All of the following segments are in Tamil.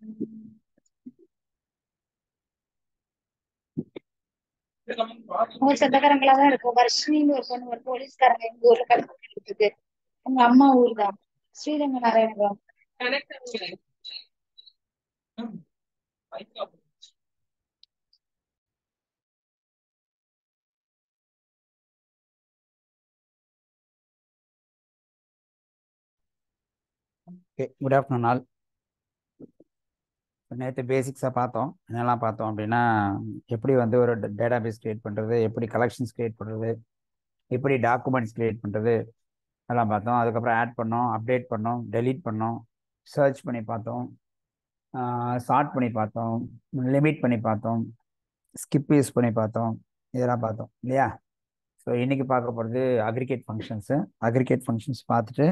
உங்க சொந்தக்காரங்களா தான் இருக்கும் வர்ஷினின்னு ஒரு பொண்ணு ஒரு போலீஸ்காரங்க எங்க ஊர்ல கல்யாணம் இருக்குது உங்க அம்மா ஊர் தான் Sriranga Narayanapuram okay good afternoon all நேற்று பேசிக்ஸாக பார்த்தோம் என்னெல்லாம் பார்த்தோம் அப்படின்னா எப்படி வந்து ஒரு டேட்டாபேஸ் கிரியேட் பண்ணுறது எப்படி கலெக்ஷன்ஸ் கிரியேட் பண்ணுறது எப்படி டாக்குமெண்ட்ஸ் கிரியேட் பண்ணுறது அதெல்லாம் பார்த்தோம் அதுக்கப்புறம் ஆட் பண்ணோம் அப்டேட் பண்ணோம் டெலீட் பண்ணோம் சர்ச் பண்ணி பார்த்தோம் சார்ட் பண்ணி பார்த்தோம் லிமிட் பண்ணி பார்த்தோம் ஸ்கிப் யூஸ் பண்ணி பார்த்தோம் இதெல்லாம் பார்த்தோம் இல்லையா ஸோ இன்றைக்கி பார்க்க போகிறது அக்ரிகேட் ஃபங்க்ஷன்ஸு அக்ரிகேட் ஃபங்க்ஷன்ஸ் பார்த்துட்டு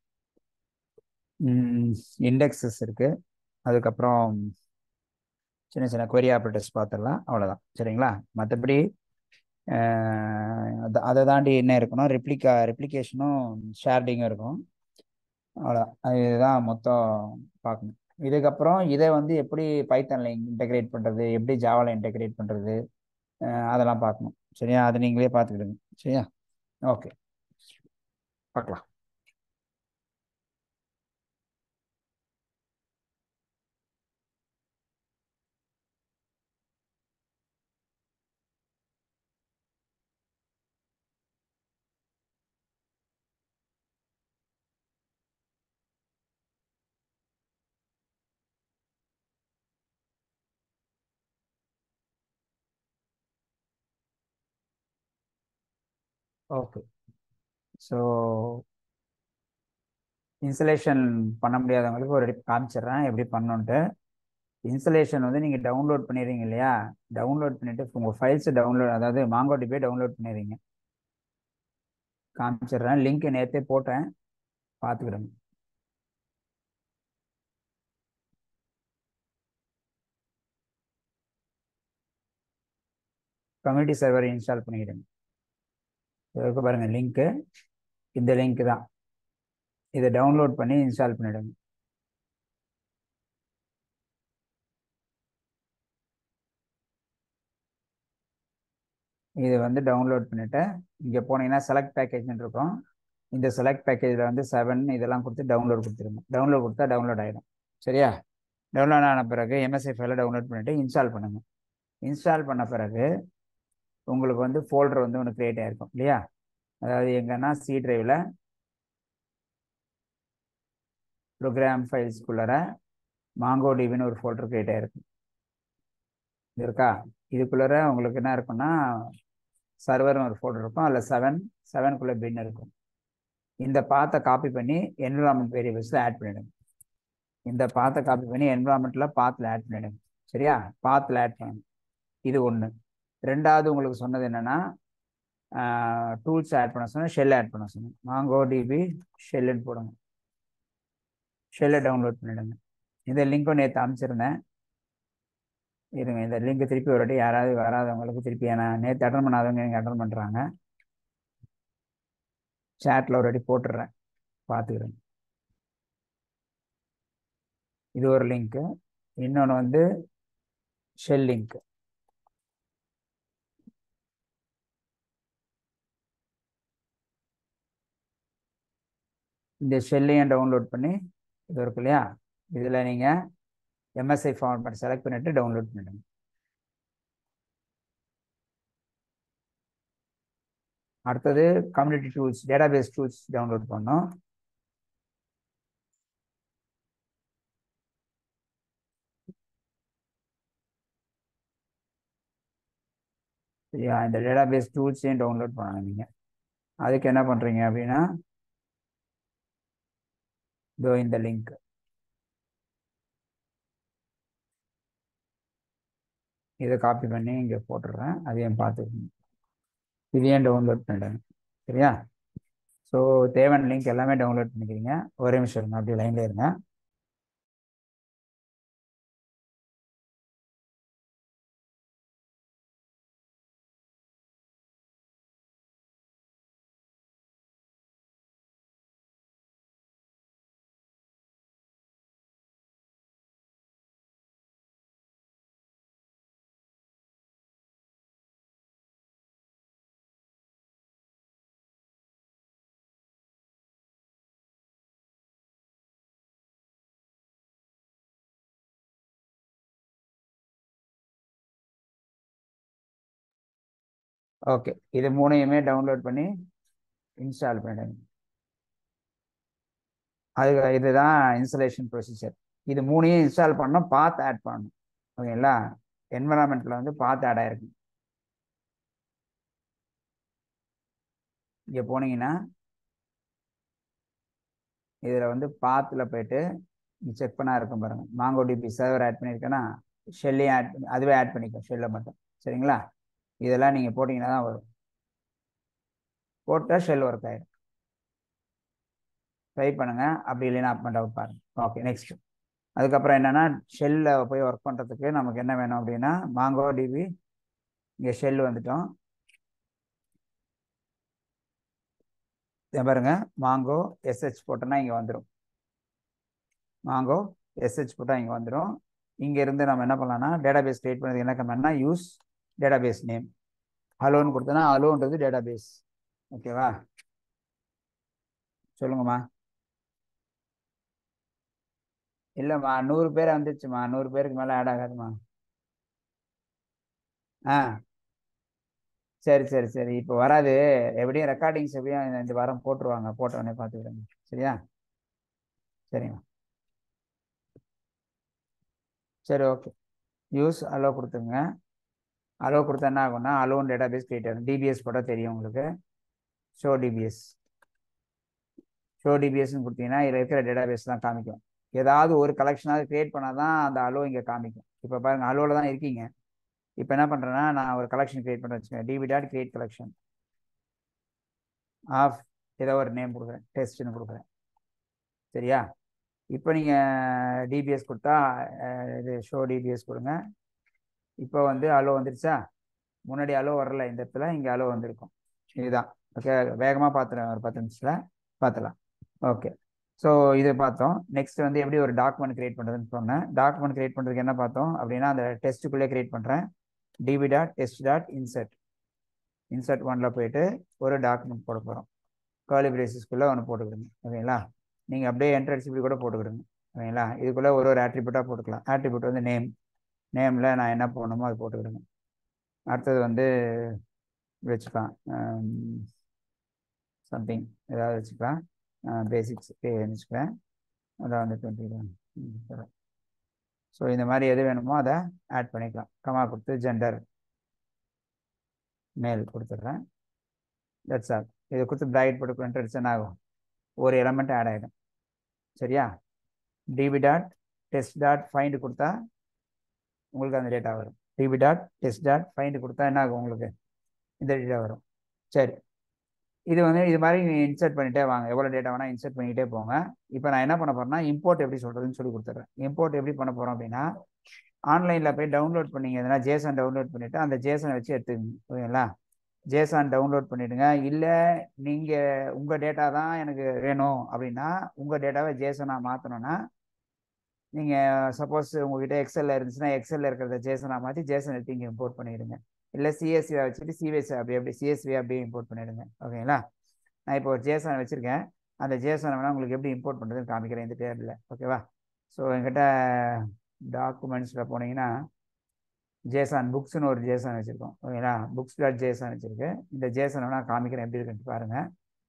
இண்டெக்ஸஸ் இருக்குது அதுக்கப்புறம் சின்ன சின்ன கொரி ஆப்ரேட்டர்ஸ் பார்த்துடலாம் அவ்வளோதான் சரிங்களா மற்றபடி அதை தாண்டி என்ன இருக்கணும் ரெப்ளிகா ரெப்ளிகேஷனும் ஷேர்டிங்கும் இருக்கும் அவ்வளோதான் இதுதான் மொத்தம் பார்க்கணும் இதுக்கப்புறம் இதை வந்து எப்படி பைத்தனில் இன்டெகிரேட் பண்ணுறது எப்படி ஜாவாவில் இன்டெகிரேட் பண்ணுறது அதெல்லாம் பார்க்கணும் சரியா அதை நீங்களே பார்த்துக்கிடுங்க சரியா ஓகே பார்க்கலாம் ஓகே ஸோ இன்ஸ்டலேஷன் பண்ண முடியாதவங்களுக்கு ஒரு காமிச்சிடுறேன் எப்படி பண்ணணுன்ட்டு இன்ஸ்டலேஷன் வந்து நீங்கள் டவுன்லோட் பண்ணிடுறீங்க இல்லையா டவுன்லோட் பண்ணிவிட்டு உங்கள் ஃபைல்ஸை டவுன்லோட் அதாவது மாங்கோ டிபே டவுன்லோட் பண்ணிடுறீங்க காமிச்சிடுறேன் லிங்க் நேற்றே போட்டேன் பார்த்துக்கிடுங்க கம்யூனிட்டி சர்வர் இன்ஸ்டால் பண்ணிக்கிடுங்க இருக்கு பாருங்கள் லிங்க்கு இந்த லிங்க் தான் இதை டவுன்லோட் பண்ணி இன்ஸ்டால் பண்ணிவிடுங்க இது வந்து டவுன்லோட் பண்ணிவிட்டு இங்கே போனீங்கன்னா செலக்ட் பேக்கேஜ்னு இருக்கும் இந்த செலக்ட் பேக்கேஜில் வந்து செவன் இதெல்லாம் கொடுத்து டவுன்லோட் கொடுத்துருங்க டவுன்லோட் கொடுத்தா டவுன்லோட் ஆகிடும் சரியா டவுன்லோட் ஆன பிறகு எம்எஸ்ஐ ஃபைலை டவுன்லோட் பண்ணிவிட்டு இன்ஸ்டால் பண்ணுங்கள் இன்ஸ்டால் பண்ண பிறகு உங்களுக்கு வந்து ஃபோல்டர் வந்து ஒன்று க்ரியேட் ஆகிருக்கும் இல்லையா அதாவது எங்கன்னா சி ட்ரைவில் ப்ரோக்ராம் ஃபைல்ஸ்குள்ளார மாங்கோ டிபின்னு ஒரு ஃபோல்டர் க்ரியேட் ஆகிருக்கும் இது இருக்கா இதுக்குள்ளார உங்களுக்கு என்ன இருக்குன்னா சர்வர்னு ஒரு ஃபோல்டர் இருக்கும் அதில் செவன் செவனுக்குள்ளே பின் இருக்கும் இந்த பாத்தை காப்பி பண்ணி என்விரான்மெண்ட் வேரியபிள்ஸில் ஆட் பண்ணிவிடுங்க இந்த பாத்தை காப்பி பண்ணி என்விரான்மெண்ட்டில் பாத்தில் ஆட் பண்ணிவிடுங்க சரியா பாத்தில் ஆட் பண்ணணும் இது ஒன்று ரெண்டாவது உங்களுக்கு சொன்னது என்னென்னா டூல்ஸ் ஆட் பண்ண சொன்னேன் ஷெல் ஆட் பண்ண சொன்னேன் மாங்கோ டிபி ஷெல்லுன்னு போடுங்க ஷெல்லை டவுன்லோட் பண்ணிவிடுங்க இந்த லிங்க்கும் நேற்று அமைச்சிருந்தேன் இருங்க இந்த லிங்க் திருப்பி ஒரு வாட்டி யாராவது வராதவங்களுக்கு திருப்பி ஏன்னா நேற்று அட்டன் பண்ணாதவங்க நீங்கள் அட்டன் பண்ணுறாங்க சேட்டில் ஒரு வாட்டி போட்டுடுறேன் பார்த்துக்கிறேன் இது ஒரு லிங்க்கு இன்னொன்று வந்து ஷெல் லிங்க்கு இந்த ஷெல்லையும் டவுன்லோட் பண்ணி இது இருக்கு இல்லையா இதில் நீங்கள் எம்எஸ்ஐ ஃபார்மேட் செலக்ட் பண்ணிவிட்டு டவுன்லோட் பண்ணிடுங்க அடுத்தது community tools database tools download பண்ணோம் சரியா இந்த டேட்டாபேஸ் டூல்ஸையும் டவுன்லோட் பண்ணணும் நீங்கள் அதுக்கு என்ன பண்ணுறீங்க அப்படின்னா இதோ இந்த லிங்க் இதை காப்பி பண்ணி இங்கே போட்டுடுறேன் அதையும் பார்த்துக்கணும் இதையும் டவுன்லோட் பண்ணிடுங்க சரியா ஸோ தேவையான லிங்க் எல்லாமே டவுன்லோட் பண்ணிக்கிறீங்க ஒரே நிமிஷம் இருங்க அப்படியே லைனில் இருங்க ஓகே இது மூணையுமே டவுன்லோட் பண்ணி இன்ஸ்டால் பண்ணிடுங்க அது இதுதான் இன்ஸ்டலேஷன் ப்ரொசீஜர் இது மூணையும் இன்ஸ்டால் பண்ணணும் பாத் ஆட் பண்ணணும் ஓகேங்களா என்வரான்மெண்ட்டில் வந்து பாத் ஆட் ஆயிருக்கு இங்கே போனீங்கன்னா இதில் வந்து பாத்தில் போயிட்டு செக் பண்ணா இருக்கும் பாருங்க மாங்கோ டிபி சர்வர் ஆட் பண்ணியிருக்கேன்னா ஷெல்லையும் ஆட் பண்ணி அதுவே ஆட் பண்ணிக்கோ ஷெல்லை மட்டும் சரிங்களா இதெல்லாம் நீங்கள் போட்டிங்கன்னா தான் வரும் போட்டால் ஷெல் ஒர்க் ஆயிடும் ட்ரை பண்ணுங்க அப்படி இல்லைன்னா அப் அண்ட் அவுட் பாருங்க ஓகே நெக்ஸ்ட் அதுக்கப்புறம் என்னன்னா ஷெல்ல போய் ஒர்க் பண்ணுறதுக்கு நமக்கு என்ன வேணும் அப்படின்னா மாங்கோ டிபி இங்கே ஷெல் வந்துட்டோம் பாருங்க மாங்கோ எஸ்ஹெச் போட்டோன்னா இங்கே வந்துடும் மாங்கோ எஸ்ஹெச் போட்டால் இங்கே வந்துடும் இங்கே இருந்து நம்ம என்ன பண்ணலாம்னா டேட்டாபேஸ் கிரியேட் பண்ணது என்ன கமெண்ட்னா யூஸ் டேட்டாபேஸ் நேம் ஹலோன்னு கொடுத்தோன்னா ஹலோன்றது டேட்டாபேஸ் ஓகேவா சொல்லுங்கம்மா இல்லைம்மா நூறு பேர் வந்துருச்சுமா நூறு பேருக்கு மேலே ஆட் ஆகாதுமா ஆ சரி சரி சரி இப்போ வராது எப்படியும் ரெக்கார்டிங்ஸ் எப்படியும் இந்த வாரம் போட்டுருவாங்க போட்ட உடனே பார்த்துக்கிறேங்க சரியா சரிம்மா சரி ஓகே யூஸ் அலோ கொடுத்துருங்க அலோ கொடுத்தா என்ன ஆகும்னா அலோன் டேட்டா பேஸ் கிரியேட் ஆகும் டிபிஎஸ் போட்டால் தெரியும் உங்களுக்கு ஷோ டிபிஎஸ் ஷோ டிபிஎஸ்ன்னு கொடுத்தீங்கன்னா இதில் இருக்கிற டேட்டா பேஸ் தான் காமிக்கும் ஏதாவது ஒரு கலெக்ஷனாவது கிரியேட் பண்ணால் தான் அந்த அலோ இங்கே காமிக்கும் இப்போ பாருங்கள் அலோவில் தான் இருக்கீங்க இப்போ என்ன பண்ணுறேன்னா நான் ஒரு கலெக்ஷன் கிரியேட் பண்ண வச்சுக்கேன் DB dot create collection of ஏதோ ஒரு நேம் கொடுக்குறேன் டெஸ்ட்னு கொடுக்குறேன் சரியா இப்போ நீங்கள் டிபிஎஸ் கொடுத்தா இது ஷோ டிபிஎஸ் கொடுங்க இப்போ வந்து அலோ வந்துருச்சா முன்னாடி அலோ வரல இந்த இடத்துல இங்கே அலோ வந்திருக்கும் இதுதான் ஓகே வேகமாக பார்த்துறேன் ஒரு பத்து நிமிஷத்தில் பார்த்துலாம் ஓகே ஸோ இதை பார்த்தோம் நெக்ஸ்ட் வந்து எப்படி ஒரு டாக்குமெண்ட் கிரியேட் பண்ணுறதுன்னு சொன்னேன் டாக்குமெண்ட் கிரியேட் பண்ணுறதுக்கு என்ன பார்த்தோம் அப்படின்னா அந்த டெஸ்ட்டுக்குள்ளே கிரியேட் பண்ணுறேன் DB dot test dot insert insert ஒன்ல போயிட்டு ஒரு டாக்குமெண்ட் போட போகிறோம் கேர்லி பிரேசஸ்க்குள்ளே ஒன்று போட்டுக்கிடுங்க ஓகேங்களா நீங்கள் அப்படியே என்ட்ரன்ஸ் இப்படி கூட போட்டுக்கிடுங்க ஓகேங்களா இதுக்குள்ளே ஒரு ஒரு ஆட்ரிபியூட்டாக போட்டுக்கலாம் ஆட்ரிபியூட் வந்து நேம் நேமில் நான் என்ன போடணுமோ அது போட்டுக்கிடுங்க அடுத்தது வந்து வச்சுக்கலாம் சம்திங் ஏதாவது வச்சுக்கலாம் பேசிக்ஸ் வச்சுக்கிறேன் அதான் வந்து டுவெண்ட்டி ஸோ இந்த மாதிரி எது வேணுமோ அதை ஆட் பண்ணிக்கலாம் கமா கொடுத்து ஜெண்டர் மேல் கொடுத்துட்றேன் தட்ஸ் ஆல் இதை கொடுத்து பிரைட் போட்டு ப்ரிண்டர்ஸ் என்ன ஆகும் ஒரு எலமெண்ட் ஆட் ஆகிடும் சரியா DB dot test dot find கொடுத்தா உங்களுக்கு அந்த டேட்டா வரும் DB dot test dot find கொடுத்தா என்ன ஆகும் உங்களுக்கு இந்த டேட்டா வரும் சரி இது வந்து இது மாதிரி நீங்கள் இன்சர்ட் பண்ணிட்டே வாங்க எவ்வளோ டேட்டா வேணால் இன்சர்ட் பண்ணிக்கிட்டே போங்க இப்போ நான் என்ன பண்ண போகிறேன்னா இம்போர்ட் எப்படி சொல்கிறதுன்னு சொல்லி கொடுத்துட்றேன் இம்போர்ட் எப்படி பண்ண போகிறோம் அப்படின்னா ஆன்லைனில் போய் டவுன்லோட் பண்ணிங்க எதுனா ஜேசன் டவுன்லோட் பண்ணிவிட்டு அந்த ஜேசனை வச்சு எடுத்துக்கங்க ஓகேங்களா ஜேசான் டவுன்லோட் பண்ணிவிடுங்க இல்லை நீங்கள் உங்கள் டேட்டா தான் எனக்கு வேணும் அப்படின்னா உங்கள் டேட்டாவை ஜேசனாக மாற்றணும்னா நீங்கள் சப்போஸ் உங்ககிட்ட எக்ஸலில் இருந்துச்சுன்னா எக்ஸலில் இருக்கிறத ஜேசனாக மாற்றி ஜேசன் எடுத்து இங்கே இம்போர்ட் பண்ணிவிடுங்க இல்லை சிஎஸ்வி வச்சுட்டு சிவிஎஸ் அப்படி அப்படி சிஎஸ்வி அப்படியே இம்போர்ட் பண்ணிடுங்க ஓகேங்களா நான் இப்போ ஒரு ஜேசன் வச்சுருக்கேன் அந்த ஜேசனை வேணால் உங்களுக்கு எப்படி இம்போர்ட் பண்ணுறதுன்னு காமிக்கிறேன் இந்த டேபிளில் ஓகேவா ஸோ என்கிட்ட டாக்குமெண்ட்ஸில் போனீங்கன்னா ஜேசான் புக்ஸ்னு ஒரு ஜேசான் வச்சுருக்கோம் ஓகேங்களா புக்ஸ் டாட் ஜேசான் வச்சுருக்கு இந்த ஜேசன் வேணால் காமிக்கிறேன் எப்படி இருக்குன்னு பாருங்கள்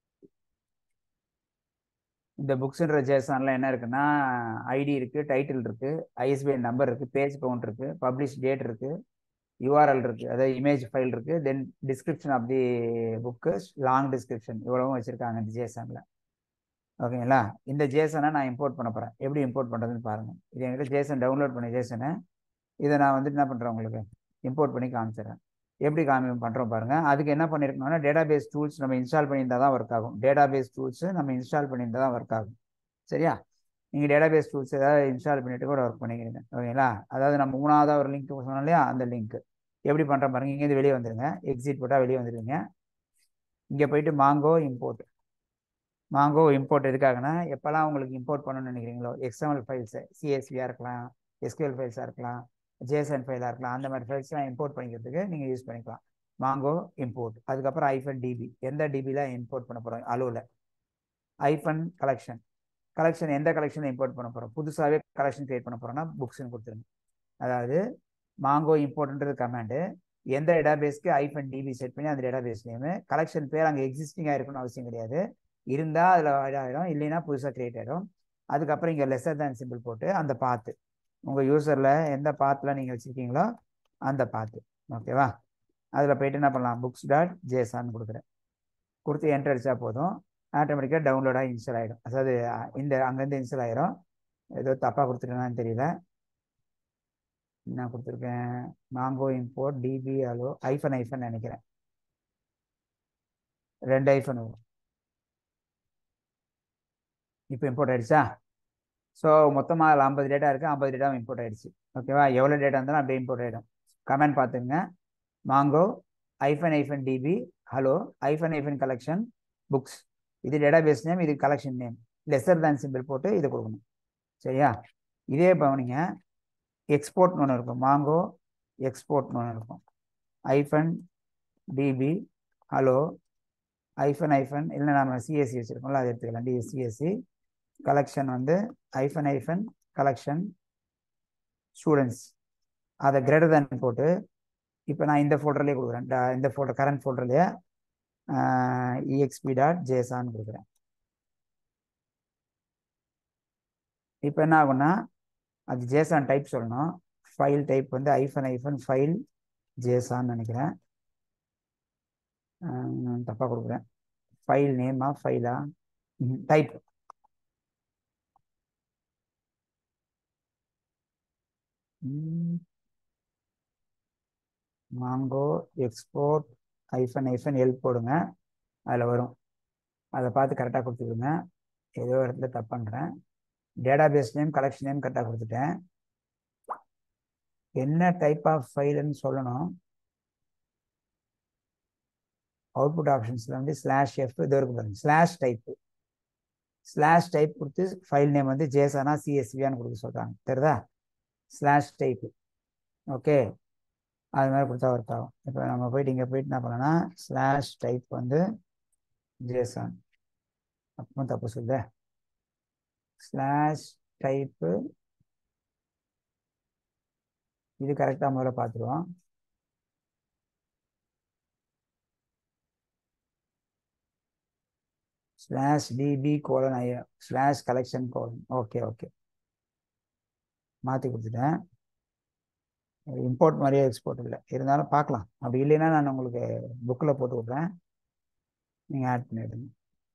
இந்த புக்ஸுன்ற ஜேசானில் என்ன இருக்குன்னா ஐடி இருக்குது டைட்டில் இருக்குது ஐஎஸ்பிஐ நம்பர் இருக்குது பேஜ் கவுண்ட் இருக்குது பப்ளிஷ் டேட் இருக்குது யூஆர்எல் இருக்குது அதாவது இமேஜ் ஃபைல் இருக்குது then description of the book long description இவ்வளவும் வச்சுருக்காங்க இந்த ஜேசனில் ஓகேங்களா இந்த ஜேசனை நான் இம்போர்ட் பண்ண போகிறேன் எப்படி இம்போர்ட் பண்ணுறதுன்னு பாருங்கள் இது என்கிட்ட ஜேசன் டவுன்லோட் பண்ண ஜேசனை இதை நான் வந்துட்டு என்ன பண்ணுறேன் உங்களுக்கு இம்போர்ட் பண்ணி காமிச்சிடுறேன் எப்படி காமி பண்ணுறோம் பாருங்கள் அதுக்கு என்ன பண்ணியிருக்கணும்னா டேட்டா பேஸ் டூல்ஸ் நம்ம இன்ஸ்டால் பண்ணியிருந்தால் தான் ஒர்க் ஆகும் டேட்டா பேஸ் டூல்ஸ் நம்ம இன்ஸ்டால் பண்ணியிருந்தால் தான் ஒர்க் ஆகும் சரியா நீங்கள் டேட்டா பேஸ் டூல்ஸ் ஏதாவது இன்ஸ்டால் பண்ணிட்டு கூட ஒர்க் பண்ணிக்கிறீங்க ஓகேங்களா அதாவது நம்ம மூணாவதாக ஒரு லிங்க் சொன்னோம் இல்லையா அந்த லிங்க் எப்படி பண்ணுற பாருங்க இங்கேருந்து வெளியே வந்துடுங்க எக்ஸிட் போட்டால் வெளியே வந்துடுவீங்க இங்கே போயிட்டு மாங்கோ இம்போர்ட் மாங்கோ இம்போர்ட் எதுக்காகனா எப்போல்லாம் உங்களுக்கு இம்போர்ட் பண்ணணும்னு நினைக்கிறீங்களோ எக்ஸ்எம்எல் ஃபைல்ஸு சிஎஸ்வியாக இருக்கலாம் எஸ்கியூஎல் ஃபைல்ஸாக இருக்கலாம் ஜேசன் ஃபைலாக இருக்கலாம் அந்த மாதிரி ஃபைல்ஸ்லாம் இம்போர்ட் பண்ணிக்கிறதுக்கு நீங்கள் யூஸ் பண்ணிக்கலாம் மாங்கோ இம்போர்ட் அதுக்கப்புறம் ஐஃபன் டிபி எந்த டிபியில் இம்போர்ட் பண்ண போகிறோம் அலோவில் ஐஃபன் கலெக்ஷன் கலெக்ஷன் எந்த கலெக்ஷனில் இம்போர்ட் பண்ண போகிறோம் புதுசாகவே கலெக்ஷன் கிரியேட் பண்ண போகிறோம்னா புக்ஸ்னு கொடுத்துருங்க அதாவது மாங்கோ இம்போர்ட்ன்றது கமாண்டு எந்த டேட்டாபேஸ்க்கு ஐஃபன் டிபி செட் பண்ணி அந்த டேட்டாபேஸ் நேமு கலெக்ஷன் பேர் அங்கே எக்ஸிஸ்டிங்காக இருக்கணும்னு அவசியம் கிடையாது இருந்தால் அதில் ஆகிடும் இல்லைன்னா புதுசாக கிரியேட் ஆகிடும் அதுக்கப்புறம் இங்கே லெஸர் தேன் சிம்பிள் போட்டு அந்த பாத்து உங்கள் யூசரில் எந்த பாத்தில் நீங்கள் வச்சுருக்கீங்களோ அந்த பாத்து ஓகேவா அதில் போயிட்டு என்ன பண்ணலாம் புக்ஸ் டாட் ஜேசான்னு கொடுக்குறேன் கொடுத்து என்டர் அடித்தா போதும் ஆட்டோமேட்டிக்காக டவுன்லோடாக இன்ஸ்டால் ஆகிடும் அதாவது இந்த அங்கேருந்து இன்ஸ்டால் ஆகிடும் ஏதோ தப்பாக கொடுத்துட்டேனான்னு தெரியல என்ன கொடுத்துருக்கேன் மாங்கோ இம்போர்ட் டிபி அலோ ஐஃபன் ஐஃபன் நினைக்கிறேன் ரெண்டு ஐஃபன் வரும் இப்போ இம்போர்ட் ஆயிடுச்சா ஸோ மொத்தமாக அதில் ஐம்பது டேட்டா இருக்குது ஐம்பது டேட்டாவும் இம்போர்ட் ஆயிடுச்சு ஓகேவா எவ்வளோ டேட்டா இருந்தாலும் அப்படியே இம்போர்ட் ஆகிடும் கமெண்ட் பார்த்துங்க மாங்கோ ஐஃபன் ஐஃபன் DP hello hyphen hyphen collection books இது டேட்டாபேஸ் நேம் இது collection name lesser than simple போட்டு இதை கொடுக்கணும் சரியா இதே பவனிங்க எக்ஸ்போர்ட்னு ஒன்று இருக்கும் மாங்கோ எக்ஸ்போர்ட்னு ஒன்று இருக்கும் ஐஃபன் டிபி ஹலோ ஐஃபன் ஐஃபன் இல்லை நம்ம சிஎஸ்சி வச்சுருக்கோம்ல அதை எடுத்துக்கலாம் டிஎஸ்சிஎஸ்சி கலெக்ஷன் வந்து ஐஃபன் ஐஃபன் கலெக்ஷன் ஸ்டூடெண்ட்ஸ் அதை கிரேட்டர் தேன் போட்டு இப்போ நான் இந்த ஃபோல்டர்லேயே கொடுக்குறேன் இந்த ஃபோல்டர் கரண்ட் ஃபோல்டர்லேயே இஎக்ஸ்பி டாட் ஜேசான்னு கொடுக்குறேன் இப்போ என்ன ஆகும்னா அது ஜேசான் டைப் சொல்லணும் ஃபைல் டைப் வந்து ஐஃபன் ஐஃபன் ஃபைல் ஜேசான்னு நினைக்கிறேன் தப்பாக கொடுக்குறேன் ஃபைல் நேமா ஃபைலா type Mongo export hyphen hyphen L போடுங்க அதில் வரும் அதை பார்த்து கரெக்டாக கொடுத்துருங்க ஏதோ இடத்துல தப்பு பண்ணுறேன் டேட்டாபேஸ் நேம் கலெக்ஷன் நேம் கரெக்டாக கொடுத்துட்டேன் என்ன டைப் ஆஃப் ஃபைலுன்னு சொல்லணும் அவுட்புட் ஆப்ஷன்ஸில் வந்து ஸ்லாஷ் எஃப் இது இருக்கு பாருங்க ஸ்லாஷ் டைப்பு ஸ்லாஷ் டைப் கொடுத்து ஃபைல் நேம் வந்து ஜேசானா சிஎஸ்வியான்னு கொடுக்க சொல்கிறாங்க தெரியுதா ஸ்லாஷ் டைப்பு ஓகே அது மாதிரி கொடுத்தா ஒர்க் ஆகும் இப்போ நம்ம போயிட்டு இங்கே போயிட்டு என்ன பண்ணோன்னா ஸ்லாஷ் டைப் வந்து ஜேசான் அப்பவும் தப்பு சொல்ல ஸ்லாஷ் டைப்பு இது கரெக்டாக முதல்ல பார்த்துருவோம் slash DB colon I slash collection colon okay okay மாற்றி கொடுத்துட்டேன் இம்போர்ட் மாதிரியே எக்ஸ்போர்ட் இல்லை இருந்தாலும் பார்க்கலாம் அப்படி இல்லைன்னா நான் உங்களுக்கு புக்கில் போட்டு விட்றேன் நீங்கள் ஆட் பண்ணிவிடுங்க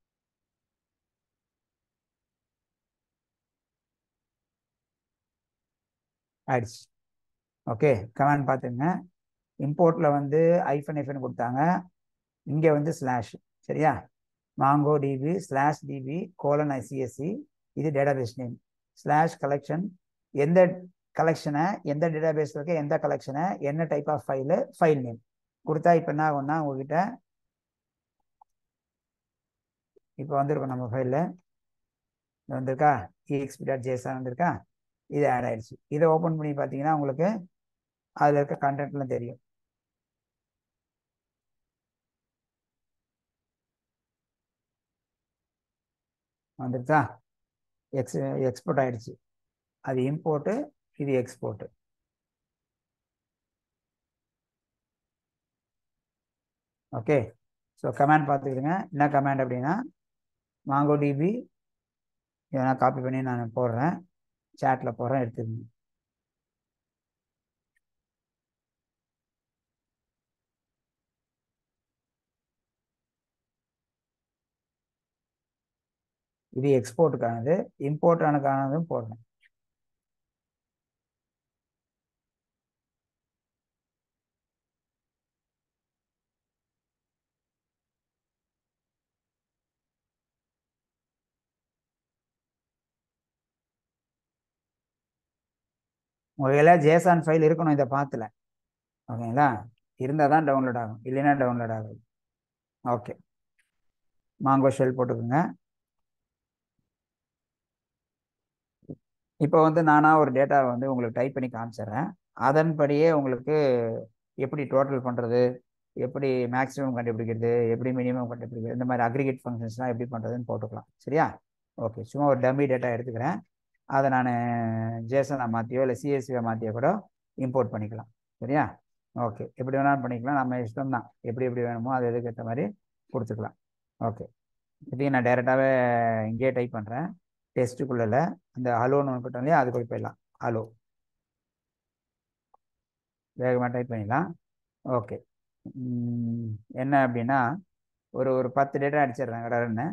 ஆயிடுச்சு ஓகே கமெண்ட் பார்த்துங்க இம்போர்ட்டில் வந்து ஐஃபன் ஐஃபன் கொடுத்தாங்க இங்கே வந்து ஸ்லாஷ் சரியா Mongo DB slash DB colon ICSC இது டேட்டாபேஸ் நேம் ஸ்லாஷ் கலெக்ஷன் எந்த கலெக்ஷனை எந்த டேட்டாபேஸில் இருக்க எந்த கலெக்ஷனை என்ன type of file file name கொடுத்தா இப்போ என்ன ஆகும்னா உங்ககிட்ட இப்போ வந்திருக்கும் நம்ம ஃபைலில் வந்திருக்கா இஎக்ஸ்பி டாட் ஜேசா வந்திருக்கா இது ஆட் ஆயிடுச்சு இதை ஓப்பன் பண்ணி பார்த்தீங்கன்னா உங்களுக்கு அதில் இருக்க கண்டென்ட்லாம் தெரியும் வந்துருச்சா எக்ஸ் எக்ஸ்போர்ட் ஆயிடுச்சு அது இம்போர்ட்டு இது எக்ஸ்போர்ட்டு ஓகே ஸோ கமாண்ட் பார்த்துக்கிடுங்க என்ன கமாண்ட் அப்படின்னா மாங்கோ டிபி இதை நான் காப்பி பண்ணி நான் போடுறேன் சேட்டில் போடுறேன் எடுத்துக்கங்க இது எக்ஸ்போர்ட்டுக்கானது இம்போர்ட்டானுக்கானதும் போடுறேன் உங்கள ஜேசான் ஃபைல் இருக்கணும் இதை பார்த்துல ஓகேங்களா இருந்தால் தான் டவுன்லோட் ஆகும் இல்லைன்னா டவுன்லோட் ஆகும் ஓகே மாங்கோ ஷெல் போட்டுக்கோங்க இப்போ வந்து நானாக ஒரு டேட்டாவை வந்து உங்களுக்கு டைப் பண்ணி காமிச்சிடுறேன் அதன்படியே உங்களுக்கு எப்படி டோட்டல் பண்ணுறது எப்படி மேக்ஸிமம் கண்டுபிடிக்கிறது எப்படி மினிமம் கண்டுபிடிக்கிறது இந்த மாதிரி அக்ரிகேட் ஃபங்க்ஷன்ஸ்லாம் எப்படி பண்ணுறதுன்னு போட்டுக்கலாம் சரியா ஓகே சும்மா ஒரு டம்மி டேட்டா எடுத்துக்கிறேன் அதை நான் ஜேசனை மாற்றியோ இல்லை சிஎஸ்சியை மாற்றியோ கூட இம்போர்ட் பண்ணிக்கலாம் சரியா ஓகே எப்படி வேணாலும் பண்ணிக்கலாம் நம்ம இஷ்டம் தான் எப்படி எப்படி வேணுமோ அது எதுக்கு ஏற்ற மாதிரி கொடுத்துக்கலாம் ஓகே இப்போதைக்கு நான் டைரெக்டாகவே இங்கேயே டைப் பண்ணுறேன் டெஸ்ட்டுக்குள்ளே அந்த ஹலோன்னு ஒன்று போட்டோம் இல்லையா அது கூட போயிடலாம் ஹலோ வேகமாக டைப் பண்ணிடலாம் ஓகே என்ன அப்படின்னா ஒரு ஒரு பத்து டேட்டா அடிச்சிடுறேன் கடன்னு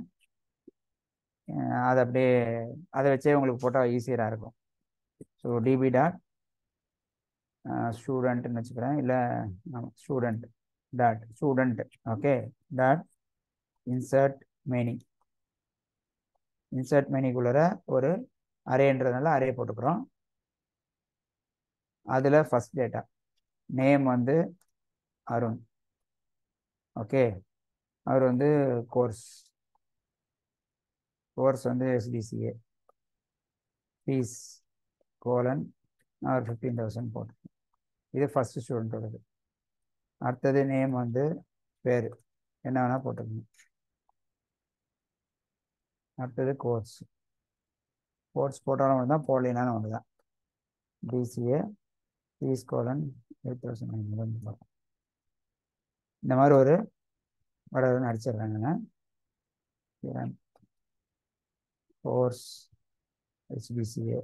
அதை அப்படியே அதை வச்சே உங்களுக்கு போட்டால் ஈஸியராக இருக்கும் ஸோ டிபி டாட் ஸ்டூடெண்ட்னு வச்சுக்கிறேன் இல்லை student dot student okay dot insert many insert மெனிக்குள்ளே ஒரு அரேன்றதுனால அரே போட்டுக்கிறோம் அதில் ஃபஸ்ட் டேட்டா நேம் வந்து அருண் ஓகே அவர் வந்து கோர்ஸ் கோர்ஸ் வந்து எஸ்டிசிஏ ஃபீஸ் கோலன் அவர் ஃபிஃப்டீன் தௌசண்ட் போட்டு இது ஃபஸ்ட்டு ஸ்டூடெண்ட்டோடது அடுத்தது நேம் வந்து பேர் என்ன வேணால் போட்டுக்கணும் அடுத்தது கோர்ஸ் கோர்ஸ் போட்டாலும் ஒன்று தான் போடலினாலும் ஒன்று தான் BCA fees colon eight thousand nine இந்த மாதிரி ஒரு வடை அடிச்சிடுறாங்கண்ணா கோர்ஸ் ஹெச்பிசிஏ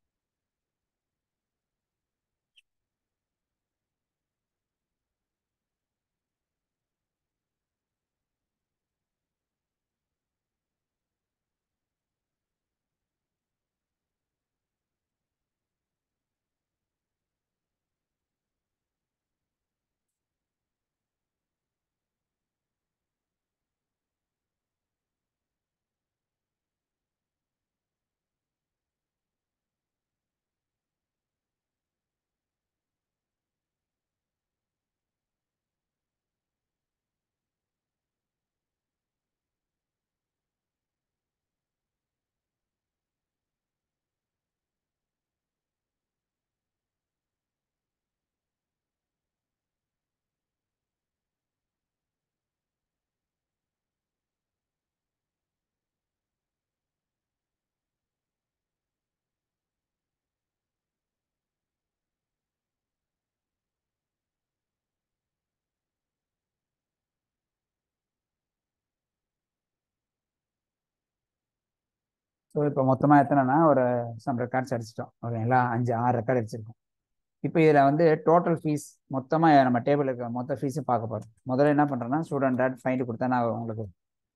ஸோ இப்போ மொத்தமாக எத்தனைனா ஒரு சம் ரெக்கார்ட்ஸ் அடிச்சிட்டோம் ஓகேங்களா அஞ்சு ஆறு ரெக்கார்ட் அடிச்சிருக்கோம் இப்போ இதில் வந்து டோட்டல் ஃபீஸ் மொத்தமாக நம்ம டேபிள் இருக்க மொத்த ஃபீஸும் பார்க்க போகிறோம் முதல்ல என்ன பண்ணுறேன்னா ஸ்டூடெண்ட் டாட் ஃபைண்டு கொடுத்தா நான் உங்களுக்கு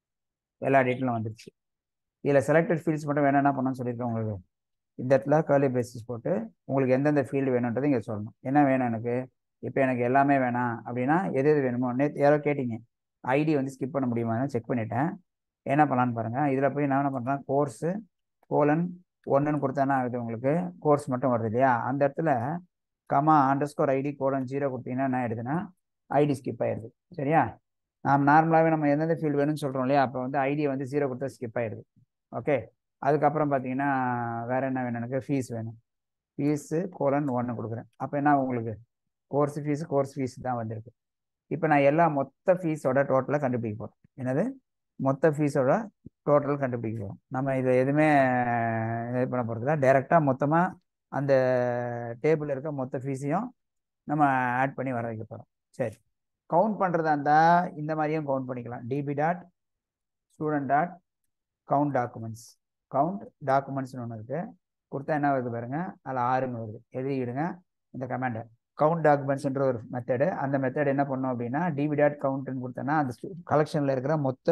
எல்லா டீட்டெயிலும் வந்துருச்சு இதில் செலக்டட் ஃபீல்ட்ஸ் மட்டும் வேணும் என்ன பண்ணணும்னு சொல்லியிருக்கேன் உங்களுக்கு இந்த இடத்துல கேர்லி பேசிஸ் போட்டு உங்களுக்கு எந்தெந்த ஃபீல்டு வேணுன்றது இங்கே சொல்லணும் என்ன வேணும் எனக்கு இப்போ எனக்கு எல்லாமே வேணாம் அப்படின்னா எது எது வேணுமோ நேற்று யாரோ கேட்டிங்க ஐடி வந்து ஸ்கிப் பண்ண முடியுமான்னு செக் பண்ணிட்டேன் என்ன பண்ணலான்னு பாருங்கள் இதில் போய் நான் என்ன பண்ணுறேன் கோர்ஸு கோலன் ஒன்றுன்னு கொடுத்தானா ஆகுது உங்களுக்கு கோர்ஸ் மட்டும் வருது இல்லையா அந்த இடத்துல comma underscore ID colon zero கொடுத்தீங்கன்னா என்ன ஆயிடுதுன்னா ஐடி ஸ்கிப் ஆயிடுது சரியா நாம் நார்மலாகவே நம்ம எந்தெந்த ஃபீல்டு வேணும்னு சொல்கிறோம் இல்லையா அப்போ வந்து ஐடியை வந்து ஜீரோ கொடுத்தா ஸ்கிப் ஆயிடுது ஓகே அதுக்கப்புறம் பார்த்தீங்கன்னா வேறு என்ன வேணும் எனக்கு ஃபீஸ் வேணும் ஃபீஸு கோலன் ஒன்று கொடுக்குறேன் அப்போ என்ன உங்களுக்கு கோர்ஸ் ஃபீஸு கோர்ஸ் ஃபீஸ் தான் வந்திருக்கு இப்போ நான் எல்லா மொத்த ஃபீஸோட டோட்டலாக கண்டுபிடிக்க போகிறேன் என்னது மொத்த ஃபீஸோட டோட்டல் கண்டுபிடிக்க போகிறோம் நம்ம இதை எதுவுமே இது பண்ண போகிறதில்ல டைரெக்டாக மொத்தமாக அந்த டேபிளில் இருக்க மொத்த ஃபீஸையும் நம்ம ஆட் பண்ணி வர வைக்க போகிறோம் சரி கவுண்ட் பண்ணுறதா இருந்தால் இந்த மாதிரியும் கவுண்ட் பண்ணிக்கலாம் DB dot student dot count documents count டாக்குமெண்ட்ஸ்னு ஒன்று இருக்குது கொடுத்தா என்ன வருது பாருங்க அதில் ஆறுன்னு வருது எழுதிடுங்க இந்த கமாண்டை கவுண்ட் டாக்குமெண்ட்ஸ்ன்ற ஒரு மெத்தடு அந்த மெத்தட் என்ன பண்ணோம் அப்படின்னா டிபி டாட் கவுண்ட்னு கொடுத்தோன்னா அந்த கலெக்ஷனில் இருக்கிற மொத்த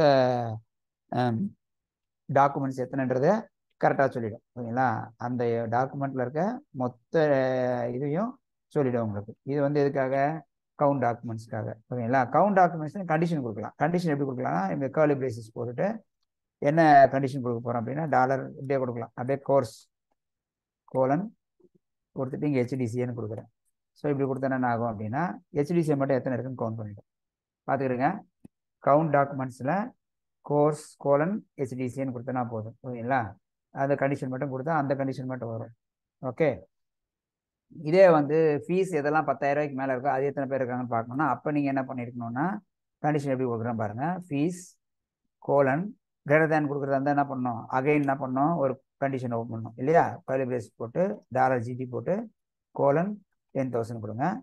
டாக்குமெண்ட்ஸ் எத்தனைன்றதை கரெக்டாக சொல்லிடும் ஓகேங்களா அந்த டாக்குமெண்ட்டில் இருக்க மொத்த இதையும் சொல்லிடும் உங்களுக்கு இது வந்து எதுக்காக கவுண்ட் டாக்குமெண்ட்ஸ்க்காக ஓகேங்களா கவுண்ட் டாக்குமெண்ட்ஸ் கண்டிஷன் கொடுக்கலாம் கண்டிஷன் எப்படி கொடுக்கலாம்னா இந்த கேர்லி பிரேசஸ் போட்டுட்டு என்ன கண்டிஷன் கொடுக்க போகிறோம் அப்படின்னா டாலர் இப்படியே கொடுக்கலாம் அப்படியே கோர்ஸ் கோலன் கொடுத்துட்டு இங்கே ஹெச்டிசிஏன்னு கொடுக்குறேன் ஸோ இப்படி கொடுத்தா என்ன ஆகும் அப்படின்னா ஹெச்டிசிஏ மட்டும் எத்தனை இருக்குன்னு கவுண்ட் பண்ணிட்டோம் பார்த்துக்கிடுங்க கவுண்ட் டாக்குமெண்ட்ஸில் கோர்ஸ் கோலன் ஹெச்டிசின்னு கொடுத்தனா போதும் ஓகேங்களா அந்த கண்டிஷன் மட்டும் கொடுத்தா அந்த கண்டிஷன் மட்டும் வரும் ஓகே இதே வந்து ஃபீஸ் எதெல்லாம் பத்தாயிரம் ரூபாய்க்கு மேலே இருக்கோ அது எத்தனை பேர் இருக்காங்கன்னு பார்க்கணும்னா அப்போ நீங்கள் என்ன பண்ணியிருக்கணும்னா கண்டிஷன் எப்படி கொடுக்குறேன் பாருங்கள் ஃபீஸ் கோலன் கிரேட்டர் தேன் கொடுக்குறதா இருந்தால் என்ன பண்ணணும் அகைன் என்ன பண்ணணும் ஒரு கண்டிஷன் ஓப்பன் பண்ணணும் இல்லையா கலிபிரேஸ் போட்டு டாலர் ஜிடி போட்டு கோலன் டென் தௌசண்ட் கொடுங்க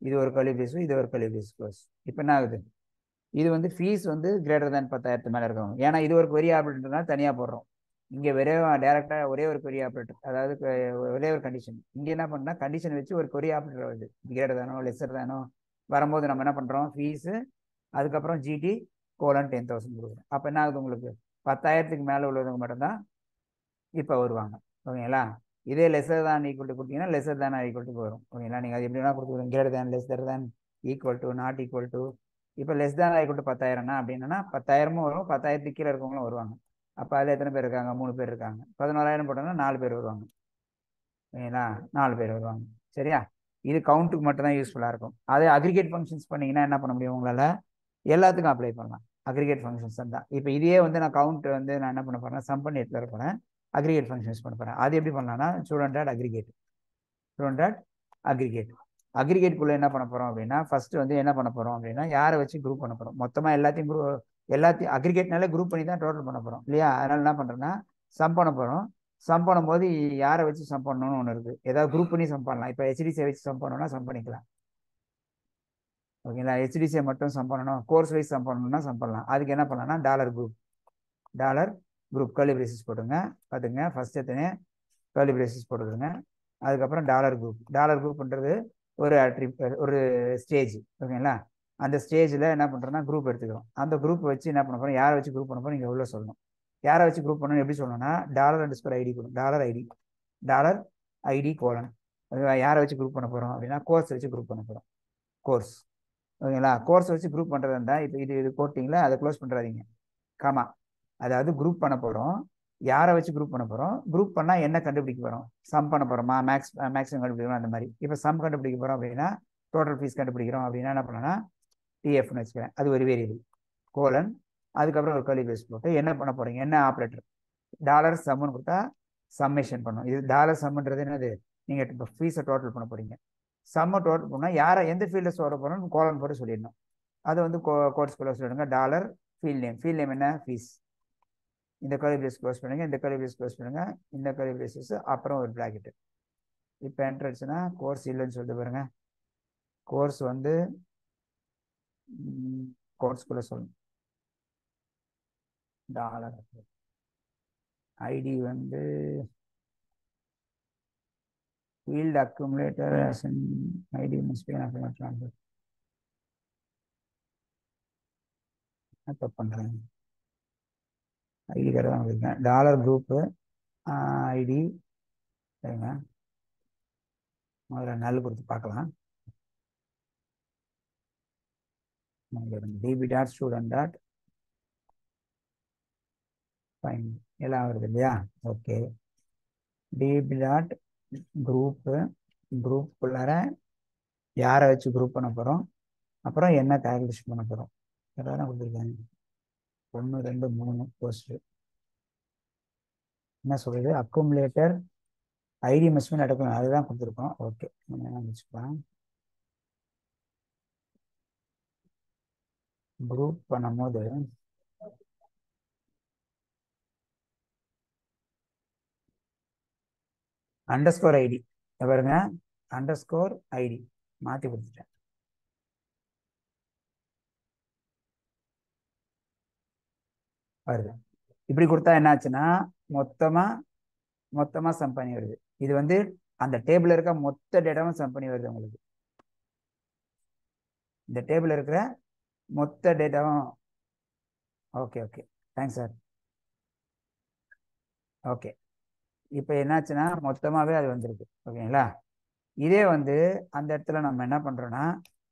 இது ஒரு கல்வி பேஸ் இது ஒரு கல்வி பேஸ் கோர்ஸ் இப்போ என்ன ஆகுது இது வந்து ஃபீஸ் வந்து கிரேட்டர் தேன் பத்தாயிரத்து மேலே இருக்கணும் ஏன்னா இது ஒரு கொரி ஆப்ரேட்டர்னால தனியாக போடுறோம் இங்கே ஒரே டேரெக்டாக ஒரே ஒரு கொரி ஆப்ரேட்டர் அதாவது ஒரே ஒரு கண்டிஷன் இங்கே என்ன பண்ணால் கண்டிஷன் வச்சு ஒரு கொரி ஆப்ரேட்டர் வருது கிரேட்டர் தானோ லெஸர் தானோ வரும்போது நம்ம என்ன பண்ணுறோம் ஃபீஸு அதுக்கப்புறம் ஜிடி கோலன் டென் தௌசண்ட் கொடுக்குறோம் அப்போ என்ன ஆகுது உங்களுக்கு பத்தாயிரத்துக்கு மேலே உள்ளவங்க மட்டும்தான் இப்போ வருவாங்க ஓகேங்களா இதே லெஸர் தான் ஈக்குவல் டு கொடுத்தீங்கன்னா லெஸர் தான் ஈக்குவல் டு வரும் ஓகேங்களா நீங்கள் அது எப்படி வேணால் கொடுத்துருங்க greater than lesser than equal to not equal to இப்போ லெஸ் தேன் ஈக்குவல் டு பத்தாயிரம்னா அப்படின்னா பத்தாயிரமும் வரும் பத்தாயிரத்துக்கு கீழே இருக்கவங்களும் வருவாங்க அப்போ அதில் எத்தனை பேர் இருக்காங்க மூணு பேர் இருக்காங்க பதினோராயிரம் போட்டோம்னா நாலு பேர் வருவாங்க ஓகேங்களா நாலு பேர் வருவாங்க சரியா இது கவுண்ட்டுக்கு மட்டும் தான் யூஸ்ஃபுல்லாக இருக்கும் அதே அக்ரிகேட் ஃபங்க்ஷன்ஸ் பண்ணிங்கன்னா என்ன பண்ண முடியும் உங்களால் எல்லாத்துக்கும் அப்ளை பண்ணலாம் அக்ரிகேட் ஃபங்க்ஷன்ஸ் தான் இப்போ இதே வந்து நான் கவுண்ட் வந்து நான் என்ன பண்ண போகிறேன் சம் பண்ணி எடுத்து வர போகிறேன் அக்ரிகேட் ஃபங்க்ஷன்ஸ் பண்ண போகிறேன் அது எப்படி பண்ணலாம்னா student dot aggregate student dot aggregate அக்ரிகேட்குள்ளே என்ன பண்ண போகிறோம் அப்படின்னா ஃபர்ஸ்ட் வந்து என்ன பண்ண போகிறோம் அப்படின்னா யாரை வச்சு குரூப் பண்ண போகிறோம் மொத்தமாக எல்லாத்தையும் குரூப் எல்லாத்தையும் அக்ரிகேட்னாலே குரூப் பண்ணி தான் டோட்டல் பண்ண போகிறோம் இல்லையா அதனால என்ன பண்ணுறேன்னா சம் பண்ண போகிறோம் சம் பண்ணும்போது யாரை வச்சு சம் பண்ணணும்னு ஒன்று இருக்குது ஏதாவது குரூப் பண்ணி சம் பண்ணலாம் இப்போ ஹெச்டிசியை வச்சு சம் பண்ணணும்னா சம் பண்ணிக்கலாம் ஓகேங்களா ஹெச்டிசியை மட்டும் சம் பண்ணணும் கோர்ஸ் வைஸ் சம் பண்ணணும்னா சம் பண்ணலாம் அதுக்கு என்ன பண்ணலாம்னா dollar group dollar group curly braces போட்டுங்க பார்த்துங்க ஃபர்ஸ்ட் எத்தனை கர்லி பிரேசிஸ் போட்டுருங்க அதுக்கப்புறம் டாலர் குரூப் டாலர் குரூப்ன்றது ஒரு ட்ரிப் ஒரு ஸ்டேஜ் ஓகேங்களா அந்த ஸ்டேஜில் என்ன பண்ணுறோன்னா குரூப் எடுத்துக்கிறோம் அந்த குரூப் வச்சு என்ன பண்ண போகிறோம் யாரை வச்சு குரூப் பண்ண போகிறோம் நீங்கள் உள்ள சொல்லணும் யாரை வச்சு குரூப் பண்ணணும் எப்படி சொல்லணும்னா டாலர் அண்ட் ஸ்கோர் ஐடி கொடுக்கும் dollar ID dollar ID colon யாரை வச்சு குரூப் பண்ண போகிறோம் அப்படின்னா கோர்ஸ் வச்சு குரூப் பண்ண போகிறோம் கோர்ஸ் ஓகேங்களா கோர்ஸ் வச்சு குரூப் பண்ணுறது இருந்தால் இப்போ இது இது போட்டிங்களா அதை க்ளோஸ் பண்ணுறாதீங்க காமா அதாவது குரூப் பண்ண போகிறோம் யாரை வச்சு குரூப் பண்ண போகிறோம் குரூப் பண்ணால் என்ன கண்டுபிடிக்க போகிறோம் சம் பண்ண போகிறோமா மேக்ஸ் மேக்ஸிமம் கண்டுபிடிக்கிறோம் அந்த மாதிரி இப்போ சம் கண்டுபிடிக்க போகிறோம் அப்படின்னா டோட்டல் ஃபீஸ் கண்டுபிடிக்கிறோம் அப்படின்னா என்ன பண்ணனா டிஎஃப்னு வச்சுக்கிறேன் அது ஒரு வேரியபிள் கோலன் அதுக்கப்புறம் ஒரு கலி பேஸ் போட்டு என்ன பண்ண போகிறீங்க என்ன ஆப்ரேட்டர் டாலர் சம்முன்னு கொடுத்தா சம்மேஷன் பண்ணும் இது டாலர் சம்முன்றது என்னது நீங்கள் இப்போ ஃபீஸை டோட்டல் பண்ண போகிறீங்க சம்மை டோட்டல் பண்ணால் யாரை எந்த ஃபீல்டில் சொல்ல போகிறோம்னு கோலன் போட்டு சொல்லிடணும் அது வந்து கோ கோர்ஸ்குள்ளே சொல்லிடுங்க dollar field name field name என்ன ஃபீஸ் இந்த கர்லி பிரேஸ் க்ளோஸ் பண்ணுங்க இந்த கர்லி பிரேஸ் க்ளோஸ் பண்ணுங்க இந்த கர்லி பிரேசஸ் அப்புறம் ஒரு ப்ராக்கெட் இப்போ என்ட்ரு ஆச்சுன்னா கோர்ஸ் இல்லைன்னு சொல்லிட்டு பாருங்க கோர்ஸ் வந்து கோர்ஸ்குள்ளே சொல்லணும் டாலர் ஐடி வந்து ஃபீல்ட் அக்குமுலேட்டர் ஐடி மிஸ்பே தப்பு பண்ணுறேன் ஐடி கார்டு தான் வச்சுருக்கேன் டாலர் குரூப்பு ஐடி சரிங்க முதல்ல நல் கொடுத்து பார்க்கலாம் DB dot student dot find எல்லாம் வருது இல்லையா ஓகே டிபி டாட் குரூப்பு குரூப்புள்ளார யாரை வச்சு குரூப் பண்ண போகிறோம் அப்புறம் என்ன கால்குலேஷன் பண்ண போகிறோம் எதாவது கொடுத்துருக்காங்க ஒன்று ரெண்டு மூணு போஸ்ட் என்ன சொல்றது அக்குமுலேட்டர் ஐடி மெஸ்மெண்ட் நடக்கணும் அதுதான் கொடுத்துருக்கோம் ஓகே வச்சுக்கலாம் குரூப் பண்ணும்போது அண்டர் ஸ்கோர் ஐடி பாருங்க அண்டர் ஸ்கோர் ஐடி மாற்றி கொடுத்துட்டேன் வருது இப்படி கொடுத்தா என்னாச்சுன்னா மொத்தமா மொத்தமா சம் பண்ணி வருது இது வந்து அந்த டேபிள் இருக்க மொத்த டேட்டாவும் சம் பண்ணி வருது உங்களுக்கு இந்த டேபிள் இருக்கிற மொத்த டேட்டாவும் okay okay thanks sir okay இப்போ என்னாச்சுன்னா மொத்தமாகவே அது வந்திருக்கு ஓகேங்களா இதே வந்து அந்த இடத்துல நம்ம என்ன பண்ணுறோன்னா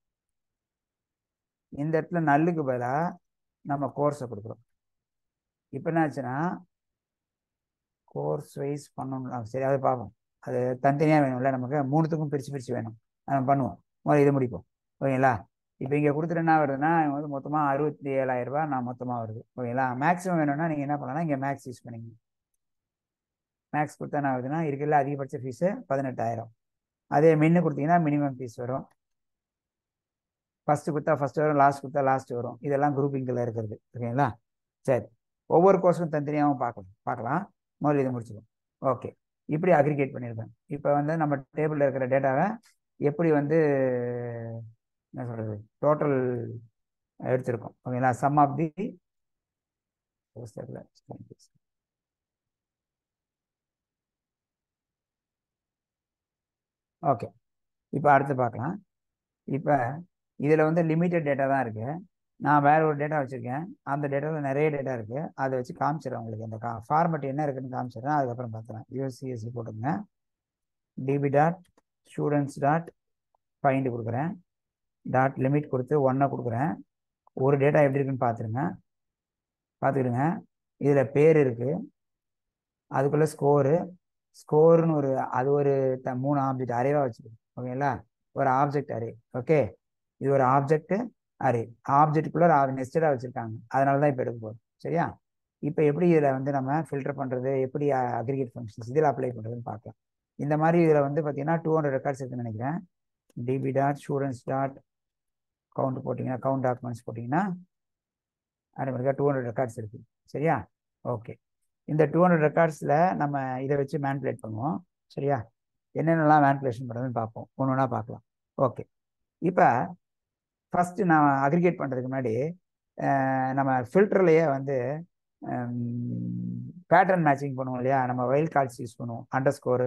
இந்த இடத்துல நல்லுக்கு பதிலாக நம்ம கோர்ஸை கொடுக்குறோம் இப்போ என்ன ஆச்சுன்னா கோர்ஸ் வைஸ் பண்ணணும் சரி அதை பார்ப்போம் அது தனித்தனியாக வேணும்ல நமக்கு மூணுத்துக்கும் பிரித்து பிரித்து வேணும் நம்ம பண்ணுவோம் முதல்ல இதை முடிப்போம் ஓகேங்களா இப்போ இங்கே கொடுத்துட்டு என்ன வருதுன்னா வந்து மொத்தமாக அறுபத்தி ஏழாயிரம் ரூபாய் நான் மொத்தமாக வருது ஓகேங்களா மேக்ஸிமம் வேணும்னா நீங்கள் என்ன பண்ணலாம் இங்கே மேக்ஸ் யூஸ் பண்ணிங்க மேக்ஸ் கொடுத்தா என்ன வருதுன்னா இருக்கிறதுல அதிகபட்ச ஃபீஸு பதினெட்டாயிரம் அதே மின்னு கொடுத்தீங்கன்னா மினிமம் ஃபீஸ் வரும் ஃபஸ்ட்டு கொடுத்தா ஃபஸ்ட்டு வரும் லாஸ்ட் கொடுத்தா லாஸ்ட் வரும் இதெல்லாம் குரூப்பிங்கில் இருக்கிறது ஓகேங்களா சரி ஒவ்வொரு கோர்ஸும் தனித்தனியாகவும் பார்க்கலாம் பார்க்கலாம் முதல்ல இதை முடிச்சுக்கோம் ஓகே இப்படி அக்ரிகேட் பண்ணியிருக்கேன் இப்போ வந்து நம்ம டேபிளில் இருக்கிற டேட்டாவை எப்படி வந்து என்ன சொல்கிறது டோட்டல் எடுத்திருக்கோம் ஓகேங்களா சம் ஆஃப் தி ஓகே இப்போ அடுத்து பார்க்கலாம் இப்போ இதில் வந்து லிமிட்டட் டேட்டா தான் இருக்குது நான் வேற ஒரு டேட்டா வச்சுருக்கேன் அந்த டேட்டாவில் நிறைய டேட்டா இருக்குது அதை வச்சு காமிச்சிடுறேன் உங்களுக்கு இந்த கா ஃபார்மெட் என்ன இருக்குன்னு காமிச்சிடுறேன் அதுக்கப்புறம் பார்த்துறேன் யூஎஸ்சிஎஸ்சி போட்டுங்க DB dot students dot find கொடுக்குறேன் டாட் லிமிட் கொடுத்து ஒன்றை கொடுக்குறேன் ஒரு டேட்டா எப்படி இருக்குன்னு பார்த்துருங்க பார்த்துக்கிடுங்க இதில் பேர் இருக்குது அதுக்குள்ளே ஸ்கோரு ஸ்கோருன்னு ஒரு அது ஒரு த மூணு ஆப்ஜெக்ட் அரேவாக வச்சுக்கணும் ஓகேங்களா ஒரு ஆப்ஜெக்ட் அரே ஓகே இது ஒரு ஆப்ஜெக்ட் அரே ஆப்ஜெக்டுக்குள்ளே நெஸ்டடாக வச்சுருக்காங்க அதனால தான் இப்போ எடுக்க போகிறோம் சரியா இப்போ எப்படி இதில் வந்து நம்ம ஃபில்டர் பண்ணுறது எப்படி அக்ரிகேட் ஃபங்க்ஷன்ஸ் இதில் அப்ளை பண்ணுறதுன்னு பார்க்கலாம் இந்த மாதிரி இதில் வந்து பார்த்தீங்கன்னா டூ ஹண்ட்ரட் ரெக்கார்ட்ஸ் இருக்குன்னு நினைக்கிறேன் DB dot students dot count போட்டிங்கன்னா கவுண்ட் டாக்குமெண்ட்ஸ் போட்டிங்கன்னா ஆட்டோமேட்டிக்காக டூ ஹண்ட்ரட் ரெக்கார்ட்ஸ் இருக்குது சரியா ஓகே இந்த டூ ஹண்ட்ரட் ரெக்கார்ட்ஸில் நம்ம இதை வச்சு மேன்குலேட் பண்ணுவோம் சரியா என்னென்னலாம் மேன்குலேஷன் பண்ணுறதுன்னு பார்ப்போம் ஒன்று ஒன்றா பார்க்கலாம் ஓகே இப்போ ஃபஸ்ட்டு நான் அக்ரிகேட் பண்ணுறதுக்கு முன்னாடி நம்ம ஃபில்டர்லேயே வந்து பேட்டர்ன் மேட்சிங் பண்ணுவோம் இல்லையா நம்ம வைல்ட் கார்ட்ஸ் யூஸ் பண்ணுவோம் underscore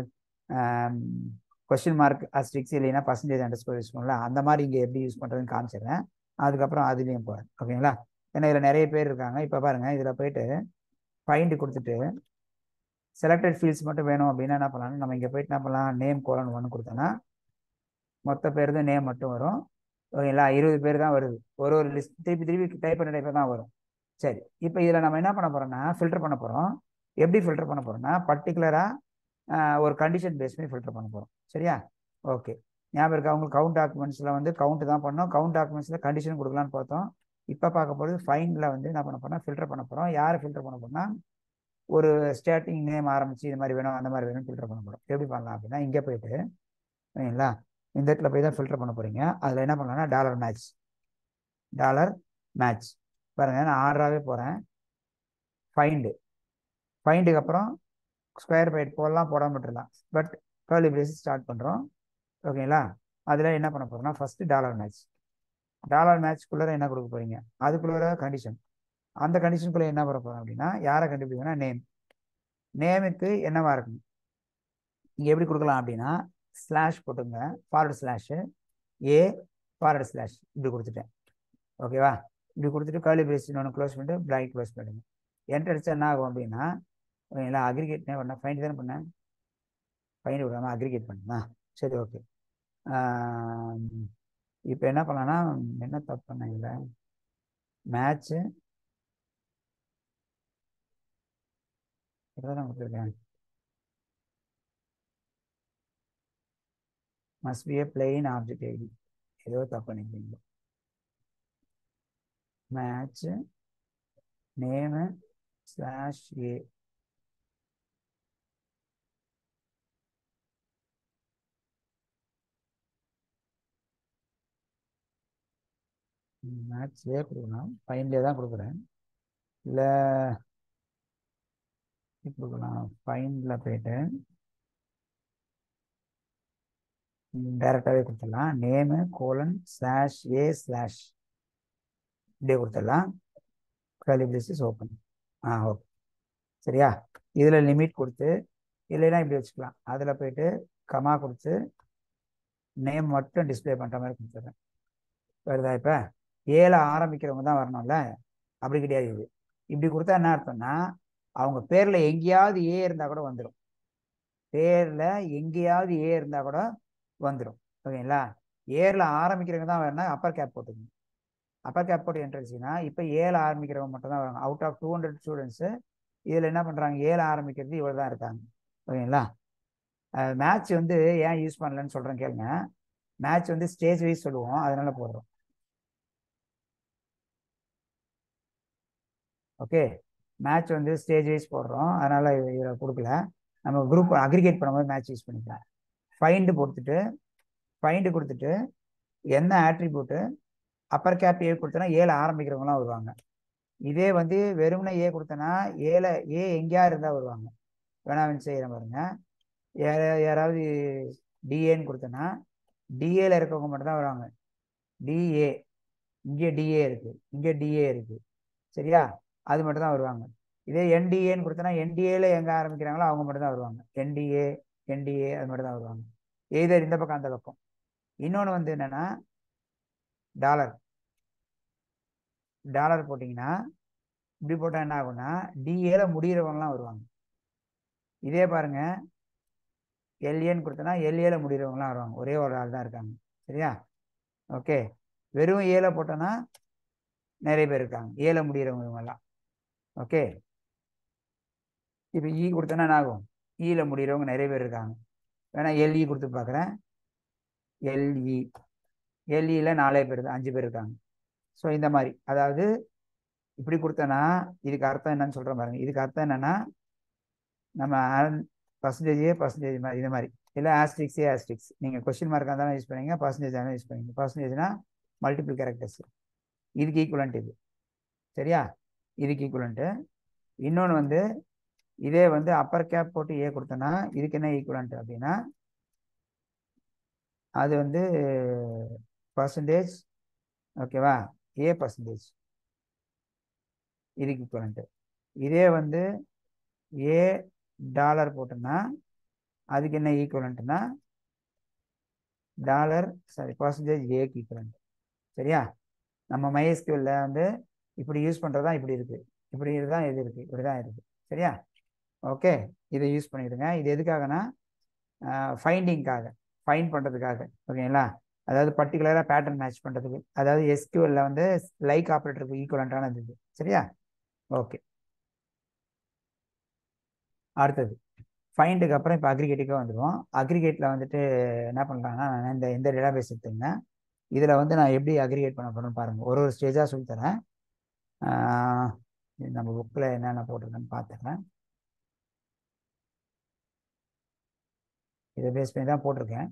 question mark asterisks இல்லைன்னா பர்சன்டேஜ் அண்டர் ஸ்கோர் யூஸ் பண்ணல அந்த மாதிரி இங்கே எப்படி யூஸ் பண்ணுறதுன்னு காமிச்சிடுறேன் அதுக்கப்புறம் அதுலேயும் போகிறேன் ஓகேங்களா ஏன்னா இதில் நிறைய பேர் இருக்காங்க இப்போ பாருங்கள் இதில் போயிட்டு ஃபைண்டு கொடுத்துட்டு செலக்டட் ஃபீல்ட்ஸ் மட்டும் வேணும் அப்படின்னா என்ன பண்ணலாம் நம்ம இங்கே போயிட்டு என்ன பண்ணலாம் நேம் கோலன் ஒன்று கொடுத்தோன்னா மொத்த பேர் தான் நேம் மட்டும் வரும் ஓகேங்களா இருபது பேர் தான் வருது ஒரு ஒரு லிஸ்ட் திருப்பி திருப்பி டைப் பண்ண டைப் தான் வரும் சரி இப்போ இதில் நம்ம என்ன பண்ண போகிறோம்னா ஃபில்டர் பண்ண போகிறோம் எப்படி ஃபில்டர் பண்ண போகிறோம்னா பர்டிகுலராக ஒரு கண்டிஷன் பேஸ் பண்ணி ஃபில்டர் பண்ண போகிறோம் சரியா ஓகே ஞாபகம் இருக்கா அவங்க கவுண்ட் டாக்குமெண்ட்ஸில் வந்து கவுண்ட் தான் பண்ணோம் கவுண்ட் டாக்குமெண்ட்ஸில் கண்டிஷன் கொடுக்கலான்னு பார்த்தோம் இப்போ பார்க்க போகிறது ஃபைனில் வந்து என்ன பண்ண போறோம் ஃபில்டர் பண்ண போகிறோம் யாரை ஃபில்டர் பண்ண போறோம்னா ஒரு ஸ்டார்டிங் நேம் ஆரம்பிச்சு இது மாதிரி வேணும் அந்த மாதிரி வேணும் ஃபில்டர் பண்ண போகிறோம் எப்படி பண்ணலாம் அப்படின்னா இங்கே போயிட்டு ஓகேங்களா இந்த இடத்துல போய் தான் ஃபில்டர் பண்ண போகிறீங்க அதில் என்ன பண்ணலாம்னா டாலர் மேட்ச் டாலர் மேட்ச் பாருங்கள் நான் ஆர்டராகவே போகிறேன் ஃபைண்டு ஃபைண்டுக்கு அப்புறம் ஸ்கொயர் பைட் போடலாம் போடாமல் விட்டுருலாம் பட் கேர்லி பிரேஸ் ஸ்டார்ட் பண்ணுறோம் ஓகேங்களா அதில் என்ன பண்ண போகிறோம்னா ஃபஸ்ட்டு டாலர் மேட்ச் டாலர் மேட்ச்க்குள்ளே என்ன கொடுக்க போகிறீங்க அதுக்குள்ளே கண்டிஷன் அந்த கண்டிஷனுக்குள்ளே என்ன பண்ண போகிறோம் அப்படின்னா யாரை கண்டுபிடிக்கணும்னா நேம் நேமுக்கு என்னவா இருக்கும் இங்கே எப்படி கொடுக்கலாம் அப்படின்னா ஸ்லாஷ் போட்டுங்க forward slash A forward slash இப்படி கொடுத்துட்டேன் ஓகேவா இப்படி கொடுத்துட்டு கர்லி பிரேஸ் ஒன்று க்ளோஸ் பண்ணிட்டு பிளாக் க்ளோஸ் பண்ணிடுங்க என்ட்ரு அடிச்சா என்ன ஆகும் அப்படின்னா ஓகேங்களா அக்ரிகேட் என்ன பண்ணேன் ஃபைண்ட் தானே பண்ணேன் ஃபைண்ட் விடாம அக்ரிகேட் பண்ணுமா சரி ஓகே இப்போ என்ன பண்ணலாம்னா என்ன தப்பு பண்ணேன் இல்லை மேட்ச்சு தான் கொடுத்துருக்கேன் must be a plain object ID ஏதோ தப்பு பண்ணிக்கிறீங்க மேட்ச் நேமு ஸ்லாஷ் ஏ மேட்ச்லேயே கொடுக்கலாம் ஃபைன்லேயே தான் கொடுக்குறேன் இல்லை கொடுக்கலாம் ஃபைனில் போயிட்டு டைரெக்டாகவே கொடுத்துடலாம் name colon slash A slash இப்படியே கொடுத்துடலாம் curly braces open ah okay சரியா இதில் லிமிட் கொடுத்து இல்லைன்னா இப்படி வச்சுக்கலாம் அதில் போயிட்டு கமா கொடுத்து நேம் மட்டும் டிஸ்பிளே பண்ணுற மாதிரி கொடுத்துட்றேன் வருதா இப்போ ஏல ஆரம்பிக்கிறவங்க தான் வரணும்ல அப்படி கிடையாது இது இப்படி கொடுத்தா என்ன அர்த்தம்னா அவங்க பேரில் எங்கேயாவது ஏ இருந்தால் கூட வந்துடும் பேரில் எங்கேயாவது ஏ இருந்தால் கூட வந்துடும் ஓகேங்களா ஏரில் ஆரம்பிக்கிறவங்க தான் வரணும் அப்பர் கேப் போட்டுக்கணும் அப்பர் கேப் போட்டு என்ட்ரன்ஸ்னா இப்போ ஏழு ஆரம்பிக்கிறவங்க மட்டும் தான் வராங்க out of two hundred students இதில் என்ன பண்ணுறாங்க ஏழு ஆரம்பிக்கிறது இவ்வளோ தான் இருக்காங்க ஓகேங்களா மேட்ச் வந்து ஏன் யூஸ் பண்ணலன்னு சொல்கிறேன் கேளுங்க மேட்ச் வந்து ஸ்டேஜ் வைஸ் சொல்லுவோம் அதனால போடுறோம் ஓகே மேட்ச் வந்து ஸ்டேஜ் வைஸ் போடுறோம் அதனால் இதில் கொடுக்கல நம்ம குரூப் அக்ரிகேட் பண்ணும்போது மேட்ச் யூஸ் பண்ணிக்கலாம் ஃபைண்டு கொடுத்துட்டு ஃபைண்டு கொடுத்துட்டு என்ன ஆட்ரிபியூட்டு அப்பர் கேப் ஏ கொடுத்தனா ஏழு ஆரம்பிக்கிறவங்களாம் வருவாங்க இதே வந்து வெறுமனே ஏ கொடுத்தனா ஏழை ஏ எங்கேயா இருந்தால் வருவாங்க வேணாம் செய்கிற பாருங்க யாராவது டிஏன்னு கொடுத்தனா டிஏல இருக்கவங்க மட்டும் தான் வருவாங்க டிஏ இங்கே டிஏ இருக்கு இங்கே டிஏ இருக்கு சரியா அது மட்டும் தான் வருவாங்க இதே என்டிஏன்னு கொடுத்தனா என்டிஏல எங்க ஆரம்பிக்கிறாங்களோ அவங்க மட்டும் தான் வருவாங்க என்டிஏ என்டிஏ அது மட்டும் தான் வருவாங்க எய்தர் இந்த பக்கம் அந்த பக்கம் இன்னொன்று வந்து என்னன்னா டாலர் டாலர் போட்டிங்கன்னா இப்படி போட்டால் என்ன ஆகும்னா டிஏல முடிகிறவங்கலாம் வருவாங்க இதே பாருங்க எல்ஏன்னு கொடுத்தனா எல்ஏல முடிகிறவங்களாம் வருவாங்க ஒரே ஒரு ஆள் தான் இருக்காங்க சரியா ஓகே வெறும் ஏல போட்டோன்னா நிறைய பேர் இருக்காங்க ஏல முடிகிறவங்க இவங்கெல்லாம் ஓகே இப்போ இ கொடுத்தோன்னா என்ன ஆகும் ஈல முடிகிறவங்க நிறைய பேர் இருக்காங்க வேணா எல்இ கொடுத்து பார்க்குறேன் எல்இ எல்இல நாலே பேர் அஞ்சு பேர் இருக்காங்க ஸோ இந்த மாதிரி அதாவது இப்படி கொடுத்தனா இதுக்கு அர்த்தம் என்னன்னு சொல்கிறேன் பாருங்க இதுக்கு அர்த்தம் என்னன்னா நம்ம பர்சன்டேஜே பர்சன்டேஜ் மாதிரி இது மாதிரி இல்லை ஆஸ்ட்ரிக்ஸே ஆஸ்ட்ரிக்ஸ் நீங்கள் கொஸ்டின் மார்க்காக இருந்தாலும் யூஸ் பண்ணீங்க பர்சன்டேஜ் இருந்தாலும் யூஸ் பண்ணீங்க பர்சன்டேஜ்னா மல்டிபிள் கேரக்டர்ஸ் இதுக்கு ஈக்குவலண்ட் இது சரியா இதுக்கு ஈக்குவலண்ட்டு இன்னொன்று வந்து இதே வந்து அப்பர் கேப் போட்டு ஏ கொடுத்தோன்னா இதுக்கு என்ன ஈக்குவலண்ட் அப்படின்னா அது வந்து பர்சன்டேஜ் ஓகேவா ஏ பர்சன்டேஜ் இதுக்கு ஈக்குவலண்ட்டு இதே வந்து ஏ டாலர் போட்டோம்னா அதுக்கு என்ன ஈக்குவலண்ட்னா டாலர் சாரி பர்சன்டேஜ் ஏக்கு ஈக்குவலண்ட் சரியா நம்ம மைஎஸ்கியூவில் வந்து இப்படி யூஸ் பண்ணுறது தான் இப்படி இருக்குது இப்படி தான் இது இருக்குது இப்படி தான் இருக்குது சரியா ஓகே இதை யூஸ் பண்ணிடுங்க இது எதுக்காகனா ஃபைண்டிங்காக ஃபைன் பண்ணுறதுக்காக ஓகேங்களா அதாவது பர்டிகுலராக பேட்டர்ன் மேட்ச் பண்ணுறதுக்கு அதாவது எஸ்கியூஎல்ல வந்து லைக் ஆப்ரேட்டருக்கு ஈக்குவலண்ட்டானது இது சரியா ஓகே அடுத்தது ஃபைண்டுக்கு அப்புறம் இப்போ அக்ரிகேட்டுக்கு வந்துடுவோம் அக்ரிகேட்டில் வந்துட்டு என்ன பண்ணுறாங்கன்னா நான் இந்த இந்த டேட்டாபேஸ் எடுத்துங்க இதில் வந்து நான் எப்படி அக்ரிகேட் பண்ண போகிறேன்னு பாருங்கள் ஒரு ஒரு ஸ்டேஜாக சொல்லித்தரேன் நம்ம புக்கில் என்னென்ன போட்டிருக்கேன்னு பார்த்துக்கிறேன் இதை பேஸ் பண்ணி தான் போட்டிருக்கேன்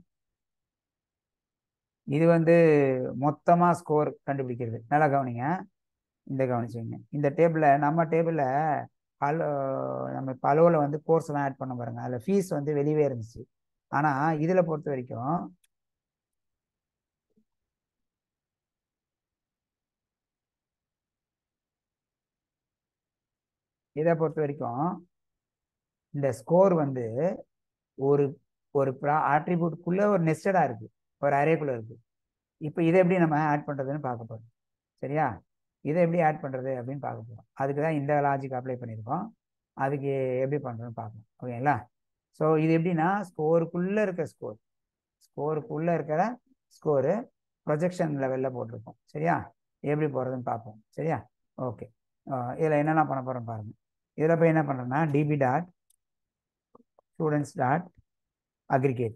இது வந்து மொத்தமாக ஸ்கோர் கண்டுபிடிக்கிறது நல்லா கவனிங்க இந்த கவனிச்சுங்க இந்த டேபிளில் நம்ம டேபிளில் பல நம்ம பலவில் வந்து கோர்ஸ் எல்லாம் ஆட் பண்ண பாருங்க அதில் ஃபீஸ் வந்து வெளியவே இருந்துச்சு ஆனால் இதில் பொறுத்த வரைக்கும் இதை பொறுத்த வரைக்கும் இந்த ஸ்கோர் வந்து ஒரு ஒரு ஆட்ரிபியூட்குள்ளே ஒரு நெஸ்டடாக இருக்குது ஒரு அரேக்குள்ளே இருக்குது இப்போ இதை எப்படி நம்ம ஆட் பண்ணுறதுன்னு பார்க்க போகிறோம் சரியா இதை எப்படி ஆட் பண்ணுறது அப்படின்னு பார்க்க போகிறோம் அதுக்கு தான் இந்த லாஜிக் அப்ளை பண்ணியிருக்கோம் அதுக்கு எப்படி பண்ணுறோன்னு பார்க்கணும் ஓகேங்களா ஸோ இது எப்படின்னா ஸ்கோருக்குள்ளே இருக்க ஸ்கோர் ஸ்கோருக்குள்ளே இருக்கிற ஸ்கோரு ப்ரொஜெக்ஷன் லெவலில் போட்டிருக்கோம் சரியா எப்படி போகிறதுன்னு பார்ப்போம் சரியா ஓகே இதில் என்னென்ன பண்ண போகிறோம் பாருங்கள் இதில் போய் என்ன பண்ணுறோன்னா DB dot students dot aggregate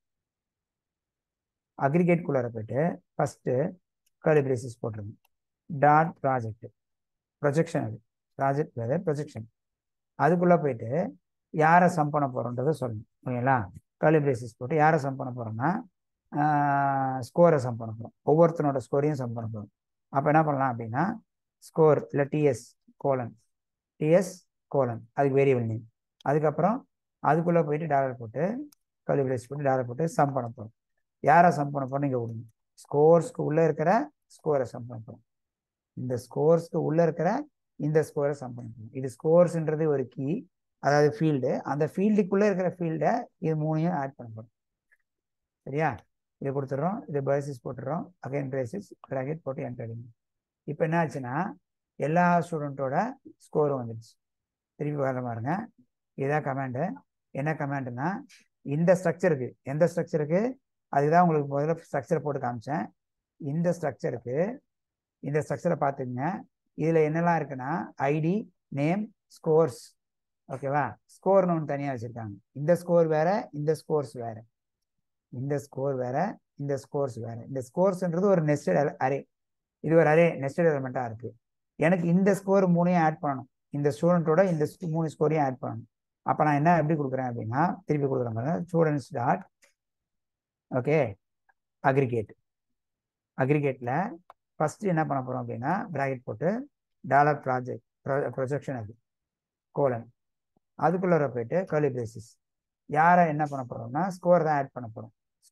அக்ரிகேட்குள்ளே போயிட்டு ஃபஸ்ட்டு கர்லி பிரேசஸ் போட்டுருங்க டாட் ப்ராஜெக்ட் ப்ரொஜெக்ஷன் அது ப்ராஜெக்ட் வேறு ப்ரொஜெக்ஷன் அதுக்குள்ளே போயிட்டு யாரை சம் பண்ண போகிறோன்றதை சொல்லணும் ஓகேங்களா கர்லி பிரேசஸ் போட்டு யாரை சம் பண்ண போகிறோம்னா ஸ்கோரை சம் பண்ண போகிறோம் ஒவ்வொருத்தனோட ஸ்கோரையும் சம் பண்ண போகிறோம் அப்போ என்ன பண்ணலாம் அப்படின்னா ஸ்கோர் இல்லை டிஎஸ் கோலன் டிஎஸ் கோலன் அதுக்கு வேரியபிள் நேம் அதுக்கப்புறம் அதுக்குள்ளே போயிட்டு டாலர் போட்டு கர்லி பிரேஸ் போட்டு டாலர் போட்டு சம் பண்ண போகிறோம் யாரை சம் பண்ண போகிறோம் இங்கே விடுங்க ஸ்கோர்ஸ்க்கு உள்ளே இருக்கிற ஸ்கோரை சம் பண்ண போகிறோம் இந்த ஸ்கோர்ஸ்க்கு உள்ளே இருக்கிற இந்த ஸ்கோரை சம் பண்ண போகிறோம் இது ஸ்கோர்ஸ்ன்றது ஒரு கீ அதாவது ஃபீல்டு அந்த ஃபீல்டுக்குள்ளே இருக்கிற ஃபீல்டை இது மூணையும் ஆட் பண்ண போகிறோம் சரியா இதை கொடுத்துட்றோம் இது பேசிஸ் போட்டுடுறோம் அகைன் பேசிஸ் ப்ராக்கெட் போட்டு என்டரிங் இப்போ என்ன ஆச்சுன்னா எல்லா ஸ்டூடெண்ட்டோட ஸ்கோரும் வந்துடுச்சு திருப்பி வர பாருங்க இதுதான் கமாண்டு என்ன கமாண்டுனா இந்த ஸ்ட்ரக்சருக்கு எந்த ஸ்ட்ரக்சருக்கு அதுதான் உங்களுக்கு முதல்ல ஸ்ட்ரக்சரை போட்டு காமிச்சேன் இந்த ஸ்ட்ரக்சருக்கு இந்த ஸ்ட்ரக்சரை பார்த்துக்குங்க இதில் என்னெல்லாம் இருக்குன்னா ஐடி நேம் ஸ்கோர்ஸ் ஓகேவா ஸ்கோர்னு ஒன்று தனியாக வச்சுருக்காங்க இந்த ஸ்கோர் வேற இந்த ஸ்கோர்ஸ் வேற இந்த ஸ்கோர் வேற இந்த ஸ்கோர்ஸ் வேற இந்த ஸ்கோர்ஸ்ன்றது ஒரு நெஸ்டட் அரே இது ஒரு அரே நெஸ்டட் எலமெண்ட்டாக இருக்குது எனக்கு இந்த ஸ்கோர் மூணையும் ஆட் பண்ணணும் இந்த ஸ்டூடெண்ட்டோட இந்த மூணு ஸ்கோரையும் ஆட் பண்ணணும் அப்போ நான் என்ன எப்படி கொடுக்குறேன் அப்படின்னா திருப்பி கொடுக்குறேன் பாருங்க ஸ்டூடெண்ட்ஸ் டாட் ஓகே அக்ரிகேட் அக்ரிகேட்டில் ஃபஸ்ட்டு என்ன பண்ண போகிறோம் அப்படின்னா ப்ராக்கெட் போட்டு டாலர் ப்ராஜெக்ட் ப்ரொஜெக்ஷன் அது கோலன் அதுக்குள்ளே போயிட்டு கர்லி பேசிஸ் யாரை என்ன பண்ண போகிறோம்னா ஸ்கோர் தான் ஆட் பண்ண போகிறோம்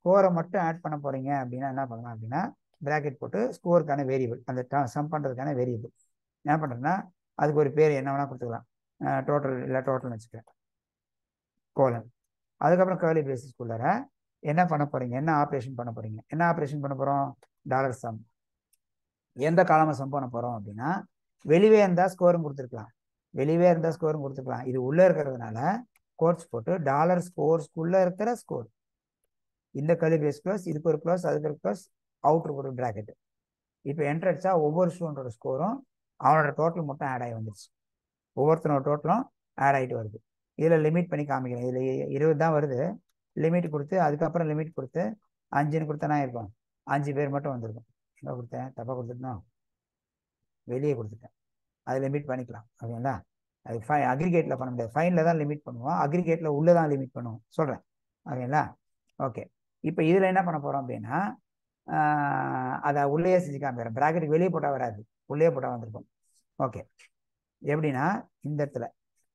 ஸ்கோரை மட்டும் ஆட் பண்ண போறீங்க அப்படின்னா என்ன பண்ணலாம் அப்படின்னா பிராக்கெட் போட்டு ஸ்கோருக்கான வேரியபிள் அந்த சம் பண்ணுறதுக்கான வேரியபிள் என்ன பண்ணுறேன்னா அதுக்கு ஒரு பேர் என்ன வேணால் கொடுத்துக்கலாம் டோட்டல் இல்லை டோட்டல்னு வச்சுக்கிறேன் கோலன் அதுக்கப்புறம் கேர்லி பேசிஸ்குள்ளார என்ன பண்ண போறீங்க என்ன ஆப்ரேஷன் பண்ண போறீங்க என்ன ஆப்ரேஷன் பண்ண போகிறோம் டாலர் சம் எந்த காலமை சம் பண்ண போகிறோம் அப்படின்னா வெளியே இருந்தால் ஸ்கோரும் கொடுத்துருக்கலாம் வெளியே இருந்தால் ஸ்கோரும் கொடுத்துருக்கலாம் இது உள்ளே இருக்கிறதுனால கோர்ஸ் போட்டு டாலர் ஸ்கோர்ஸ்குள்ளே இருக்கிற ஸ்கோர் இந்த கலி பேஸ் க்ளோஸ் இதுக்கு ஒரு க்ளோஸ் அதுக்கு ஒரு க்ளோஸ் அவுட்ருக்கு ஒரு ப்ராக்கெட் இப்போ என்ட்ரு அடிச்சா ஒவ்வொரு ஸ்டூடெண்டோட ஸ்கோரும் அவனோட டோட்டல் மட்டும் ஆட் ஆகி வந்துருச்சு ஒவ்வொருத்தனோட டோட்டலும் ஆட் ஆகிட்டு வருது இதில் லிமிட் பண்ணி காமிக்கிறேன் இதில் இருபது தான் வருது லிமிட் கொடுத்து அதுக்கப்புறம் லிமிட் கொடுத்து அஞ்சுன்னு கொடுத்தனா இருக்கும் அஞ்சு பேர் மட்டும் வந்திருக்கும் எங்கே கொடுத்தேன் தப்பாக கொடுத்துட்டோம் வெளியே கொடுத்துட்டேன் அது லிமிட் பண்ணிக்கலாம் ஓகேங்களா அது ஃபை அக்ரிகேட்டில் பண்ண முடியாது ஃபைனில் தான் லிமிட் பண்ணுவோம் அக்ரிகேட்டில் உள்ளே தான் லிமிட் பண்ணுவோம் சொல்கிறேன் ஓகேங்களா ஓகே இப்போ இதில் என்ன பண்ண போகிறோம் அப்படின்னா அதை உள்ளேயே செஞ்சு காமிக்கிறேன் ப்ராக்கெட்டுக்கு வெளியே போட்டால் வராது உள்ளே போட்டால் வந்திருக்கும் ஓகே எப்படின்னா இந்த இடத்துல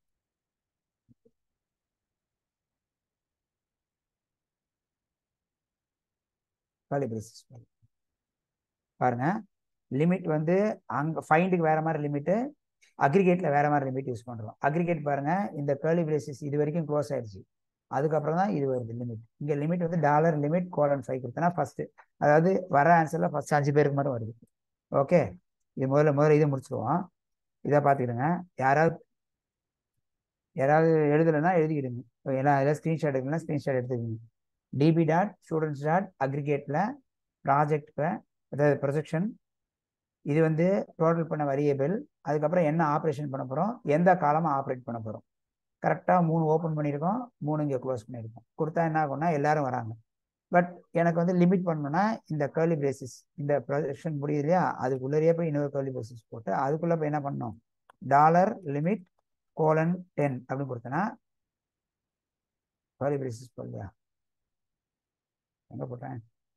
காலிபிரேசிஸ் பாருங்க லிமிட் வந்து அங்கே ஃபைண்டுக்கு வேற மாதிரி லிமிட்டு அக்ரிகேட்டில் வேற மாதிரி லிமிட் யூஸ் பண்ணுறோம் அக்ரிகேட் பாருங்க இந்த கேர்லி பிரேசிஸ் இது வரைக்கும் க்ளோஸ் ஆயிடுச்சு அதுக்கப்புறம் தான் இது வருது லிமிட் இங்கே லிமிட் வந்து டாலர் லிமிட் கோலன் ஃபைவ் கொடுத்தனா ஃபர்ஸ்ட் அதாவது வர ஆன்சரில் ஃபர்ஸ்ட் அஞ்சு பேருக்கு மட்டும் வருது ஓகே இது முதல்ல முதல்ல இதை முடிச்சிடுவோம் இதை பார்த்துக்கிடுங்க யாராவது யாராவது எழுதலைன்னா எழுதிக்கிடுங்க எல்லாம் ஏதாவது ஸ்க்ரீன்ஷாட் எடுக்கலாம் ஸ்க்ரீன்ஷாட் எடுத்துக்கோங்க டிபி டாட் ஸ்டூடெண்ட்ஸ் டாட் அக்ரிகேட்டில் ப்ராஜெக்ட் அதாவது ப்ரொஜெக்ஷன் இது வந்து டோட்டல் பண்ண வரியபிள் அதுக்கப்புறம் என்ன ஆப்ரேஷன் பண்ண போகிறோம் எந்த காலமாக ஆப்ரேட் பண்ண போகிறோம் கரெக்டாக மூணு ஓப்பன் பண்ணியிருக்கோம் மூணு இங்கே க்ளோஸ் பண்ணியிருக்கோம் கொடுத்தா என்ன ஆகும்னா எல்லாரும் வராங்க பட் எனக்கு வந்து லிமிட் பண்ணணும்னா இந்த கேர்லி பிரேசிஸ் இந்த ப்ரொஜெக்ஷன் முடியுது இல்லையா அதுக்குள்ளேயே போய் இன்னொரு கேர்லி பிரேசிஸ் போட்டு அதுக்குள்ளே போய் என்ன பண்ணணும் டாலர் லிமிட் கோலன் டென் அப்படின்னு கொடுத்தனா கேர்லி பிரேசிஸ் போடலையா எங்கே போட்டேன்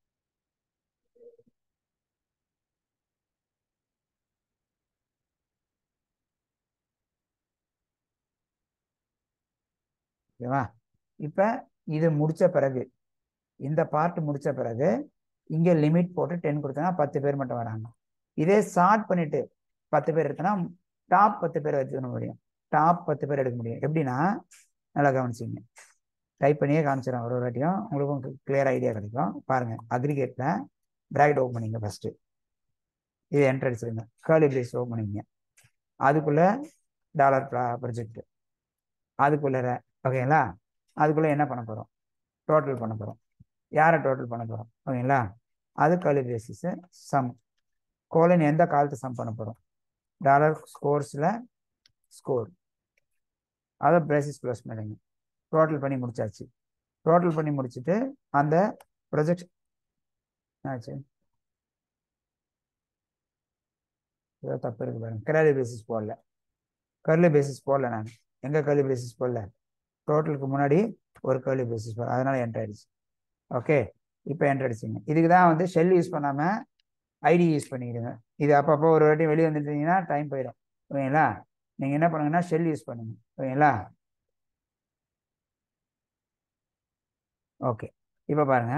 ஓகேவா இப்போ இது முடிச்ச பிறகு இந்த பார்ட் முடிச்ச பிறகு இங்கே லிமிட் போட்டு டென் கொடுத்தனா பத்து பேர் மட்டும் வராங்க இதே ஷார்ட் பண்ணிட்டு பத்து பேர் எடுத்தனா டாப் பத்து பேர் எடுத்துக்க முடியும் டாப் பத்து பேர் எடுக்க முடியும் எப்படின்னா நல்லா கவனிச்சிங்க டைப் பண்ணியே காமிச்சிடறேன் ஒரு ஒரு வாட்டியும் உங்களுக்கும் கிளியர் ஐடியா கிடைக்கும் பாருங்க அக்ரிகேட்டில் பிராக்கெட் ஓப்பன் பண்ணிங்க ஃபர்ஸ்ட் இது என்ட்ரு அடிச்சிருங்க கேர்லி பிரேஸ் ஓப்பன் பண்ணிங்க அதுக்குள்ள டாலர் ப்ரொஜெக்ட் அதுக்குள்ள ஓகேங்களா அதுக்குள்ளே என்ன பண்ண போகிறோம் டோட்டல் பண்ண போகிறோம் யாரை டோட்டல் பண்ண போகிறோம் ஓகேங்களா அது கலி பேசிஸு சம் கோலன் எந்த காலத்தை சம் பண்ண போகிறோம் டாலர் ஸ்கோர்ஸில் ஸ்கோர் அதை பேசிஸ் க்ளோஸ் பண்ணிடுங்க டோட்டல் பண்ணி முடிச்சாச்சு டோட்டல் பண்ணி முடிச்சுட்டு அந்த ப்ரொஜெக்ட் ஆச்சு ஏதோ தப்பு இருக்கு பாருங்க கர்லி பேசிஸ் போடல கர்லி பேசிஸ் போடல நான் எங்கே கர்லி பேசிஸ் போடல டோட்டலுக்கு முன்னாடி ஒரு கர்லி பேசிஸ் போடல அதனால என்ட்ரு ஆயிடுச்சு ஓகே இப்போ என்ட்ரு அடிச்சிங்க இதுக்கு தான் வந்து ஷெல் யூஸ் பண்ணாமல் ஐடி யூஸ் பண்ணிக்கிடுங்க இது அப்பப்போ ஒரு வாட்டி வெளியே வந்துட்டீங்கன்னா டைம் போயிடும் ஓகேங்களா நீங்கள் என்ன பண்ணுங்கன்னா ஷெல் யூஸ் பண்ணுங்க ஓகேங்களா ஓகே இப்போ பாருங்க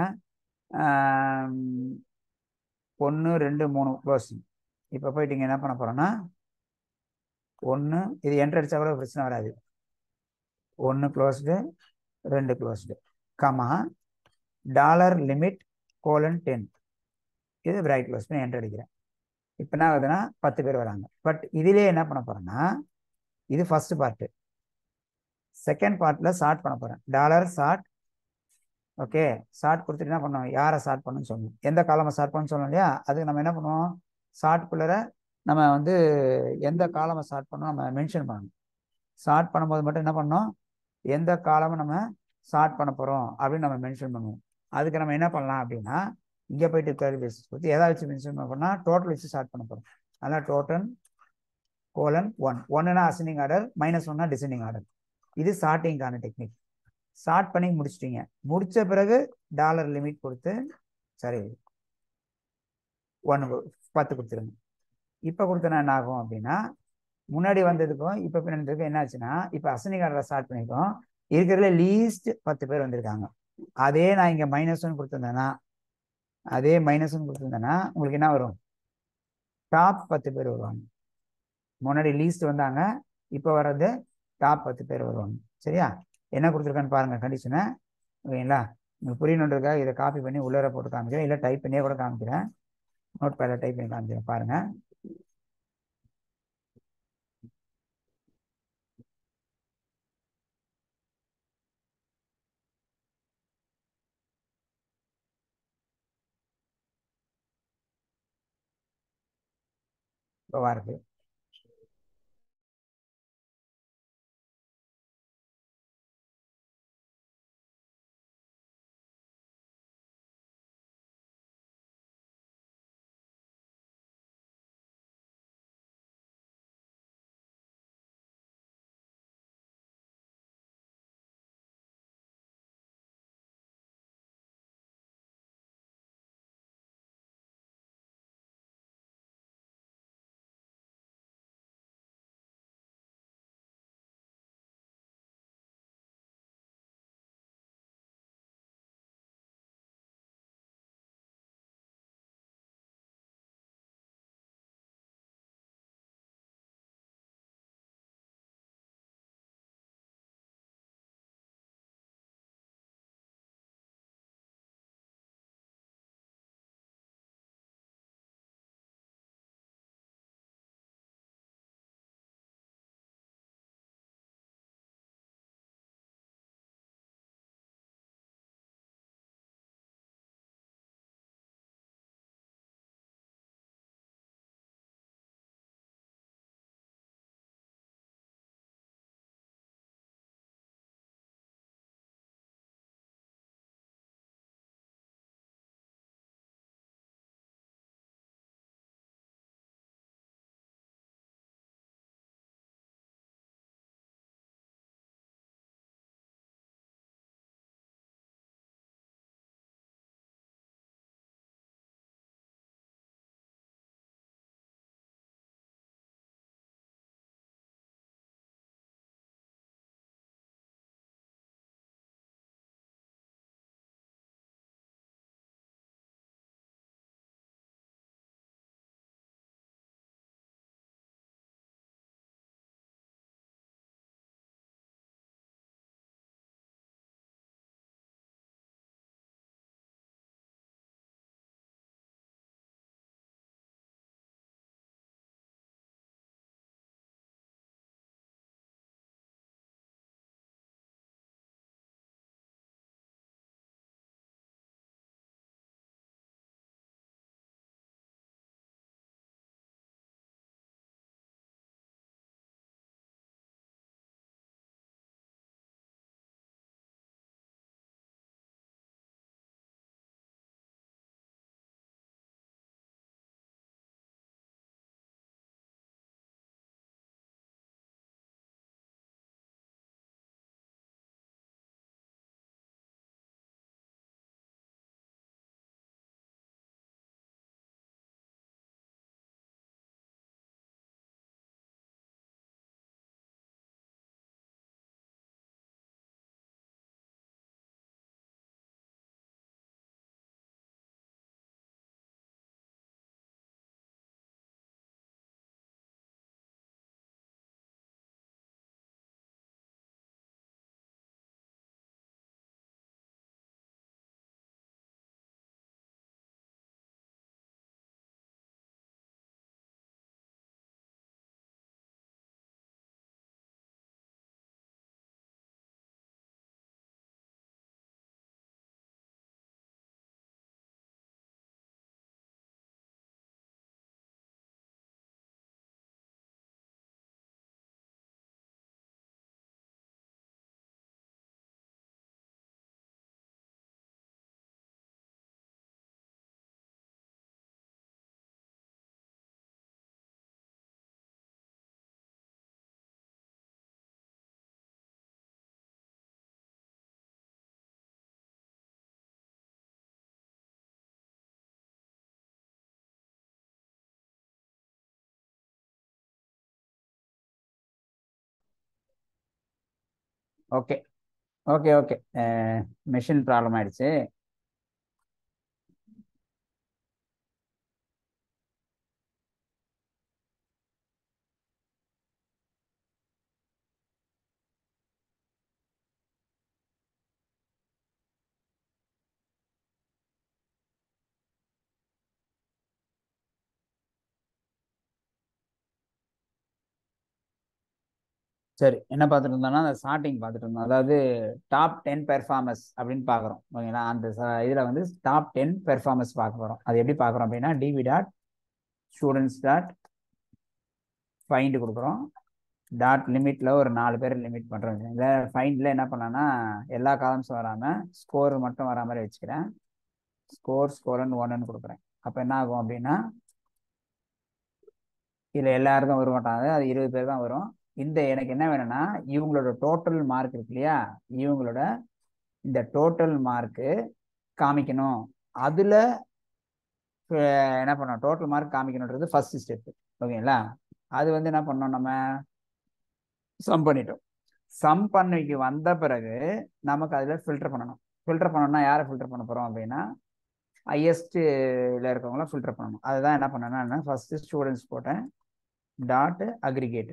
ஒன்று ரெண்டு மூணு க்ளோஸ் இப்போ போயிட்டு இங்கே என்ன பண்ண போகிறோன்னா ஒன்று இது என்ட்ரு அடித்தா கூட பிரச்சனை வராது ஒன்று க்ளோஸ்டு ரெண்டு closed comma dollar limit colon ten இது பிரைட் க்ளோஸ் பண்ணி என்ட்ரு அடிக்கிறேன் இப்போ என்ன ஆகுதுன்னா பத்து பேர் வராங்க பட் இதிலே என்ன பண்ண போகிறேன்னா இது ஃபர்ஸ்ட் பார்ட்டு செகண்ட் பார்ட்டில் ஷார்ட் பண்ண போகிறேன் டாலர் ஷார்ட் ஓகே ஷார்ட் கொடுத்துட்டு என்ன பண்ணுவோம் யாரை ஷார்ட் பண்ணணும்னு சொல்லணும் எந்த காலமாக ஷார்ட் பண்ணணும்னு சொல்லணும் இல்லையா அதுக்கு நம்ம என்ன பண்ணுவோம் ஷார்ட்குள்ளே நம்ம வந்து எந்த காலமை ஷார்ட் பண்ணணும் நம்ம மென்ஷன் பண்ணணும் ஷார்ட் பண்ணும்போது மட்டும் என்ன பண்ணணும் எந்த காலமை நம்ம ஷார்ட் பண்ண போகிறோம் அப்படின்னு நம்ம மென்ஷன் பண்ணுவோம் அதுக்கு நம்ம என்ன பண்ணலாம் அப்படின்னா இங்கே போயிட்டு கேர்லி பேசிஸ் கொடுத்து எதை வச்சு மென்ஷன் பண்ணோம்னா டோட்டல் வச்சு ஸ்டார்ட் பண்ண போகிறோம் அதனால் டோட்டல் கோலன் ஒன் ஒன்னுனா அசனிங் ஆர்டர் மைனஸ் ஒன்னா டிசைனிங் ஆர்டர் இது ஷார்ட்டிங்கான டெக்னிக் ஷார்ட் பண்ணி முடிச்சிட்டீங்க முடிச்ச பிறகு டாலர் லிமிட் கொடுத்து சரி ஒன்று பத்து கொடுத்துருங்க இப்போ கொடுத்தனா என்ன ஆகும் அப்படின்னா முன்னாடி வந்ததுக்கும் இப்போ பின்னாடி என்ன ஆச்சுன்னா இப்போ அசனிங் ஆர்டரை ஸ்டார்ட் பண்ணியிருக்கோம் இருக்கிறதுல லீஸ்ட் பத்து பேர் வந்திருக்காங்க அதே நான் இங்கே மைனஸ் ஒன் கொடுத்துருந்தேன்னா அதே மைனஸ் ஒன் கொடுத்துருந்தேன்னா உங்களுக்கு என்ன வரும் டாப் பத்து பேர் வருவாங்க முன்னாடி லீஸ்ட் வந்தாங்க இப்போ வர்றது டாப் பத்து பேர் வருவாங்க சரியா என்ன கொடுத்துருக்கான்னு பாருங்கள் கண்டிஷனை ஓகேங்களா உங்களுக்கு புரியணுன்றதுக்காக இதை காப்பி பண்ணி உள்ளார போட்டு காமிக்கிறேன் இல்லை டைப் பண்ணியே கூட காமிக்கிறேன் நோட் பேடில் டைப் பண்ணி காமிக்கிறேன் பாருங்கள் இப்போ வருது okay okay okay machine problem ஆயிடுச்சு சரி என்ன பார்த்துட்டு இருந்தோம்னா அந்த ஸ்டார்டிங் பார்த்துட்டு இருந்தோம் அதாவது டாப் டென் பெர்ஃபார்மன்ஸ் அப்படின்னு பார்க்குறோம் ஓகேங்களா அந்த இதில் வந்து டாப் டென் பெர்ஃபார்மன்ஸ் பார்க்க போகிறோம் அது எப்படி பார்க்குறோம் அப்படின்னா DB dot students dot find கொடுக்குறோம் டாட் லிமிட்டில் ஒரு நாலு பேர் லிமிட் பண்ணுறோம் இந்த ஃபைண்டில் என்ன பண்ணலான்னா எல்லா காலம்ஸும் வராமல் ஸ்கோர் மட்டும் வரா மாதிரி வச்சுக்கிறேன் ஸ்கோர் ஸ்கோர்னு ஒன்றுன்னு கொடுக்குறேன் அப்போ என்ன ஆகும் அப்படின்னா இதில் எல்லாருக்கும் வர மாட்டாங்க அது இருபது பேர் தான் வரும் இந்த எனக்கு என்ன வேணும்னா இவங்களோட டோட்டல் மார்க் இருக்கு இல்லையா இவங்களோட இந்த டோட்டல் மார்க்கு காமிக்கணும் அதில் என்ன பண்ணோம் டோட்டல் மார்க் காமிக்கணுன்றது ஃபர்ஸ்ட் ஸ்டெப் ஓகேங்களா அது வந்து என்ன பண்ணோம் நம்ம சம் பண்ணிட்டோம் சம் பண்ணிக்கு வந்த பிறகு நமக்கு அதில் ஃபில்டர் பண்ணணும் ஃபில்டர் பண்ணணும்னா யாரை ஃபில்டர் பண்ண போகிறோம் அப்படின்னா ஹையஸ்ட்டில் இருக்கவங்களாம் ஃபில்டர் பண்ணணும் அதுதான் என்ன பண்ணேன்னா ஃபஸ்ட்டு ஸ்டூடெண்ட்ஸ் போட்டேன் டாட் அக்ரிகேட்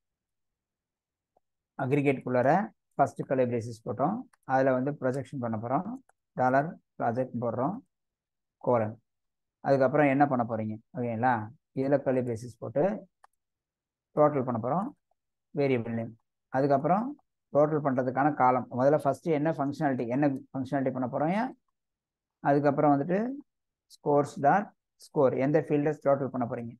அக்ரிகேட்குள்ளார ஃபஸ்ட்டு கலர் பேசிஸ் போட்டோம் அதில் வந்து ப்ரொஜெக்ஷன் பண்ண போகிறோம் டாலர் ப்ராஜெக்ட் போடுறோம் கோலன் அதுக்கப்புறம் என்ன பண்ண போகிறீங்க ஓகேங்களா இதில் கலர் பேசிஸ் போட்டு டோட்டல் பண்ண போகிறோம் வேரியபிள் நேம் அதுக்கப்புறம் டோட்டல் பண்ணுறதுக்கான காலம் முதல்ல ஃபஸ்ட்டு என்ன ஃபங்க்ஷனாலிட்டி என்ன ஃபங்க்ஷனாலிட்டி பண்ண போகிறோம் அதுக்கப்புறம் வந்துட்டு ஸ்கோர்ஸ் டாட் ஸ்கோர் எந்த ஃபீல்டர்ஸ் டோட்டல் பண்ண போகிறீங்க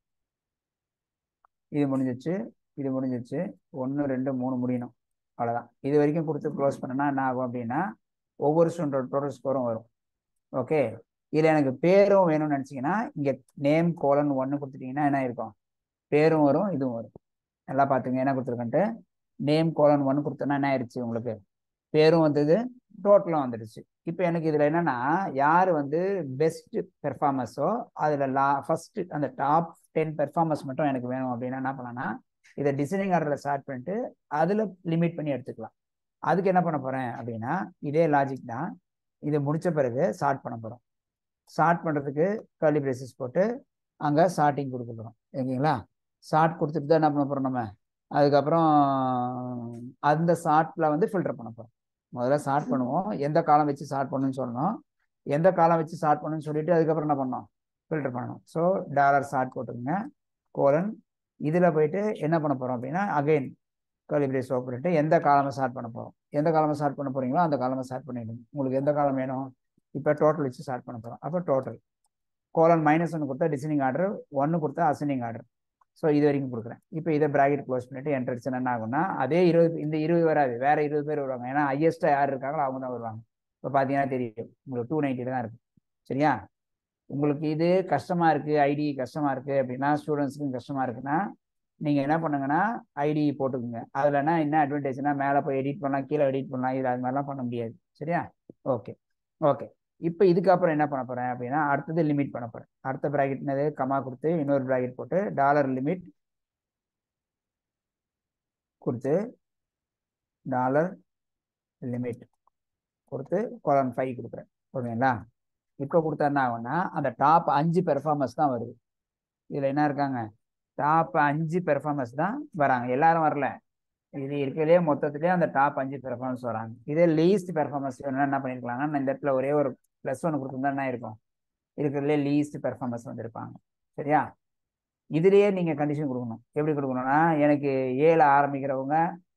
இது முடிஞ்சிச்சு இது முடிஞ்சிச்சு ஒன்று ரெண்டு மூணு முடியணும் அவ்வளோதான் இது வரைக்கும் கொடுத்து க்ளோஸ் பண்ணனா என்ன ஆகும் அப்படின்னா ஒவ்வொரு ஸ்டூடெண்டோட டோட்டல் ஸ்கோரும் வரும் ஓகே இதில் எனக்கு பேரும் வேணும்னு நினச்சிங்கன்னா இங்கே நேம் கோலன் ஒன்று கொடுத்துட்டிங்கன்னா என்ன இருக்கும் பேரும் வரும் இதுவும் வரும் நல்லா பார்த்துங்க என்ன கொடுத்துருக்கன்ட்டு நேம் கோலன் ஒன்று கொடுத்தோன்னா என்ன ஆயிடுச்சு உங்களுக்கு பேரும் வந்தது டோட்டலும் வந்துடுச்சு இப்போ எனக்கு இதில் என்னென்னா யார் வந்து பெஸ்ட் பெர்ஃபார்மன்ஸோ அதில் லா ஃபஸ்ட்டு அந்த டாப் டென் பெர்ஃபார்மன்ஸ் மட்டும் எனக்கு வேணும் அப்படின்னா என்ன பண்ணலாம்னா இதை டிசைனிங் ஆர்டரில் ஸ்டார்ட் பண்ணிட்டு அதில் லிமிட் பண்ணி எடுத்துக்கலாம் அதுக்கு என்ன பண்ண போகிறேன் அப்படின்னா இதே லாஜிக் தான் இது முடித்த பிறகு ஸ்டார்ட் பண்ண போகிறோம் ஸ்டார்ட் பண்ணுறதுக்கு கர்லி பிரேசஸ் போட்டு அங்கே ஸ்டார்டிங் கொடுக்க போகிறோம் ஓகேங்களா ஷார்ட் கொடுத்துட்டு தான் என்ன பண்ண போகிறோம் நம்ம அதுக்கப்புறம் அந்த ஷார்ட்டில் வந்து ஃபில்டர் பண்ண போகிறோம் முதல்ல ஸ்டார்ட் பண்ணுவோம் எந்த காலம் வச்சு ஸ்டார்ட் பண்ணணும்னு சொல்லணும் எந்த காலம் வச்சு ஸ்டார்ட் பண்ணணும்னு சொல்லிட்டு அதுக்கப்புறம் என்ன பண்ணணும் ஃபில்டர் பண்ணணும் ஸோ டாலர் ஸ்டார்ட் போட்டுருங்க கோலன் இதில் போயிட்டு என்ன பண்ண போகிறோம் அப்படின்னா அகைன் கலிபிரேஸ் ஓப் பண்ணிட்டு எந்த காலமாக ஸ்டார்ட் பண்ண போகிறோம் எந்த காலமாக ஸ்டார்ட் பண்ண போகிறீங்களோ அந்த காலமாக ஸ்டார்ட் பண்ணிவிடுங்க உங்களுக்கு எந்த காலம் வேணும் இப்போ டோட்டல் வச்சு ஸ்டார்ட் பண்ண போகிறோம் அப்போ டோட்டல் கோலன் மைனஸ் ஒன்று கொடுத்தா டிசைனிங் ஆர்டர் ஒன்று கொடுத்தா அசனிங் ஆர்டர் ஸோ இது வரைக்கும் கொடுக்குறேன் இப்போ இதை ப்ராக்கெட் க்ளோஸ் பண்ணிட்டு என்டர் அடிச்சுன்னா என்ன ஆகும்னா அதே இருபது இந்த இருபது வராது வேற இருபது பேர் வருவாங்க ஏன்னா ஹையஸ்ட்டாக யார் இருக்காங்களோ அவங்க தான் வருவாங்க இப்போ பார்த்தீங்கன்னா தெரியும் உங்களுக்கு டூ நைன்ட்டி தான் இருக்கும் சரியா உங்களுக்கு இது கஷ்டமாக இருக்குது ஐடி கஷ்டமாக இருக்குது அப்படின்னா ஸ்டூடெண்ட்ஸுக்கும் கஷ்டமாக இருக்குன்னா நீங்கள் என்ன பண்ணுங்கன்னா ஐடி போட்டுக்கோங்க அதில்னா என்ன அட்வான்டேஜ்னா மேலே போய் எடிட் பண்ணலாம் கீழே எடிட் பண்ணலாம் இது அது மாதிரிலாம் பண்ண முடியாது சரியா ஓகே ஓகே இப்போ இதுக்கப்புறம் என்ன பண்ண போகிறேன் அப்படின்னா அடுத்தது லிமிட் பண்ண போகிறேன் அடுத்த ப்ராக்கெட் என்னது கமா கொடுத்து இன்னொரு ப்ராக்கெட் போட்டு டாலர் லிமிட் கொடுத்து டாலர் லிமிட் கொடுத்து கொலன் ஃபைவ் கொடுக்குறேன் ஓகேங்களா இப்போ கொடுத்தா என்ன ஆகும்னா அந்த டாப் அஞ்சு பெர்ஃபார்மன்ஸ் தான் வருது இதில் என்ன இருக்காங்க டாப் அஞ்சு பெர்ஃபார்மன்ஸ் தான் வராங்க எல்லாரும் வரல இது இருக்கிறதுலே மொத்தத்திலே அந்த டாப் அஞ்சு பெர்ஃபார்மன்ஸ் வராங்க இதே லீஸ்ட் பெர்ஃபார்மன்ஸ் வேணும்னா என்ன பண்ணியிருக்கலாங்கன்னா இந்த இடத்துல ஒரே ஒரு ப்ளஸ் ஒன்று கொடுத்துருந்தா என்ன இருக்கும் இருக்கிறதுலே லீஸ்ட் பெர்ஃபார்மன்ஸ் வந்திருப்பாங்க சரியா இதுலேயே நீங்கள் கண்டிஷன் கொடுக்கணும் எப்படி கொடுக்கணும்னா எனக்கு ஏழு ஆரம்பிக்கிறவங்க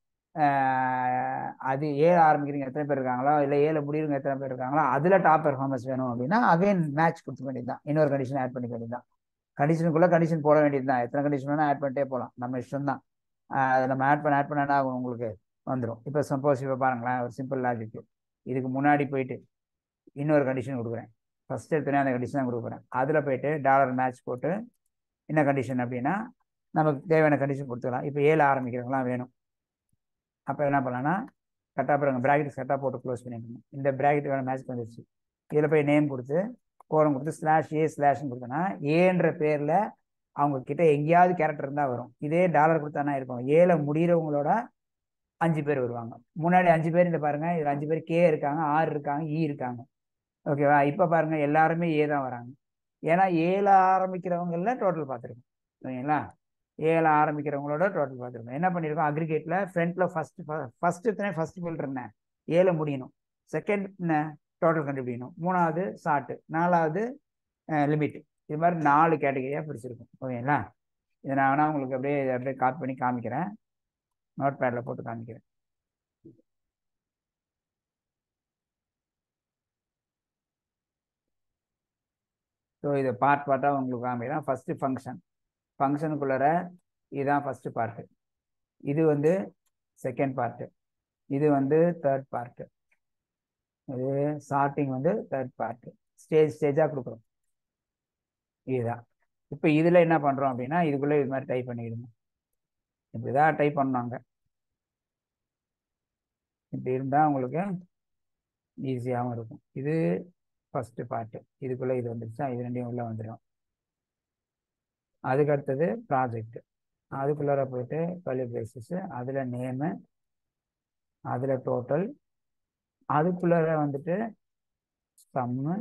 அது ஏழு ஆரம்பிக்கிறவங்க எத்தனை பேர் இருக்காங்களோ இல்லை ஏழு முடிவுங்க எத்தனை பேர் இருக்காங்களோ அதில் டாப் பெர்ஃபார்மன்ஸ் வேணும் அப்படின்னா அகைன் மேட்ச் கொடுத்துக்க வேண்டியது தான் இன்னொரு கண்டிஷன் ஆட் பண்ணிக்க வேண்டியது தான் கண்டிஷனுக்குள்ளே கண்டிஷன் போட வேண்டியது தான் எத்தனை கண்டிஷன் வேணால் ஆட் பண்ணிட்டே போகலாம் நம்ம இஷ்டம் தான் அதை நம்ம ஆட் பண்ண ஆட் பண்ண என்ன ஆகும் உங்களுக்கு வந்துடும் இப்போ சப்போஸ் இப்போ பாருங்களேன் ஒரு சிம்பிள் லாஜிக் இதுக்கு முன்னாடி போயிட்டு இன்னொரு கண்டிஷன் கொடுக்குறேன் ஃபஸ்ட் எடுத்தோடனே அந்த கண்டிஷன் தான் கொடுக்குறேன் அதில் போயிட்டு டாலர் மேட்ச் போட்டு என்ன கண்டிஷன் அப்படின்னா நமக்கு தேவையான கண்டிஷன் கொடுத்துக்கலாம் இப்போ ஏழு ஆரம்பிக்கிறவங்களாம் வேணும் அப்போ என்ன பண்ணலாம்னா கரெக்டாக பாருங்க ப்ராக்கெட் கரெக்டாக போட்டு க்ளோஸ் பண்ணிக்கணும் இந்த ப்ராக்கெட் வேணும் மேட்ச் வந்துருச்சு இதில் போய் நேம் கொடுத்து கோலம் கொடுத்து ஸ்லாஷ் ஏ ஸ்லாஷ்னு கொடுத்தோன்னா ஏன்ற பேரில் அவங்க கிட்ட எங்கேயாவது கேரக்டர் இருந்தால் வரும் இதே டாலர் கொடுத்தானா இருக்கும் ஏல முடிகிறவங்களோட அஞ்சு பேர் வருவாங்க முன்னாடி அஞ்சு பேர் இந்த பாருங்க இதுல அஞ்சு பேர் கே இருக்காங்க ஆர் இருக்காங்க இ இருக்காங்க ஓகேவா இப்போ பாருங்க எல்லாருமே ஏ தான் வராங்க ஏன்னா ஏல ஆரம்பிக்கிறவங்கள டோட்டல் பார்த்துருக்கோம் ஓகேங்களா ஏல ஆரம்பிக்கிறவங்களோட டோட்டல் பார்த்துருக்கோம் என்ன பண்ணியிருக்கோம் அக்ரிகேட்ல ஃப்ரண்ட்ல ஃபர்ஸ்ட் ஃபர்ஸ்ட் எத்தனை ஃபர்ஸ்ட் ஃபில்டர் என்ன ஏல முடியணும் செகண்ட் என்ன டோட்டல் கண்டுபிடிக்கணும் மூணாவது ஷார்ட் நாலாவது லிமிட் இது மாதிரி நாலு கேட்டகரியாக பிரிச்சிருக்கும் ஓகேங்களா இதை நான் வேணா உங்களுக்கு அப்படியே இதை அப்படியே காப்பி பண்ணி காமிக்கிறேன் நோட் பேடில் போட்டு காமிக்கிறேன் ஸோ இதை பார்ட் பார்ட்டாக உங்களுக்கு காமிக்கிறேன் ஃபஸ்ட்டு ஃபங்க்ஷன் ஃபங்க்ஷனுக்குள்ளார இதுதான் ஃபஸ்ட்டு பார்ட்டு இது வந்து செகண்ட் பார்ட்டு இது வந்து தேர்ட் பார்ட்டு இது சார்ட்டிங் வந்து தேர்ட் பார்ட்டு ஸ்டேஜ் ஸ்டேஜாக கொடுக்குறோம் இதுதான் இப்போ இதில் என்ன பண்ணுறோம் அப்படின்னா இதுக்குள்ளே இது மாதிரி டைப் பண்ணிடுங்க இப்படி தான் டைப் பண்ணாங்க இப்படி இருந்தால் உங்களுக்கு ஈஸியாகவும் இருக்கும் இது ஃபஸ்ட்டு பார்ட்டு இதுக்குள்ளே இது வந்துருச்சா இது ரெண்டையும் உள்ளே வந்துடும் அதுக்கு அடுத்தது ப்ராஜெக்ட் அதுக்குள்ளார போயிட்டு கலி பேசிஸ் அதில் நேமு அதில் டோட்டல் அதுக்குள்ளார வந்துட்டு சம்மு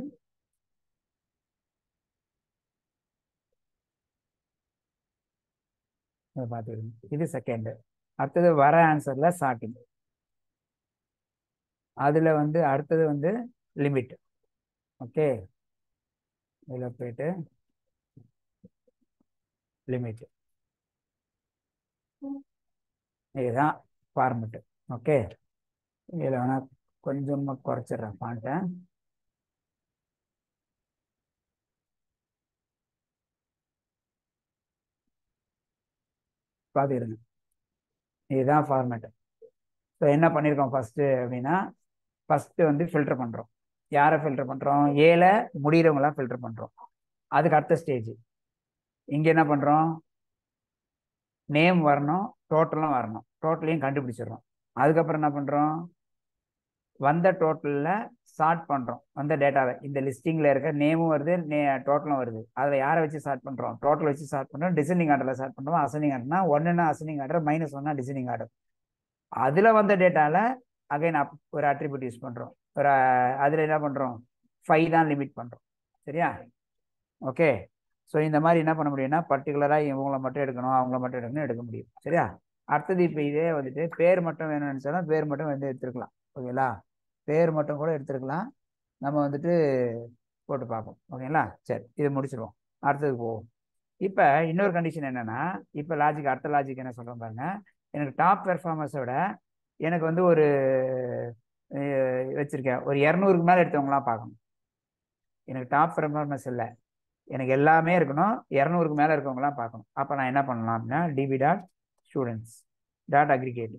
இதை பார்த்துக்கணும் இது செகண்டு அடுத்தது வர ஆன்சரில் ஸ்டார்டிங் அதில் வந்து அடுத்தது வந்து லிமிட் ஓகே இதில் போயிட்டு லிமிட் இதுதான் ஃபார்மெட்டு ஓகே இதில் வேணால் கொஞ்சமாக குறைச்சிட்றேன் பாண்ட்டை பார்த்துக்கிடுங்க இதுதான் ஃபார்மேட் ஸோ என்ன பண்ணியிருக்கோம் ஃபஸ்ட்டு அப்படின்னா ஃபஸ்ட்டு வந்து ஃபில்டர் பண்ணுறோம் யாரை ஃபில்டர் பண்ணுறோம் ஏல முடிகிறவங்களாம் ஃபில்டர் பண்ணுறோம் அதுக்கு அடுத்த ஸ்டேஜ் இங்கே என்ன பண்ணுறோம் நேம் வரணும் டோட்டலும் வரணும் டோட்டலையும் கண்டுபிடிச்சிடுறோம் அதுக்கப்புறம் என்ன பண்ணுறோம் வந்த டோட்டலில் ஸ்டார்ட் பண்ணுறோம் வந்த டேட்டாவை இந்த லிஸ்டிங்கில் இருக்க நேமும் வருது நே டோட்டலும் வருது அதில் யாரை வச்சு ஸ்டார்ட் பண்ணுறோம் டோட்டல் வச்சு ஸ்டார்ட் பண்ணுறோம் டிசைனிங் ஆர்டரில் ஸ்டார்ட் பண்ணுறோம் அசனிங் ஆர்டர்னா ஒன்றுனா அசனிங் ஆர்டர் மைனஸ் ஒன்னா டிசைனிங் ஆர்டர் அதில் வந்த டேட்டாவில் அகைன் அப் ஒரு அட்ரிபியூட் யூஸ் பண்ணுறோம் ஒரு அதில் என்ன பண்ணுறோம் ஃபைவ் தான் லிமிட் பண்ணுறோம் சரியா ஓகே ஸோ இந்த மாதிரி என்ன பண்ண முடியும்னா பர்டிகுலராக இவங்கள மட்டும் எடுக்கணும் அவங்கள மட்டும் எடுக்கணும் எடுக்க முடியும் சரியா அடுத்தது இப்போ இதே வந்துட்டு பேர் மட்டும் வேணும்னு நினச்சாலும் பேர் மட்டும் வந்து எடுத்துருக்கலாம் ஓகேங்களா பேர் மட்டும் கூட எடுத்துருக்கலாம் நம்ம வந்துட்டு போட்டு பார்ப்போம் ஓகேங்களா சரி இது முடிச்சிடுவோம் அடுத்தது போவோம் இப்போ இன்னொரு கண்டிஷன் என்னென்னா இப்போ லாஜிக் அடுத்த லாஜிக் என்ன சொல்கிறோம் பாருங்க எனக்கு டாப் பெர்ஃபார்மன்ஸோட எனக்கு வந்து ஒரு வச்சுருக்கேன் ஒரு இரநூறுக்கு மேலே எடுத்தவங்களாம் பார்க்கணும் எனக்கு டாப் பெர்ஃபார்மன்ஸ் இல்லை எனக்கு எல்லாமே இருக்கணும் இரநூறுக்கு மேலே இருக்கவங்களாம் பார்க்கணும் அப்போ நான் என்ன பண்ணலாம் அப்படின்னா DB dot students dot aggregate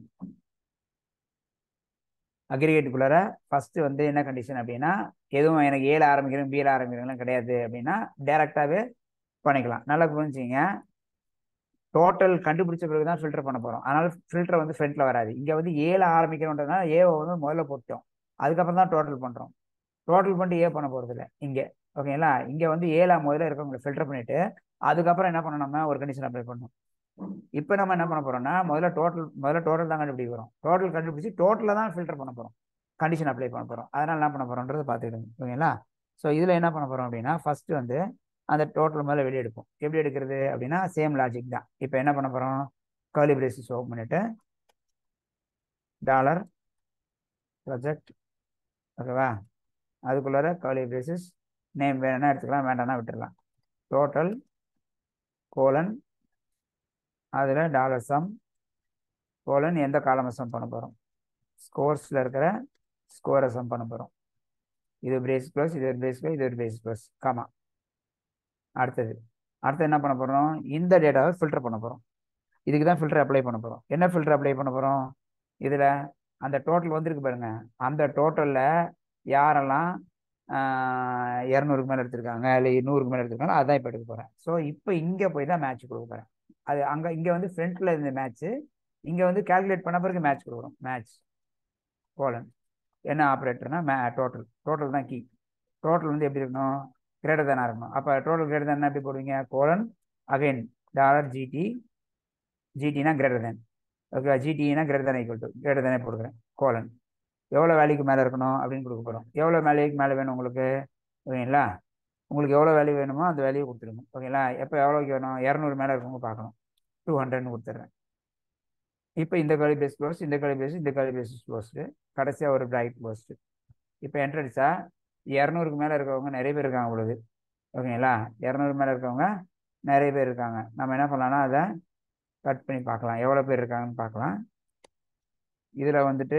அக்ரிகேட்டுக்குள்ளார ஃபஸ்ட்டு வந்து என்ன கண்டிஷன் அப்படின்னா எதுவும் எனக்கு ஏழு ஆரம்பிக்கிறோம் பியில் ஆரம்பிக்கிறோம்லாம் கிடையாது அப்படின்னா டேரெக்டாகவே பண்ணிக்கலாம் நல்லா புரிஞ்சுங்க டோட்டல் கண்டுபிடிச்ச பிறகு தான் ஃபில்டர் பண்ண போகிறோம் அதனால் ஃபில்டர் வந்து ஃப்ரண்ட்டில் வராது இங்கே வந்து ஏழு ஆரம்பிக்கிறோன்றதுனால ஏவை வந்து முதல்ல போட்டோம் அதுக்கப்புறம் தான் டோட்டல் பண்ணுறோம் டோட்டல் பண்ணிட்டு ஏ பண்ண போகிறதில்ல இங்கே ஓகேங்களா இங்கே வந்து ஏழா முதல்ல இருக்கவங்களை ஃபில்டர் பண்ணிவிட்டு அதுக்கப்புறம் என்ன பண்ணணும்னா ஒரு கண்டிஷன் அப்ளை பண்ணணும் இப்போ நம்ம என்ன பண்ண போகிறோம்னா முதல்ல டோட்டல் முதல்ல டோட்டல் தான் கண்டுபிடிக்கிறோம் டோட்டல் கண்டுபிடிச்சி டோட்டலில் தான் ஃபில்டர் பண்ண போகிறோம் கண்டிஷன் அப்ளை பண்ண போகிறோம் அதனால் என்ன பண்ண போகிறோன்றது பார்த்துக்கிடுங்க ஓகேங்களா ஸோ இதில் என்ன பண்ண போகிறோம் அப்படின்னா ஃபஸ்ட்டு வந்து அந்த டோட்டல் மேலே வெளியே எடுப்போம் எப்படி எடுக்கிறது அப்படின்னா சேம் லாஜிக் தான் இப்போ என்ன பண்ண போகிறோம் கர்லி பிரேசஸ் ஓப்பன் பண்ணிவிட்டு டாலர் ப்ரொஜெக்ட் ஓகேவா அதுக்குள்ளார கர்லி பிரேசஸ் நேம் வேணும்னா எடுத்துக்கலாம் வேண்டாம்னா விட்டுடலாம் டோட்டல் கோலன் அதில் டாலர் சம் கோலன் எந்த காலமை சம் பண்ண போகிறோம் ஸ்கோர்ஸில் இருக்கிற ஸ்கோரை சம் பண்ண போகிறோம் இது பிரேஸ் ப்ளஸ் இது ஒரு பிரேஸ் ப்ளஸ் இது ஒரு பிரேஸ் ப்ளஸ் காமா அடுத்தது அடுத்து என்ன பண்ண போகிறோம் இந்த டேட்டாவை ஃபில்டர் பண்ண போகிறோம் இதுக்கு தான் ஃபில்டர் அப்ளை பண்ண போகிறோம் என்ன ஃபில்டர் அப்ளை பண்ண போகிறோம் இதில் அந்த டோட்டல் வந்திருக்கு பாருங்க அந்த டோட்டலில் யாரெல்லாம் இரநூறுக்கு மேலே எடுத்திருக்காங்க இல்லை நூறுக்கு மேலே எடுத்திருக்காங்க அதான் இப்போ எடுக்க போகிறேன் ஸோ இப்போ இங்கே போய் தான் மேட்ச் கொடுக்க போகிறேன் அது அங்கே இங்கே வந்து ஃப்ரண்ட்டில் இருந்த மேட்ச்சு இங்கே வந்து கால்குலேட் பண்ண பிறகு மேட்ச் கொடுக்குறோம் மேட்ச் கோலன் என்ன ஆப்ரேட்டர்னா மே டோட்டல் டோட்டல் தான் கீ டோட்டல் வந்து எப்படி இருக்கணும் கிரேட்டர் தானாக இருக்கணும் அப்போ டோட்டல் கிரேட்டர் தான் எப்படி போடுவீங்க கோலன் அகைன் டாலர் ஜிடி ஜிடினா கிரேட்டர் தேன் ஓகே ஜிடினா கிரேட்டர் தானே ஈக்குவல் டு கிரேட்டர் தானே போடுக்கிறேன் கோலன் எவ்வளோ வேல்யூக்கு மேலே இருக்கணும் அப்படின்னு கொடுக்க போகிறோம் எவ்வளோ வேல்யூக்கு மேலே வேணும் உங்களுக்கு ஓகேங்களா உங்களுக்கு எவ்வளோ வேல்யூ வேணுமோ அந்த வேல்யூ கொடுத்துருங்க ஓகேங்களா எப்போ எவ்வளோக்கு வேணும் இரநூறு மேலே இருக்கவங்க பார்க்கணும் டூ ஹண்ட்ரட்னு கொடுத்துட்றேன் இப்போ இந்த கலி பேஸ் க்ளோஸ் இந்த கலி பேஸ் இந்த கலி பேஸ் க்ளோஸ்டு கடைசியாக ஒரு பிரைட் க்ளோஸ்டு இப்போ என்ட்ரடிச்சா இரநூறுக்கு மேலே இருக்கவங்க நிறைய பேர் இருக்காங்க உங்களுக்கு ஓகேங்களா இரநூறு மேலே இருக்கவங்க நிறைய பேர் இருக்காங்க நம்ம என்ன பண்ணலாம்னா அதை கட் பண்ணி பார்க்கலாம் எவ்வளோ பேர் இருக்காங்கன்னு பார்க்கலாம் இதில் வந்துட்டு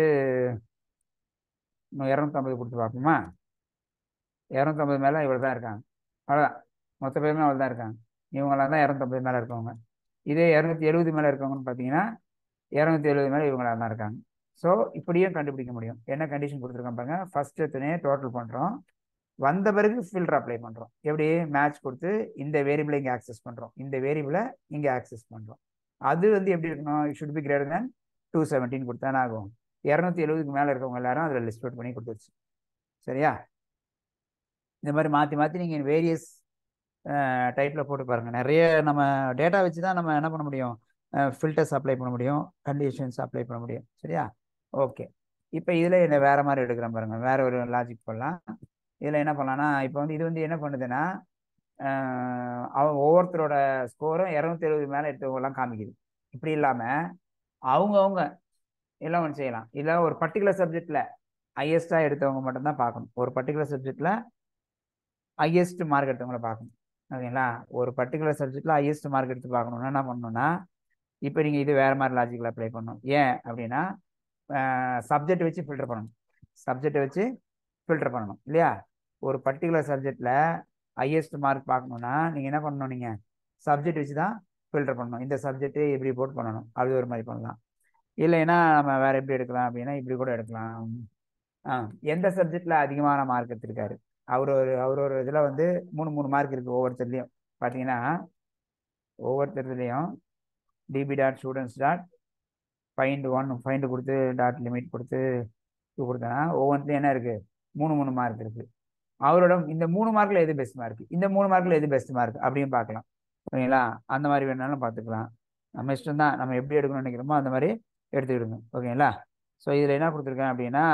இன்னும் இரநூத்தம்பது கொடுத்து பார்ப்போமா இரநூத்தம்பது மேலே இவ்வளோ தான் இருக்காங்க அவ்வளோதான் மொத்த பேருமே அவ்வளோ தான் இருக்காங்க இவங்களாம் தான் இரநூத்தம்பது மேலே இருக்கவங்க இதே இரநூத்தி எழுபது மேலே இருக்கவங்கன்னு பார்த்தீங்கன்னா இரநூத்தி எழுபது மேலே இவங்களாம் தான் இருக்காங்க ஸோ இப்படியும் கண்டுபிடிக்க முடியும் என்ன கண்டிஷன் கொடுத்துருக்கோம் பாருங்க ஃபர்ஸ்ட் எத்தனையே டோட்டல் பண்ணுறோம் வந்த பிறகு ஃபில்டர் அப்ளை பண்ணுறோம் எப்படி மேட்ச் கொடுத்து இந்த வேரியபிளை இங்கே ஆக்சஸ் பண்ணுறோம் இந்த வேரியபிளை இங்கே ஆக்சஸ் பண்ணுறோம் அது வந்து எப்படி இருக்கணும் it should be greater than two seventeen கொடுத்தானே ஆகும் இரநூத்தி எழுபதுக்கு மேலே இருக்கவங்க எல்லாரும் அதில் லிஸ்ட் அவுட் பண்ணி கொடுத்துருச்சு சரியா இந்த மாதிரி மாற்றி மாற்றி நீங்கள் வேரியஸ் டைப்பில் போட்டு பாருங்கள் நிறைய நம்ம டேட்டா வச்சு தான் நம்ம என்ன பண்ண முடியும் ஃபில்டர்ஸ் அப்ளை பண்ண முடியும் கண்டிஷன்ஸ் அப்ளை பண்ண முடியும் சரியா ஓகே இப்போ இதில் என்ன வேறு மாதிரி எடுக்கிறேன் பாருங்கள் வேறு ஒரு லாஜிக் பண்ணலாம் இதில் என்ன பண்ணலாம்னா இப்போ வந்து இது வந்து என்ன பண்ணுதுன்னா அவன் ஒவ்வொருத்தரோட ஸ்கோரும் இரநூத்தி எழுபது மேலே எடுத்தவங்கலாம் காமிக்குது இப்படி இல்லாமல் அவங்கவுங்க எல்லாம் ஒன்று செய்யலாம் இல்லை ஒரு பர்டிகுலர் சப்ஜெக்டில் ஹையஸ்ட்டாக எடுத்தவங்க மட்டும்தான் பார்க்கணும் ஒரு பர்டிகுலர் சப்ஜெக்டில் ஹையஸ்ட் மார்க் எடுத்தவங்கள பார்க்கணும் ஓகேங்களா ஒரு பர்டிகுலர் சப்ஜெக்டில் ஹையஸ்ட் மார்க் எடுத்து பார்க்கணுன்னா என்ன பண்ணணும்னா இப்போ நீங்கள் இது வேறு மாதிரி லாஜிக்கில் அப்ளை பண்ணணும் ஏன் அப்படின்னா சப்ஜெக்ட் வச்சு ஃபில்டர் பண்ணணும் சப்ஜெக்டை வச்சு ஃபில்டர் பண்ணணும் இல்லையா ஒரு பர்டிகுலர் சப்ஜெக்டில் ஹையஸ்ட் மார்க் பார்க்கணுன்னா நீங்கள் என்ன பண்ணணும் நீங்கள் சப்ஜெக்ட் வச்சு தான் ஃபில்டர் பண்ணணும் இந்த சப்ஜெக்ட்டு இப்படி போட்டு பண்ணணும் அப்படி ஒரு மாதிரி பண்ணலாம் இல்லைன்னா நம்ம வேறு எப்படி எடுக்கலாம் அப்படின்னா இப்படி கூட எடுக்கலாம் ஆ எந்த சப்ஜெக்டில் அதிகமான மார்க் எடுத்திருக்காரு அவர் ஒரு அவர் ஒரு இதில் வந்து மூணு மூணு மார்க் இருக்குது ஒவ்வொருத்தர்லையும் பார்த்தீங்கன்னா ஒவ்வொருத்தர்லையும் DB dot students dot find one find கொடுத்து டாட் லிமிட் கொடுத்து இது கொடுத்தேன்னா ஒவ்வொன்றுலையும் என்ன இருக்குது மூணு மூணு மார்க் இருக்குது அவரோட இந்த மூணு மார்க்கில் எது பெஸ்ட் மார்க் இந்த மூணு மார்க்கில் எது பெஸ்ட் மார்க் அப்படின்னு பார்க்கலாம் ஓகேங்களா அந்த மாதிரி வேணாலும் பார்த்துக்கலாம் நம்ம இஷ்டம் தான் நம்ம எப்படி எடுக்கணும்னு நினைக்கிறோமோ அந்த மாதிரி எடுத்துக்கிடுங்க ஓகேங்களா ஸோ இதில் என்ன கொடுத்துருக்கேன் அப்படின்னா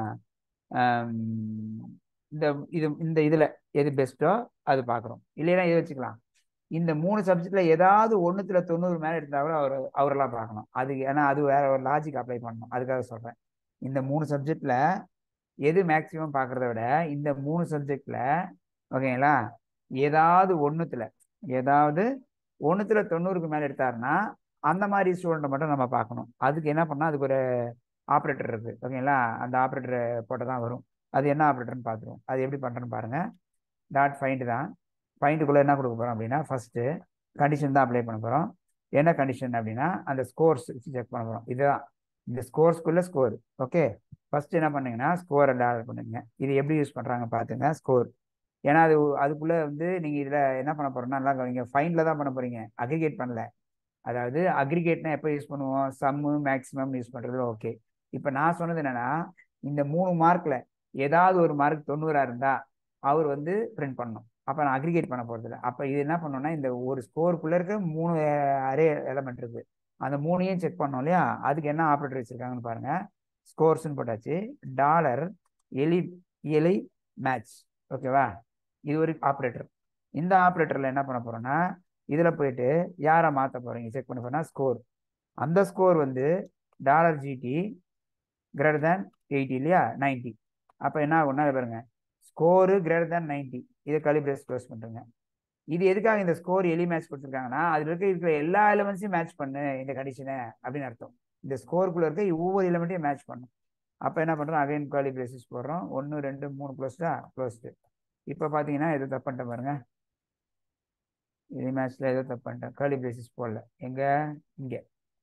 இந்த இது இந்த இதில் எது பெஸ்ட்டோ அது பார்க்குறோம் இல்லைன்னா இதை வச்சுக்கலாம் இந்த மூணு சப்ஜெக்டில் ஏதாவது ஒன்றுத்துல தொண்ணூறு மேலே எடுத்தால் கூட அவர் அவரெல்லாம் பார்க்கணும் அது ஏன்னா அது வேற ஒரு லாஜிக் அப்ளை பண்ணணும் அதுக்காக சொல்கிறேன் இந்த மூணு சப்ஜெக்டில் எது மேக்ஸிமம் பார்க்குறத விட இந்த மூணு சப்ஜெக்டில் ஓகேங்களா ஏதாவது ஒன்றுத்துல ஏதாவது ஒன்றுத்துல தொண்ணூறுக்கு மேலே எடுத்தாருன்னா அந்த மாதிரி ஸ்டூடெண்ட்டை மட்டும் நம்ம பார்க்கணும் அதுக்கு என்ன பண்ணால் அதுக்கு ஒரு ஆப்ரேட்டர் இருக்குது ஓகேங்களா அந்த ஆப்ரேட்டரை போட்டால் தான் வரும் அது என்ன ஆப்ரேட்டர்னு பார்த்துருவோம் அது எப்படி பண்ணுறேன்னு பாருங்கள் டாட் ஃபைண்டு தான் ஃபைண்டுக்குள்ளே என்ன கொடுக்க போகிறோம் அப்படின்னா ஃபஸ்ட்டு கண்டிஷன் தான் அப்ளை பண்ண போகிறோம் என்ன கண்டிஷன் அப்படின்னா அந்த ஸ்கோர்ஸ் செக் பண்ண போகிறோம் இதுதான் இந்த ஸ்கோர்ஸ்குள்ளே ஸ்கோர் ஓகே ஃபஸ்ட்டு என்ன பண்ணுங்கன்னா ஸ்கோரை டால் பண்ணுங்க இது எப்படி யூஸ் பண்ணுறாங்க பார்த்துங்க ஸ்கோர் ஏன்னா அது அதுக்குள்ளே வந்து நீங்கள் இதில் என்ன பண்ண போகிறோம்னா நல்லா கவனிங்க ஃபைனில் தான் பண்ண போகிறீங்க அக்ரிகேட் பண்ணல அதாவது அக்ரிகேட்னா எப்போ யூஸ் பண்ணுவோம் சம்மு மேக்ஸிமம் யூஸ் பண்ணுறது ஓகே இப்போ நான் சொன்னது என்னென்னா இந்த மூணு மார்க்கில் ஏதாவது ஒரு மார்க் தொண்ணூறாக இருந்தால் அவர் வந்து பிரிண்ட் பண்ணணும் அப்போ நான் அக்ரிகேட் பண்ண போகிறதில்ல அப்போ இது என்ன பண்ணோம்னா இந்த ஒரு ஸ்கோருக்குள்ளே இருக்க மூணு அரே எலமெண்ட் இருக்குது அந்த மூணையும் செக் பண்ணோம் இல்லையா அதுக்கு என்ன ஆப்ரேட்டர் வச்சுருக்காங்கன்னு பாருங்கள் ஸ்கோர்ஸ்னு போட்டாச்சு டாலர் எலி எலி மேட்ச் ஓகேவா இது ஒரு ஆப்ரேட்டர் இந்த ஆப்ரேட்டரில் என்ன பண்ண போகிறோன்னா இதில் போயிட்டு யாரை மாற்ற போகிறீங்க செக் பண்ண போனால் ஸ்கோர் அந்த ஸ்கோர் வந்து dollar GT greater than eighty இல்லையா நைன்ட்டி அப்போ என்ன ஆகும்னா பாருங்க ஸ்கோரு கிரேட்டர் தேன் நைன்ட்டி இதை கலிபிரேஸ் க்ளோஸ் பண்ணுறேங்க இது எதுக்காக இந்த ஸ்கோர் எலி மேட்ச் கொடுத்துருக்காங்கன்னா அதில் இருக்க இருக்கிற எல்லா எலமெண்ட்ஸையும் மேட்ச் பண்ணு இந்த கண்டிஷனை அப்படின்னு அர்த்தம் இந்த ஸ்கோருக்குள்ளே இருக்க ஒவ்வொரு எலமெண்ட்டையும் மேட்ச் பண்ணும் அப்போ என்ன பண்ணுறோம் அகைன் காலி பிரேசஸ் போடுறோம் ஒன்று ரெண்டு மூணு க்ளோஸ்டா க்ளோஸ்டு இப்போ பார்த்தீங்கன்னா எது தப்பு பண்ணிட்டேன் பாருங்க இது மேட்ச்சில் ஏதோ தப்பு பண்ணிட்டேன் காலி பிரேசஸ் போடல எங்கே இங்கே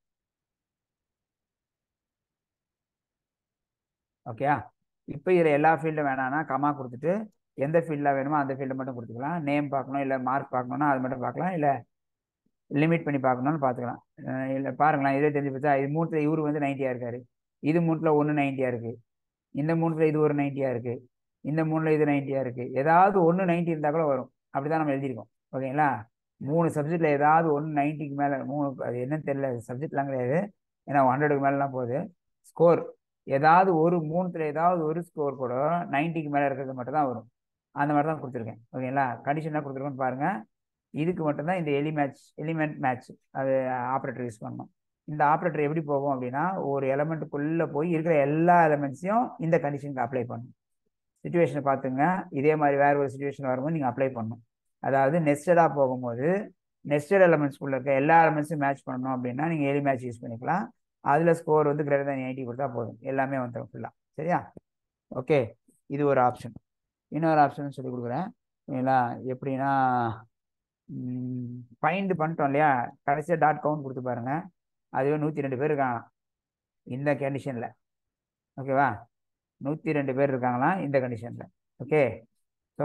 ஓகேயா இப்போ இதில் எல்லா ஃபீல்டும் வேணாம்னா கமா கொடுத்துட்டு எந்த ஃபீல்டில் வேணுமோ அந்த ஃபீல்டை மட்டும் கொடுத்துக்கலாம் நேம் பார்க்கணும் இல்லை மார்க் பார்க்கணும்னா அது மட்டும் பார்க்கலாம் இல்லை லிமிட் பண்ணி பார்க்கணும்னு பார்த்துக்கலாம் இல்லை பாருங்களேன் இதே தெரிஞ்சு பார்த்தா இது மூணுத்தில் இவர் வந்து நைன்ட்டியாக இருக்காரு இது மூணில் ஒன்று நைன்ட்டியாக இருக்குது இந்த மூணில் இது ஒரு நைன்ட்டியாக இருக்குது இந்த மூணில் இது நைன்ட்டியாக இருக்குது ஏதாவது ஒன்று நைன்ட்டி இருந்தால் கூட வரும் அப்படி தான் நம்ம எழுதியிருக்கோம் ஓகேங்களா மூணு சப்ஜெக்டில் ஏதாவது ஒன்று நைன்ட்டிக்கு மேலே மூணு அது என்னன்னு தெரியல சப்ஜெக்ட்லாம் கிடையாது ஏன்னா ஹண்ட்ரடுக்கு மேலாம் போகுது ஸ்கோர் ஏதாவது ஒரு மூணுத்துல ஏதாவது ஒரு ஸ்கோர் கூட நைன்ட்டிக்கு மேலே இருக்கிறது மட்டும் தான் வரும் அந்த மாதிரி தான் கொடுத்துருக்கேன் ஓகேங்களா கண்டிஷன் என்ன கொடுத்துருக்கோன்னு பாருங்க இதுக்கு மட்டும்தான் இந்த எலி மேட்ச் எலிமெண்ட் மேட்ச் அது ஆப்ரேட்டர் யூஸ் பண்ணணும் இந்த ஆப்ரேட்டர் எப்படி போகும் அப்படின்னா ஒரு எலமெண்ட்டுக்குள்ளே போய் இருக்கிற எல்லா எலமெண்ட்ஸையும் இந்த கண்டிஷனுக்கு அப்ளை பண்ணணும் சுச்சுவேஷனை பார்த்துங்க இதே மாதிரி வேற ஒரு சுச்சுவேஷன் வரும்போது நீங்கள் அப்ளை பண்ணணும் அதாவது நெஸ்டடாக போகும்போது நெஸ்டட் எலமெண்ட்ஸ்குள்ளே இருக்க எல்லா எலமெண்ட்ஸும் மேட்ச் பண்ணணும் அப்படின்னா நீங்கள் எலி மேட்ச் யூஸ் பண்ணிக்கலாம் அதில் ஸ்கோர் வந்து கிரேட்டர் தேன் எயிட்டி கொடுத்தா போதும் எல்லாமே வந்துடும் ஃபுல்லாக சரியா ஓகே இது ஒரு ஆப்ஷன் இன்னொரு ஆப்ஷன் சொல்லி கொடுக்குறேன் சரிங்களா எப்படின்னா ஃபைண்டு பண்ணிட்டோம் இல்லையா கடைசியாக டாட் கவுண்ட் கொடுத்து பாருங்க அதுவே நூற்றி ரெண்டு பேர் இருக்காங்க இந்த கண்டிஷனில் ஓகேவா நூற்றி ரெண்டு பேர் இருக்காங்களாம் இந்த கண்டிஷனில் ஓகே ஸோ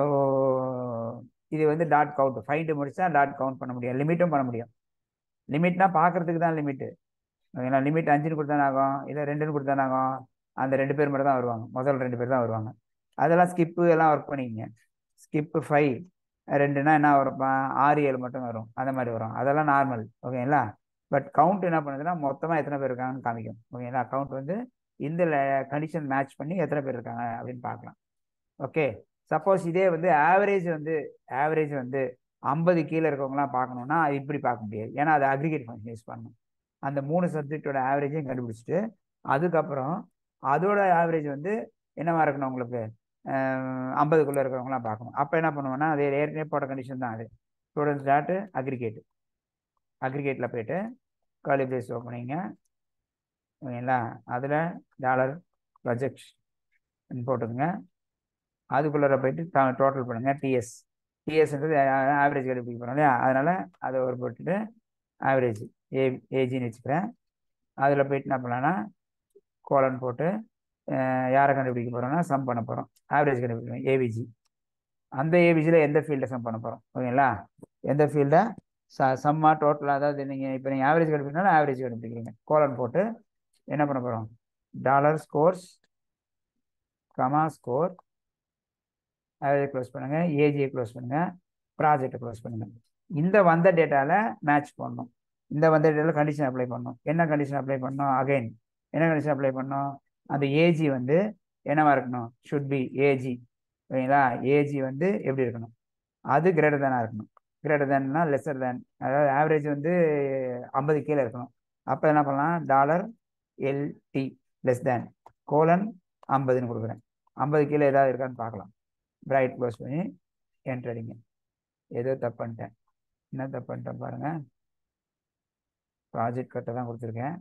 இது வந்து டாட் கவுண்ட் ஃபைண்டு முடிச்சா டாட் கவுண்ட் பண்ண முடியும் லிமிட்டும் பண்ண முடியும் லிமிட்னா பார்க்கறதுக்கு தான் லிமிட்டு ஓகேங்களா லிமிட் அஞ்சுன்னு கொடுத்தானே ஆகும் இல்லை ரெண்டுன்னு கொடுத்தானே ஆகும் அந்த ரெண்டு பேர் மட்டும் தான் வருவாங்க முதல் ரெண்டு பேர் தான் வருவாங்க அதெல்லாம் ஸ்கிப்பு எல்லாம் ஒர்க் பண்ணிக்கங்க ஸ்கிப்பு ஃபைவ் ரெண்டுனா என்ன வரும் ஆறு ஏழு மட்டும் வரும் அந்த மாதிரி வரும் அதெல்லாம் நார்மல் ஓகேங்களா பட் கவுண்ட் என்ன பண்ணுதுன்னா மொத்தமாக எத்தனை பேர் இருக்காங்கன்னு காமிக்கும் ஓகேங்களா கவுண்ட் வந்து இந்த கண்டிஷன் மேட்ச் பண்ணி எத்தனை பேர் இருக்காங்க அப்படின்னு பார்க்கலாம் ஓகே சப்போஸ் இதே வந்து ஆவரேஜ் வந்து ஆவரேஜ் வந்து ஐம்பது கீழே இருக்கவங்களாம் பார்க்கணுன்னா அது இப்படி பார்க்க முடியாது ஏன்னா அது அக்ரிகேட் ஃபங்க்ஷன் யூஸ் பண்ணணும் அந்த மூணு சப்ஜெக்டோட ஆவரேஜையும் கண்டுபிடிச்சிட்டு அதுக்கப்புறம் அதோட ஆவரேஜ் வந்து என்னவா இருக்கணும் உங்களுக்கு ஐம்பதுக்குள்ளே இருக்கிறவங்களாம் பார்க்கணும் அப்போ என்ன பண்ணுவோம்னா அது ஏற்கனவே போட்ட கண்டிஷன் தான் அது ஸ்டூடெண்ட்ஸ் டாட்டு அக்ரிகேட் அக்ரிகேட்டில் போயிட்டு காலி பிளேஸ் ஓப்பனிங்க ஓகேங்களா அதில் டாலர் ப்ரொஜெக்ட் போட்டுக்கோங்க அதுக்குள்ளே போயிட்டு டோட்டல் பண்ணுங்கள் டிஎஸ் டிஎஸ்ன்றது ஆவரேஜ் கண்டுபிடிக்க போகிறோம் இல்லையா அதனால் அதை ஒரு போட்டுட்டு ஆவரேஜ் ஏ ஏஜின்னு வச்சுக்கிறேன் அதில் போயிட்டு என்ன பண்ணலான்னா கோலன் போட்டு யாரை கண்டுபிடிக்க போகிறோம்னா சம் பண்ண போகிறோம் ஆவரேஜ் கண்டுபிடிக்கணும் ஏவிஜி அந்த ஏவிஜியில் எந்த ஃபீல்டை சம் பண்ண போகிறோம் ஓகேங்களா எந்த ஃபீல்டை ச சம்மா டோட்டலாக அதாவது நீங்கள் இப்போ நீங்கள் ஆவரேஜ் கண்டுபிடிக்கணும் ஆவரேஜ் கண்டுபிடிக்கிறீங்க கோலன் போட்டு என்ன பண்ண போகிறோம் dollar scores comma score average close பண்ணுங்கள் ஏஜியை க்ளோஸ் பண்ணுங்கள் ப்ராஜெக்டை க்ளோஸ் பண்ணுங்கள் இந்த வந்த டேட்டாவில் மேட்ச் பண்ணணும் இந்த வந்த டேட்டாவில் கண்டிஷன் அப்ளை பண்ணணும் என்ன கண்டிஷன் அப்ளை பண்ணணும் அகைன் என்ன கண்டிஷன் அப்ளை பண்ணணும் அந்த ஏஜி வந்து என்னவா இருக்கணும் ஷுட் பி ஏஜி ஓகேங்களா ஏஜி வந்து எப்படி இருக்கணும் அது கிரேட்டர் தேனாக இருக்கணும் கிரேட்டர் தேன்னா லெஸர் தேன் அதாவது ஆவரேஜ் வந்து ஐம்பது கீழே இருக்கணும் அப்போ என்ன பண்ணலாம் dollar LT less than colon ஐம்பதுன்னு கொடுக்குறேன் ஐம்பது கீழே ஏதாவது இருக்கான்னு பார்க்கலாம் பிரைட் க்ளோஸ் பண்ணி என்ட்ரு அடிங்க ஏதோ தப்பு பண்ணிட்டேன் என்ன தப்பு பண்ணிட்டேன் பாருங்கள் ப்ராஜெக்ட் கட்டை தான் கொடுத்துருக்கேன்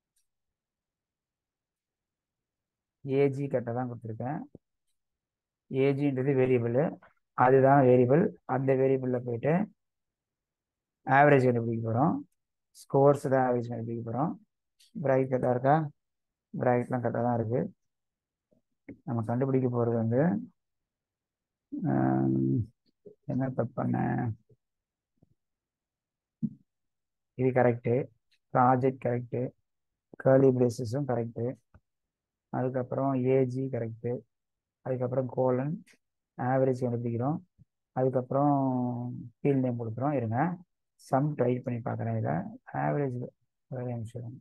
ஏஜி கட்டை தான் கொடுத்துருக்கேன் ஏஜின்றது வேரியபிள் அதுதான் வேரியபிள் அந்த வேரியபிளில் போயிட்டு ஆவரேஜ் கண்டுபிடிக்க போகிறோம் ஸ்கோர்ஸ் தான் ஆவரேஜ் கண்டுபிடிக்க போகிறோம் பிரைட் கரெக்டாக இருக்கா பிரைட்லாம் கரெக்டாக தான் இருக்குது நம்ம கண்டுபிடிக்க போகிறது வந்து என்ன தப்பு பண்ண இது கரெக்டு ப்ராஜெக்ட் கரெக்டு கேர்லி பிரேசஸும் கரெக்டு அதுக்கப்புறம் ஏஜி கரெக்டு அதுக்கப்புறம் கோலன் ஆவரேஜ் கண்டுபிடிக்கிறோம் அதுக்கப்புறம் ஃபீல்ட் நேம் கொடுக்குறோம் இருங்க சம் ட்ரை பண்ணி பார்க்குறேன் இதில் ஆவரேஜ் ஒரே நிமிஷம்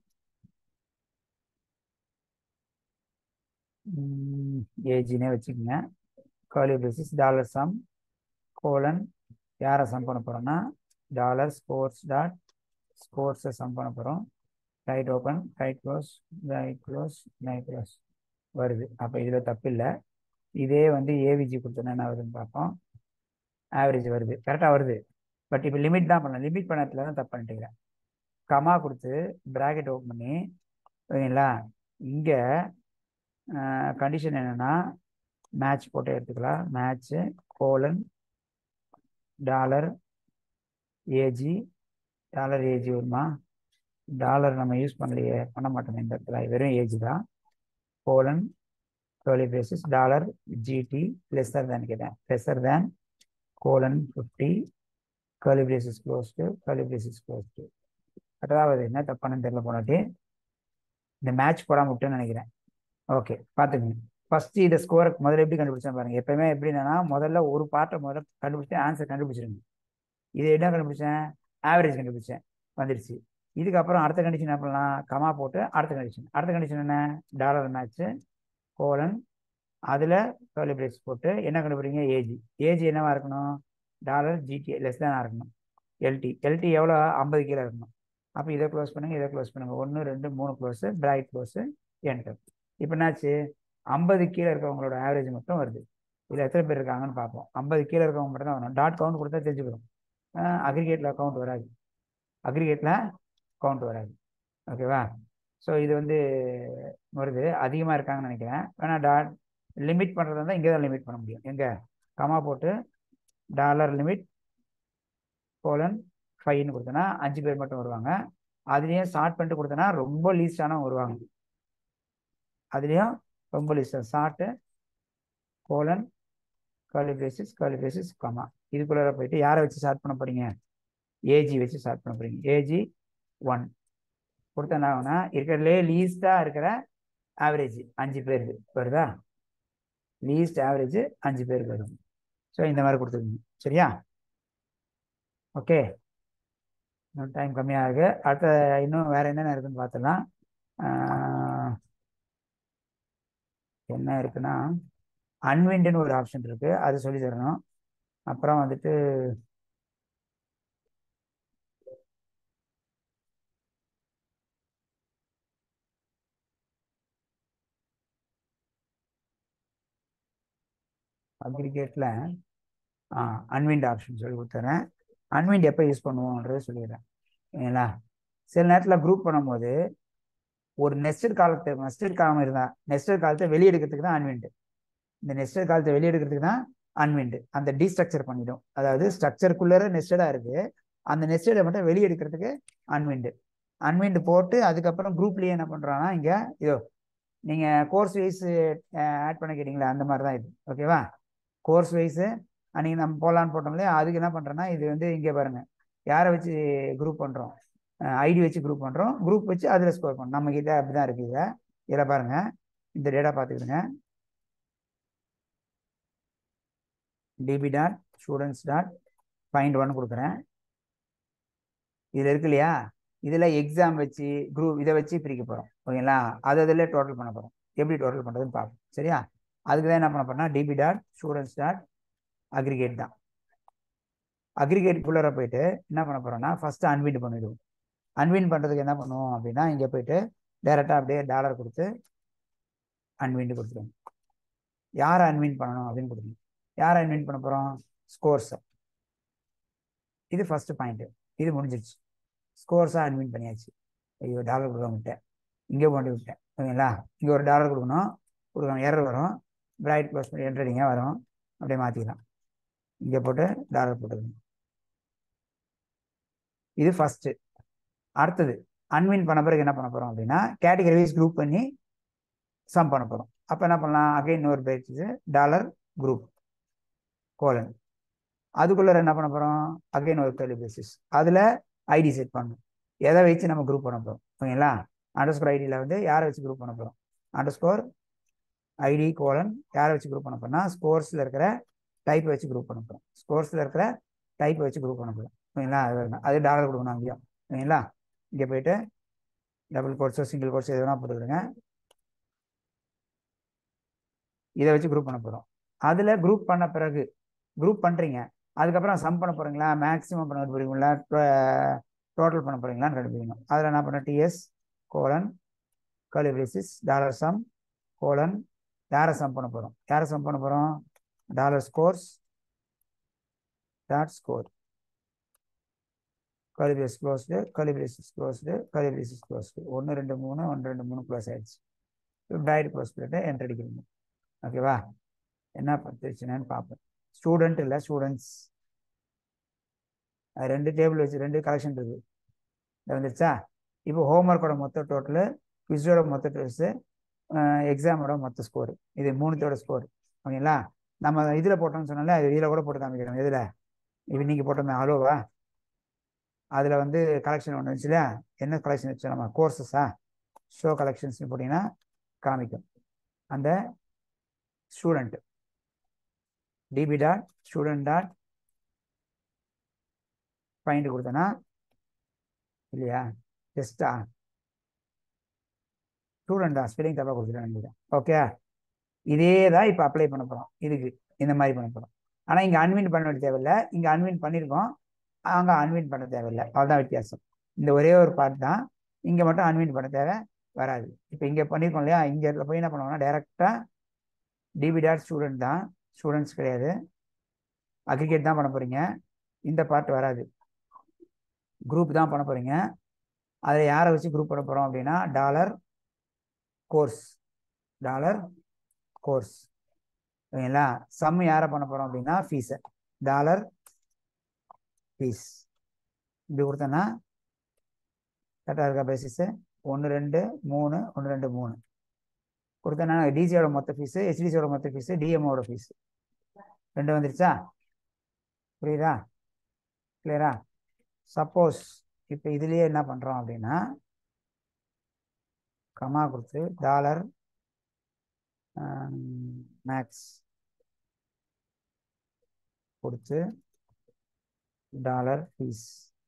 ஏஜினே வச்சுக்கோங்க காலி பேசிஸ் டாலர் சம் கோலன் யாரை சம் பண்ண போகிறோம்னா டாலர் ஸ்கோர்ஸ் டாட் ஸ்கோர்ஸை சம் பண்ண போகிறோம் right open right close right close right close வருது அப்போ இதில் தப்பு இல்லை இதே வந்து ஏவிஜி கொடுத்தோன்னா என்ன வருதுன்னு பார்ப்போம் ஆவரேஜ் வருது கரெக்டாக வருது பட் இப்போ லிமிட் தான் பண்ணலாம் லிமிட் பண்ணத்துல தான் தப்பு பண்ணிட்டுக்கிறேன் கமா கொடுத்து ப்ராக்கெட் ஓப்பன் பண்ணி ஓகேங்களா இங்கே கண்டிஷன் என்னென்னா மேட்ச் போட்டு எடுத்துக்கலாம் match colon dollar age dollar age வருமா டாலர் நம்ம யூஸ் பண்ணலையே பண்ண மாட்டோம் இந்த இடத்துல வெறும் ஏஜ் தான் colon curly braces dollar GT lesser than கேட்டேன் lesser than colon fifty curly braces closed curly braces closed அதாவது என்ன தப்பானு தெரியல போனாட்டி இந்த மேட்ச் போடாம விட்டுன்னு நினைக்கிறேன் ஓகே பார்த்துக்கங்க ஃபர்ஸ்ட் இதை ஸ்கோரை முதல்ல எப்படி கண்டுபிடிச்சேன் பாருங்க எப்பயுமே எப்படின்னா முதல்ல ஒரு பார்ட்டை முதல்ல கண்டுபிடிச்சு ஆன்சர் கண்டுபிடிச்சிருங்க இதை என்ன கண்டுபிடிச்சேன் ஆவரேஜ் கண்டுபிடிச்சேன் வந்துருச்சு இதுக்கப்புறம் அடுத்த கண்டிஷன் என்ன பண்ணலாம் கமா போட்டு அடுத்த கண்டிஷன் அடுத்த கண்டிஷன் என்ன டாலர் மேட்ச்சு கோலன் அதில் கர்லி பிரேஸ் போட்டு என்ன கண்டுபிடிங்க ஏஜி ஏஜி என்னவா இருக்கணும் டாலர் ஜிடி லெஸ் தானாக இருக்கணும் எல்டி எல்டி எவ்வளோ ஐம்பது கீழே இருக்கணும் அப்போ இதை க்ளோஸ் பண்ணுங்க இதை க்ளோஸ் பண்ணுங்க ஒன்று ரெண்டு மூணு க்ளோஸு பிரைட் க்ளோஸு என்டர் இப்போ என்னாச்சு ஐம்பது கீழே இருக்கவங்களோட ஆவரேஜ் மட்டும் வருது இதில் எத்தனை பேர் இருக்காங்கன்னு பார்ப்போம் ஐம்பது கீழே இருக்கவங்க மட்டும் தான் வரணும் டாட் கவுண்ட் கொடுத்தா தெரிஞ்சுக்கிறோம் அக்ரிகேட்டில் கவுண்ட் வராது அக்ரிகேட்டில் கவுண்ட் வராது ஓகேவா ஸோ இது வந்து வருது அதிகமாக இருக்காங்கன்னு நினைக்கிறேன் வேணா டாட் லிமிட் பண்ணுறதா இருந்தால் இங்கே தான் லிமிட் பண்ண முடியும் எங்கே கமா போட்டு டாலர் லிமிட் கோலன் ஃபைவ்னு கொடுத்தனா அஞ்சு பேர் மட்டும் வருவாங்க அதுலேயும் ஷார்ட் பண்ணிட்டு கொடுத்தனா ரொம்ப லீஸ்டானவங்க வருவாங்க அதுலேயும் ரொம்ப லீஸ்டாக short colon curly braces curly braces comma இதுக்குள்ளே போயிட்டு யாரை வச்சு ஸ்டார்ட் பண்ண போறீங்க ஏஜி வச்சு ஸ்டார்ட் பண்ண போறீங்க ஏஜி ஒன் கொடுத்தா என்ன ஆகும்னா இருக்கிறதுலே லீஸ்டாக இருக்கிற ஆவரேஜ் அஞ்சு பேருக்கு வருதா லீஸ்ட் ஆவரேஜ் அஞ்சு பேருக்கு வரும் ஸோ இந்த மாதிரி கொடுத்துருங்க சரியா ஓகே இன்னும் டைம் கம்மியாக இருக்கு அடுத்த இன்னும் வேற என்னென்ன இருக்குன்னு பார்த்துலாம் என்ன இருக்குன்னா அன்விண்டுன்னு ஒரு ஆப்ஷன் இருக்கு அது சொல்லி தரணும் அப்புறம் வந்துட்டு அக்ரிகேட்டில் ஆ அன்விண்ட் ஆப்ஷன் சொல்லி கொடுத்துறேன் அன்விண்ட் எப்போ யூஸ் பண்ணுவோன்றது சொல்லிடுறேன் ஓகேங்களா சில நேரத்தில் குரூப் பண்ணும்போது ஒரு நெஸ்டட் காலத்தை நெஸ்டட் காலம் இருந்தால் நெஸ்டட் காலத்தை வெளியெடுக்கிறதுக்கு தான் அன்விண்ட் இந்த நெஸ்டட் காலத்தை வெளியெடுக்கிறதுக்கு தான் அன்விண்ட் அந்த டீஸ்ட்ரக்சர் பண்ணிடும் அதாவது ஸ்ட்ரக்சருக்குள்ளே நெஸ்டடாக இருக்குது அந்த நெஸ்டடை மட்டும் வெளியெடுக்கிறதுக்கு அன்விண்டு அன்விண்ட் போட்டு அதுக்கப்புறம் குரூப்லேயே என்ன பண்ணுறாங்கன்னா இங்கே இதோ நீங்கள் கோர்ஸ் வைஸ் ஆட் பண்ண கேட்டிங்களா அந்த மாதிரி தான் இது ஓகேவா கோர்ஸ் வைஸு அன்றைக்கி நம்ம போகலான்னு போட்டோம் இல்லையா அதுக்கு என்ன பண்ணுறேன்னா இது வந்து இங்கே பாருங்கள் யாரை வச்சு குரூப் பண்ணுறோம் ஐடி வச்சு குரூப் பண்ணுறோம் குரூப் வச்சு அதில் ஸ்கோர் பண்ணுறோம் நம்ம கிட்ட அப்படி தான் இருக்குது இதில் இதில் பாருங்கள் இந்த டேட்டா பார்த்துக்கிடுங்க DB dot students dot find one கொடுக்குறேன் இதில் இருக்கு இல்லையா இதில் எக்ஸாம் வச்சு குரூப் இதை வச்சு பிரிக்க போகிறோம் ஓகேங்களா அது அதில் டோட்டல் பண்ண போகிறோம் எப்படி டோட்டல் பண்ணுறதுன்னு பார்ப்போம் சரியா அதுக்கு தான் என்ன பண்ண போறோம்னா DB dot students dot aggregate தான் அக்ரிகேட் குள்ளர போயிட்டு என்ன பண்ண போகிறோம்னா ஃபஸ்ட்டு அன்வின் பண்ணிடுவோம் அன்வின் பண்ணுறதுக்கு என்ன பண்ணுவோம் அப்படின்னா இங்கே போயிட்டு டேரெக்டாக அப்படியே டாலர் கொடுத்து அன்வின் கொடுத்துருவோம் யாரை அன்வின் பண்ணணும் அப்படின்னு கொடுத்துருவோம் யாரை அன்வின் பண்ண போகிறோம் ஸ்கோர்ஸை இது ஃபஸ்ட்டு பாயிண்ட்டு இது முடிஞ்சிருச்சு ஸ்கோர்ஸாக அன்வின் பண்ணியாச்சு ஐயோ டாலர் கொடுக்க விட்டேன் இங்கே கொண்டு விட்டேன் ஓகேங்களா இங்கே ஒரு டாலர் கொடுக்கணும் கொடுக்கணும் எரர் வரும் பிரைட் ப்ளஸ் என்ட்ரடிங்க வரும் அப்படியே மாற்றிக்கலாம் இங்கே போட்டு டாலர் போட்டுக்கணும் இது ஃபஸ்ட்டு அடுத்தது அன்வின் பண்ண பிறகு என்ன பண்ண போகிறோம் அப்படின்னா கேட்டகரி வைஸ் குரூப் பண்ணி சம் பண்ண போகிறோம் அப்போ என்ன பண்ணலாம் அகைன் இன்னொரு பேச்சு டாலர் குரூப் கோலன் அதுக்குள்ளே என்ன பண்ண போகிறோம் அகைன் ஒரு கேள்வி பேசிஸ் அதில் ஐடி செட் பண்ணணும் எதை வச்சு நம்ம குரூப் பண்ண போகிறோம் ஓகேங்களா அண்டர் ஸ்கோர் ஐடியில் வந்து யாரை வச்சு குரூப் பண்ண போகிறோம் அண்டர் ஸ்கோர் ஐடி கோலன் யாரை வச்சு குரூப் பண்ண போகிறோம்னா ஸ்கோர்ஸில் இருக்கிற டைப்பை வச்சு குரூப் பண்ண போகிறோம் ஸ்கோர்ஸில் இருக்கிற டைப்பை வச்சு குரூப் பண்ண போகிறோம் ஓகேங்களா அது வேணும் அது டாலர் கொடுக்கணும் அங்கேயும் ஓகேங்களா இங்கே போயிட்டு டபுள் கோர்ஸோ சிங்கிள் கோர்ஸ் எது வேணால் போட்டுக்கிறேங்க இதை வச்சு குரூப் பண்ண போகிறோம் அதில் குரூப் பண்ண பிறகு குரூப் பண்ணுறீங்க அதுக்கப்புறம் சம் பண்ண போகிறீங்களா மேக்ஸிமம் பண்ண போகிறீங்களா டோட்டல் பண்ண போகிறீங்களான்னு கண்டுபிடிக்கணும் அதில் என்ன பண்ண டிஎஸ் colon curly braces dollar sum colon யாரை சம் பண்ண போகிறோம் யாரை சம் பண்ண போகிறோம் dollar scores dot score curly braces closed curly braces closed curly braces closed ஒன்று ரெண்டு மூணு ஒன்று ரெண்டு மூணு க்ளோஸ் ஆயிடுச்சு டைட் க்ளோஸ் பண்ணிட்டு என்ட்ரு அடிக்கிறீங்க ஓகேவா என்ன பிரச்சனைன்னு பார்ப்போம் ஸ்டூடெண்ட் இல்லை ஸ்டூடெண்ட்ஸ் ரெண்டு டேபிள் வச்சு ரெண்டு கலெக்ஷன் இருக்கு வந்துருச்சா இப்போ ஹோம்ஒர்க்கோட மொத்த டோட்டலு குவிஸோட மொத்த டெஸ்ட்டு எக்ஸாமோட மொத்த ஸ்கோர் இது மூணுத்தோட ஸ்கோர் ஓகேங்களா நம்ம இதில் போட்டோம்னு சொன்னாலே அது இதில் கூட போட்டு காமிக்கிறோம் இதில் இப்போ நீங்கள் போட்டோமே அலோவா அதில் வந்து கலெக்ஷன் ஒன்று வச்சு இல்லையா என்ன கலெக்ஷன் வச்சு நம்ம கோர்சஸா ஷோ கலெக்ஷன்ஸ்னு போட்டிங்கன்னா காமிக்கும் அந்த student DB dot student dot find கொடுத்தனா இல்லையா டெஸ்டா ஸ்டூடெண்ட் தான் ஸ்பெல்லிங் தப்பாக கொடுத்துருக்காங்க ஓகே இதே தான் இப்போ அப்ளை பண்ண போகிறோம் இதுக்கு இந்த மாதிரி பண்ண போகிறோம் ஆனால் இங்கே அன்வின் பண்ண வேண்டிய தேவையில்லை இங்கே அன்வின் பண்ணியிருக்கோம் அங்கே அன்வின் பண்ண தேவையில்லை அவ்வளோதான் வித்தியாசம் இந்த ஒரே ஒரு பார்ட் தான் இங்கே மட்டும் அன்வின் பண்ண தேவை வராது இப்போ இங்கே பண்ணியிருக்கோம் இல்லையா இங்கே இடத்துல போய் என்ன பண்ணுவோம்னா டேரெக்டாக டிபி டாட் ஸ்டூடெண்ட் தான் ஸ்டூடெண்ட்ஸ் கிடையாது அக்ரிகேட் தான் பண்ண போகிறீங்க இந்த பார்ட் வராது குரூப் தான் பண்ண போகிறீங்க அதில் யாரை வச்சு குரூப் பண்ண போகிறோம் அப்படின்னா டாலர் கோர்ஸ் டாலர் கோர்ஸ் ஓகேங்களா சம் யாரை பண்ண போகிறோம் அப்படின்னா ஃபீஸை டாலர் ஃபீஸ் இப்படி கொடுத்தோன்னா கரெக்டாக இருக்கா பேசிஸு ஒன்று ரெண்டு மூணு ஒன்று ரெண்டு மூணு கொடுத்தேன்னா டிசியோட மொத்த ஃபீஸு ஹெச்டிசியோட மொத்த ஃபீஸு டிஎம்ஓட ஃபீஸு ரெண்டு வந்துருச்சா புரியுதா கிளியரா சப்போஸ் இப்போ இதுலேயே என்ன பண்ணுறோம் அப்படின்னா கமா கொடுத்து டாலர் மேக்ஸ் கொடுத்து டாலர் ஃபீஸ்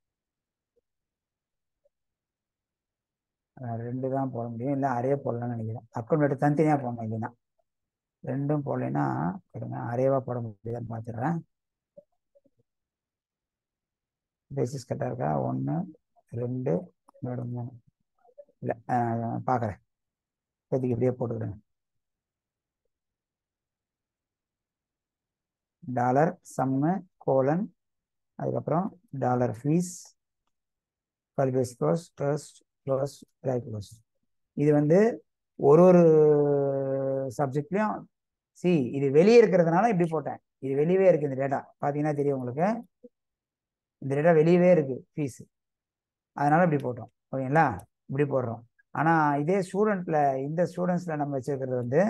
ரெண்டு தான் போட முடியும் இல்லை அரே போடலாம்னு நினைக்கிறேன் அக்கௌண்ட் மட்டும் தனித்தனியாக போடணும் இல்லைன்னா ரெண்டும் போடலைன்னா கொடுங்க அரேவா போட முடியுதான்னு பார்த்துடுறேன் பேசிஸ் கரெக்டாக இருக்கா ஒன்று ரெண்டு இன்னொரு மூணு இல்லை பார்க்குறேன் இப்போதைக்கு இப்படியே போட்டுக்கிறேன் டாலர் சம்மு கோலன் அதுக்கப்புறம் dollar fees curly braces close first close right close இது வந்து ஒரு ஒரு சப்ஜெக்ட்லையும் சி இது வெளியே இருக்கிறதுனால இப்படி போட்டேன் இது வெளியவே இருக்குது இந்த டேட்டா பார்த்தீங்கன்னா தெரியும் உங்களுக்கு இந்த டேட்டா வெளியவே இருக்கு ஃபீஸ் அதனால இப்படி போட்டோம் ஓகேங்களா இப்படி போடுறோம் ஆனால் இதே ஸ்டூடெண்ட்ல இந்த ஸ்டூடெண்ட்ஸ்ல நம்ம வச்சிருக்கிறது வந்து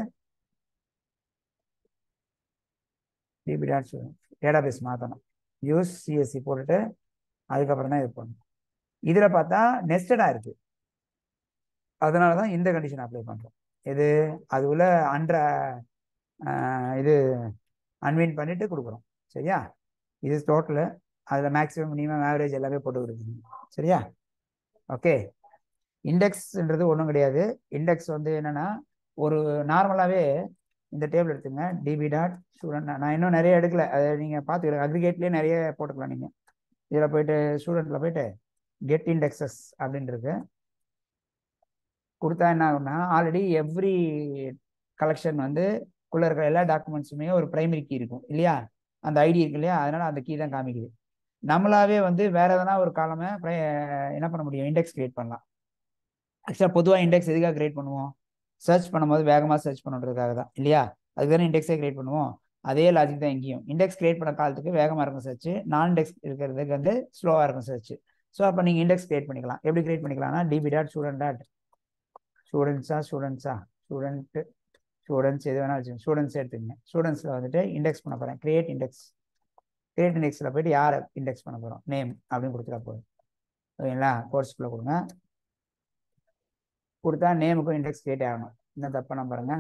டிபி டாட் டேட்டா பேஸ் மாற்றணும் யூஸ் சிஎஸ்சி போட்டுட்டு அதுக்கப்புறம் தான் இது பண்ணணும் இதில் பார்த்தா நெஸ்டடாக இருக்குது அதனால தான் இந்த கண்டிஷன் அப்ளை பண்ணுறோம் இது அது உள்ள அன்ற இது அன்வீன் பண்ணிட்டு கொடுக்குறோம் சரியா இது டோட்டலு அதில் மேக்ஸிமம் மினிமம் ஆவரேஜ் எல்லாமே போட்டு கொடுக்குறீங்க சரியா ஓகே இண்டெக்ஸ்ன்றது ஒன்றும் கிடையாது இண்டெக்ஸ் வந்து என்னென்னா ஒரு நார்மலாகவே இந்த டேபிள் எடுத்துங்க டிபி டாட் ஸ்டூடெண்ட் நான் இன்னும் நிறைய எடுக்கல அதை நீங்கள் பார்த்துக்கலாம் அக்ரிகேட்லேயே நிறைய போட்டுக்கலாம் நீங்கள் இதில் போயிட்டு ஸ்டூடெண்ட்டில் போயிட்டு கெட் இண்டெக்ஸஸ் அப்படின்னு இருக்கு கொடுத்தா என்ன ஆகும்னா ஆல்ரெடி எவ்ரி கலெக்ஷன் வந்து குள்ள இருக்கிற எல்லா டாக்குமெண்ட்ஸுமே ஒரு பிரைமரி கீ இருக்கும் இல்லையா அந்த ஐடி இருக்கு இல்லையா அதனால அந்த கீ தான் காமிக்குது நம்மளாவே வந்து வேற எதனா ஒரு காலமை என்ன பண்ண முடியும் இண்டெக்ஸ் கிரியேட் பண்ணலாம் ஆக்சுவலாக பொதுவாக இண்டெக்ஸ் எதுக்காக கிரியேட் பண்ணுவோம் சர்ச் பண்ணும்போது வேகமாக சர்ச் பண்ணுறதுக்காக தான் இல்லையா அதுக்கு தானே இண்டெக்ஸே கிரியேட் பண்ணுவோம் அதே லாஜிக் தான் இங்கேயும் இண்டெக்ஸ் கிரியேட் பண்ண காலத்துக்கு வேகமாக இருக்கும் சர்ச் நான் இண்டெக்ஸ் இருக்கிறதுக்கு வந்து ஸ்லோவாக இருக்கும் சர்ச் ஸோ அப்போ நீங்கள் இண்டெக்ஸ் கிரியேட் பண்ணிக்கலாம் எப்படி கிரியேட் பண்ணிக்கலாம்னா டிபி டாட் ஸ்டூடெண்ட் டாட் ஸ்டூடெண்ட்ஸா ஸ்டூடெண்ட்ஸா ஸ்டூடெண்ட் ஸ்டூடெண்ட்ஸ் எது வேணாலும் வச்சுக்கோங்க ஸ்டூடெண்ட்ஸ் எடுத்துங்க ஸ்டூடெண்ட்ஸில் வந்துட்டு இண்டெக்ஸ் பண்ண போகிறேன் கிரியேட் இண்டெக்ஸ் கிரியேட் இண்டெக்ஸில் போயிட்டு யாரை இண்டெக்ஸ் பண்ண போகிறோம் நேம் அப்படின்னு கொடுத்துட்டா போதும் ஓகேங்களா கோர்ஸ்குள்ளே கொடுங்க கொடுத்தா நேமுக்கும் இண்டெக்ஸ் கிரியேட் ஆகணும் என்ன தப்பான பாருங்க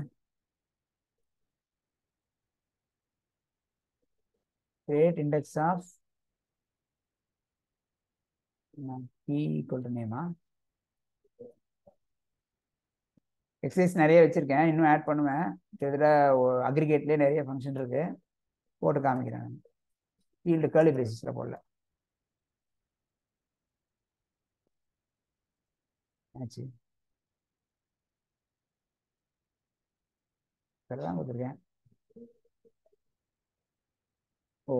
create index of key equal to நேமா எக்ஸசைஸ் நிறைய வச்சுருக்கேன் இன்னும் ஆட் பண்ணுவேன் கிட்டத்தட்ட அக்ரிகேட்லேயே நிறைய ஃபங்க்ஷன் இருக்கு போட்டு காமிக்கிறேன் ஃபீல்டு கேர்லி பிரேசிஸில் போடல ஆச்சு தான் கொடுத்துருக்கேன் ஓ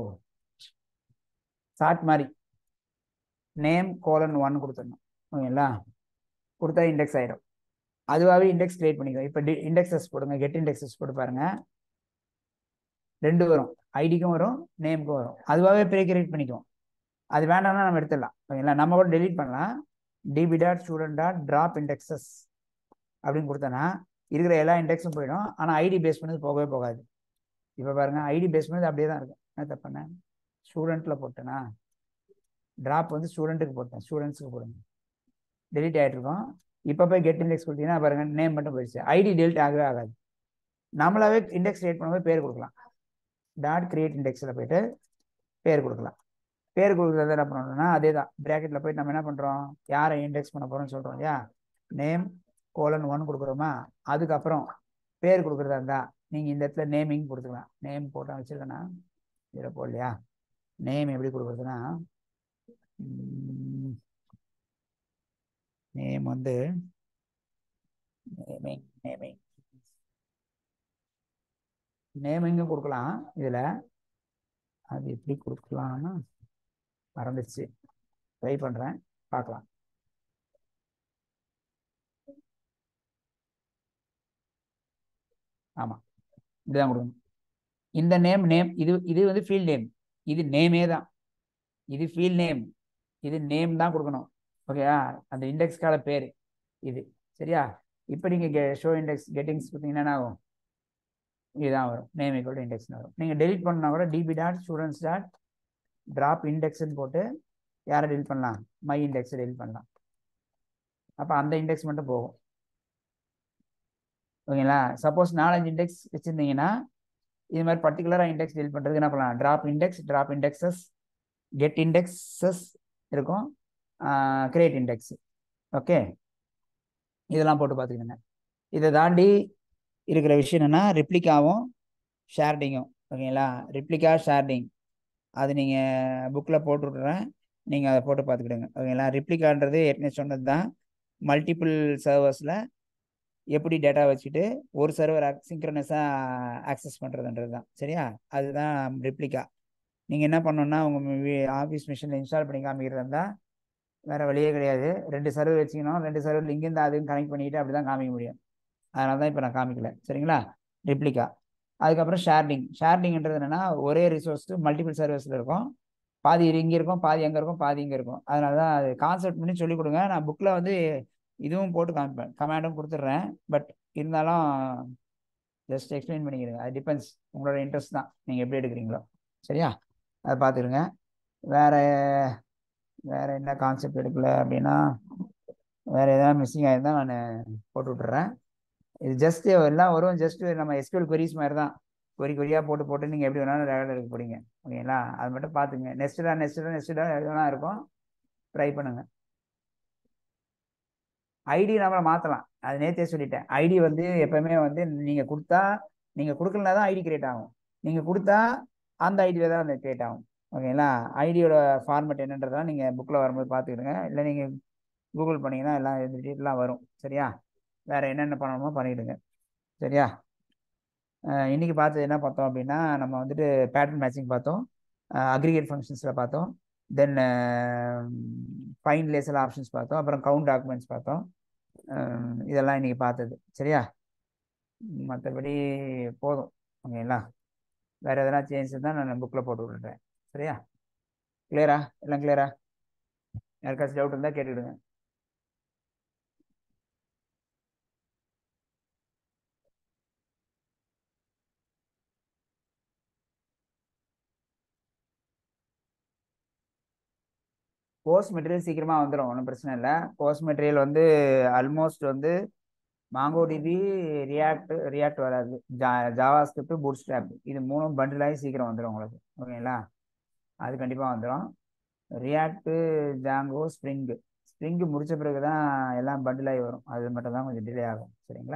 சாட் மாதிரி நேம் கோலன் ஒன் கொடுத்துடணும் ஓகேங்களா கொடுத்தா இண்டெக்ஸ் ஆயிடும் அதுவாகவே இண்டெக்ஸ் கிரியேட் பண்ணிக்கோ இப்போ டி இண்டெக்ஸஸ் போடுங்க கெட் இண்டெக்ஸஸ் போட்டு பாருங்க ரெண்டு வரும் ஐடிக்கும் வரும் நேமுக்கும் வரும் அதுவாகவே ப்ரீ கிரியேட் பண்ணிக்கும் அது வேண்டாம்னா நம்ம எடுத்துடலாம் ஓகேங்களா நம்ம கூட டெலீட் பண்ணலாம் DB dot student dot drop indexes அப்படின்னு கொடுத்தோன்னா இருக்கிற எல்லா இண்டெக்ஸும் போயிடும் ஆனால் ஐடி பேஸ் பண்ணது போகவே போகாது இப்போ பாருங்க ஐடி பேஸ் பண்ணது அப்படியே தான் இருக்கும் என்ன தப்பண்ணேன் ஸ்டூடெண்ட்டில் போட்டேனா ட்ராப் வந்து ஸ்டூடெண்ட்டுக்கு போட்டேன் ஸ்டூடெண்ட்ஸுக்கு போடுங்க டெலிட் ஆகிட்டு இருக்கோம் இப்போ போய் கெட் இண்டெக்ஸ் கொடுத்தீங்கன்னா பாருங்க நேம் மட்டும் போயிடுச்சு ஐடி டெலிட் ஆகவே ஆகாது நம்மளாவே இண்டெக்ஸ் கிரியேட் பண்ணும்போது பேர் கொடுக்கலாம் டாட் கிரியேட் இண்டெக்ஸில் போயிட்டு பேர் கொடுக்கலாம் பேர் கொடுக்குறது என்ன பண்ணணும்னா அதே தான் ப்ராக்கெட்டில் போயிட்டு நம்ம என்ன பண்ணுறோம் யாரை இண்டெக்ஸ் பண்ண போகிறோம்னு சொல்கிறோம் இல்லையா நேம் கோலன் ஒன் கொடுக்குறோமா அதுக்கப்புறம் பேர் கொடுக்குறதா இருந்தா நீங்கள் இந்த இடத்துல நேமிங் கொடுத்துக்கலாம் நேம் போட்டால் வச்சுருக்கேன்னா இதில் போடலையா நேம் எப்படி கொடுக்குறதுன்னா நேம் வந்து நேமிங் நேமிங் நேமிங்கும் கொடுக்கலாம் இதில் அது எப்படி கொடுக்கலாம்னா மறந்துடுச்சு ட்ரை பண்ணுறேன் பார்க்கலாம் ஆமாம் இப்படிதான் கொடுக்கணும் இந்த நேம் நேம் இது இது வந்து ஃபீல்ட் நேம் இது நேமே தான் இது ஃபீல்ட் நேம் இது நேம் தான் கொடுக்கணும் ஓகேயா அந்த இண்டெக்ஸ்க்கான பேர் இது சரியா இப்போ நீங்கள் ஷோ இண்டெக்ஸ் கெட்டிங்ஸ் கொடுத்தீங்கன்னா என்ன ஆகும் இதுதான் வரும் நேம் ஈக்குவல் இண்டெக்ஸ்னு வரும் நீங்கள் டெலிட் பண்ணா கூட DB dot students dot drop இண்டெக்ஸ்ன்னு போட்டு யாரை டெலிட் பண்ணலாம் மை இண்டெக்ஸை டெலிட் பண்ணலாம் அப்போ அந்த இண்டெக்ஸ் மட்டும் போகும் ஓகேங்களா சப்போஸ் நாலஞ்சு இண்டெக்ஸ் வச்சுருந்தீங்கன்னா இது மாதிரி பர்டிகுலராக இண்டெக்ஸ் டெலிட் பண்ணுறதுக்கு என்ன பண்ணலாம் drop index drop indexes get indexes இருக்கும் கிரியேட் இண்டெக்ஸ் ஓகே இதெல்லாம் போட்டு பார்த்துக்கிடுங்க இதை தாண்டி இருக்கிற விஷயம் என்னென்னா ரிப்ளிகாவும் ஷேர்டிங்கும் ஓகேங்களா ரிப்ளிகா ஷேர்டிங் அது நீங்கள் புக்கில் போட்டு விட்றேன் நீங்கள் அதை போட்டு பார்த்துக்கிடுங்க ஓகேங்களா ரிப்ளிகான்றது ஏற்கனவே சொன்னது தான் மல்டிபிள் சர்வர்ஸில் எப்படி டேட்டா வச்சுட்டு ஒரு சர்வர் சிங்க்ரனஸாக ஆக்சஸ் பண்ணுறதுன்றது தான் சரியா அதுதான் ரிப்ளிகா நீங்கள் என்ன பண்ணணுன்னா உங்கள் ஆஃபீஸ் மிஷினில் இன்ஸ்டால் பண்ணி காமிக்கிறதா இருந்தால் வேறு வழியே கிடையாது ரெண்டு சர்வர் வச்சுக்கணும் ரெண்டு சர்வர் இங்கேருந்து அதுவும் கனெக்ட் பண்ணிக்கிட்டு அப்படி தான் காமிக்க முடியும் அதனால தான் இப்போ நான் காமிக்கல சரிங்களா ரிப்ளிகா அதுக்கப்புறம் ஷேர்டிங் ஷேர்டிங்ன்றது என்னென்னா ஒரே ரிசோர்ஸ் மல்டிபிள் சர்வீஸில் இருக்கும் பாதி இங்கே இருக்கும் பாதி எங்கே இருக்கும் பாதி இங்கே இருக்கும் அதனால தான் அது கான்செப்ட் பண்ணி சொல்லிக் கொடுங்க நான் புக்கில் வந்து இதுவும் போட்டு காமிப்பேன் கமாண்டும் கொடுத்துட்றேன் பட் இருந்தாலும் ஜஸ்ட் எக்ஸ்பிளைன் பண்ணிக்கிறேங்க அது டிபெண்ட்ஸ் உங்களோட இன்ட்ரெஸ்ட் தான் நீங்கள் எப்படி எடுக்கிறீங்களோ சரியா அதை பார்த்துருங்க வேறு வேறு என்ன கான்செப்ட் எடுக்கல அப்படின்னா வேறு எதாவது மிஸ்ஸிங் ஆயிருந்தால் நான் போட்டு விட்டுறேன் இது ஜஸ்ட் எல்லாம் வரும் ஜஸ்ட் நம்ம எஸ்கியூஎல் கொரிஸ் மாதிரி தான் கொரி கொரியாக போட்டு போட்டு நீங்கள் எப்படி வேணாலும் ரெகுலர் எடுக்க போறீங்க ஓகேங்களா அது மட்டும் பார்த்துங்க நெக்ஸ்ட்டாக நெக்ஸ்ட்டாக நெக்ஸ்ட்டாக எதுனா இருக்கும் ட்ரை பண்ணுங்கள் ஐடி நம்ம மாற்றலாம் அது நேற்றே சொல்லிட்டேன் ஐடி வந்து எப்பவுமே வந்து நீங்கள் கொடுத்தா நீங்கள் கொடுக்கலனா தான் ஐடி கிரியேட் ஆகும் நீங்கள் கொடுத்தா அந்த ஐடியில் தான் அந்த கிரியேட் ஆகும் ஓகேங்களா ஐடியோட ஃபார்மேட் என்னன்றதெல்லாம் நீங்கள் புக்கில் வரும்போது பார்த்துக்கிடுங்க இல்லை நீங்கள் கூகுள் பண்ணிங்கன்னா எல்லாம் டீட்டெயிலாம் வரும் சரியா வேறு என்னென்ன பண்ணணுமோ பண்ணிவிடுங்க சரியா இன்றைக்கி பார்த்தது என்ன பார்த்தோம் அப்படின்னா நம்ம வந்துட்டு பேட்டர்ன் மேட்சிங் பார்த்தோம் அக்ரிகேட் ஃபங்க்ஷன்ஸில் பார்த்தோம் தென் ஃபைன் லேசல் ஆப்ஷன்ஸ் பார்த்தோம் அப்புறம் கவுண்ட் டாக்குமெண்ட்ஸ் பார்த்தோம் இதெல்லாம் இன்றைக்கி பார்த்தது சரியா மற்றபடி போதும் ஓகேங்களா வேறு எதனா சேஞ்ச் தான் நான் புக்கில் போட்டு விட்டுறேன் சரியா கிளியரா எல்லாம் கிளியரா யாருக்காச்சும் டவுட் இருந்தால் கேட்டுக்கிடுங்க கோர்ஸ் மெட்டீரியல் சீக்கிரமாக வந்துடும் ஒன்றும் பிரச்சனை இல்லை கோர்ஸ் மெட்டீரியல் வந்து ஆல்மோஸ்ட் வந்து மாங்கோ டிபி ரியாக்ட் ரியாக்ட் வராது ஜா ஜாவா ஸ்கிரிப்ட் பூட் ஸ்டாப் இது மூணும் பண்டிலாகி சீக்கிரம் வந்துடும் உங்களுக்கு ஓகேங்களா அது கண்டிப்பாக வந்துடும் ரியாக்டு ஜாங்கோ ஸ்ப்ரிங்கு ஸ்ப்ரிங்கு முடித்த பிறகு தான் எல்லாம் பண்டிலாகி வரும் அது மட்டும் தான் கொஞ்சம் டிலே ஆகும் சரிங்களா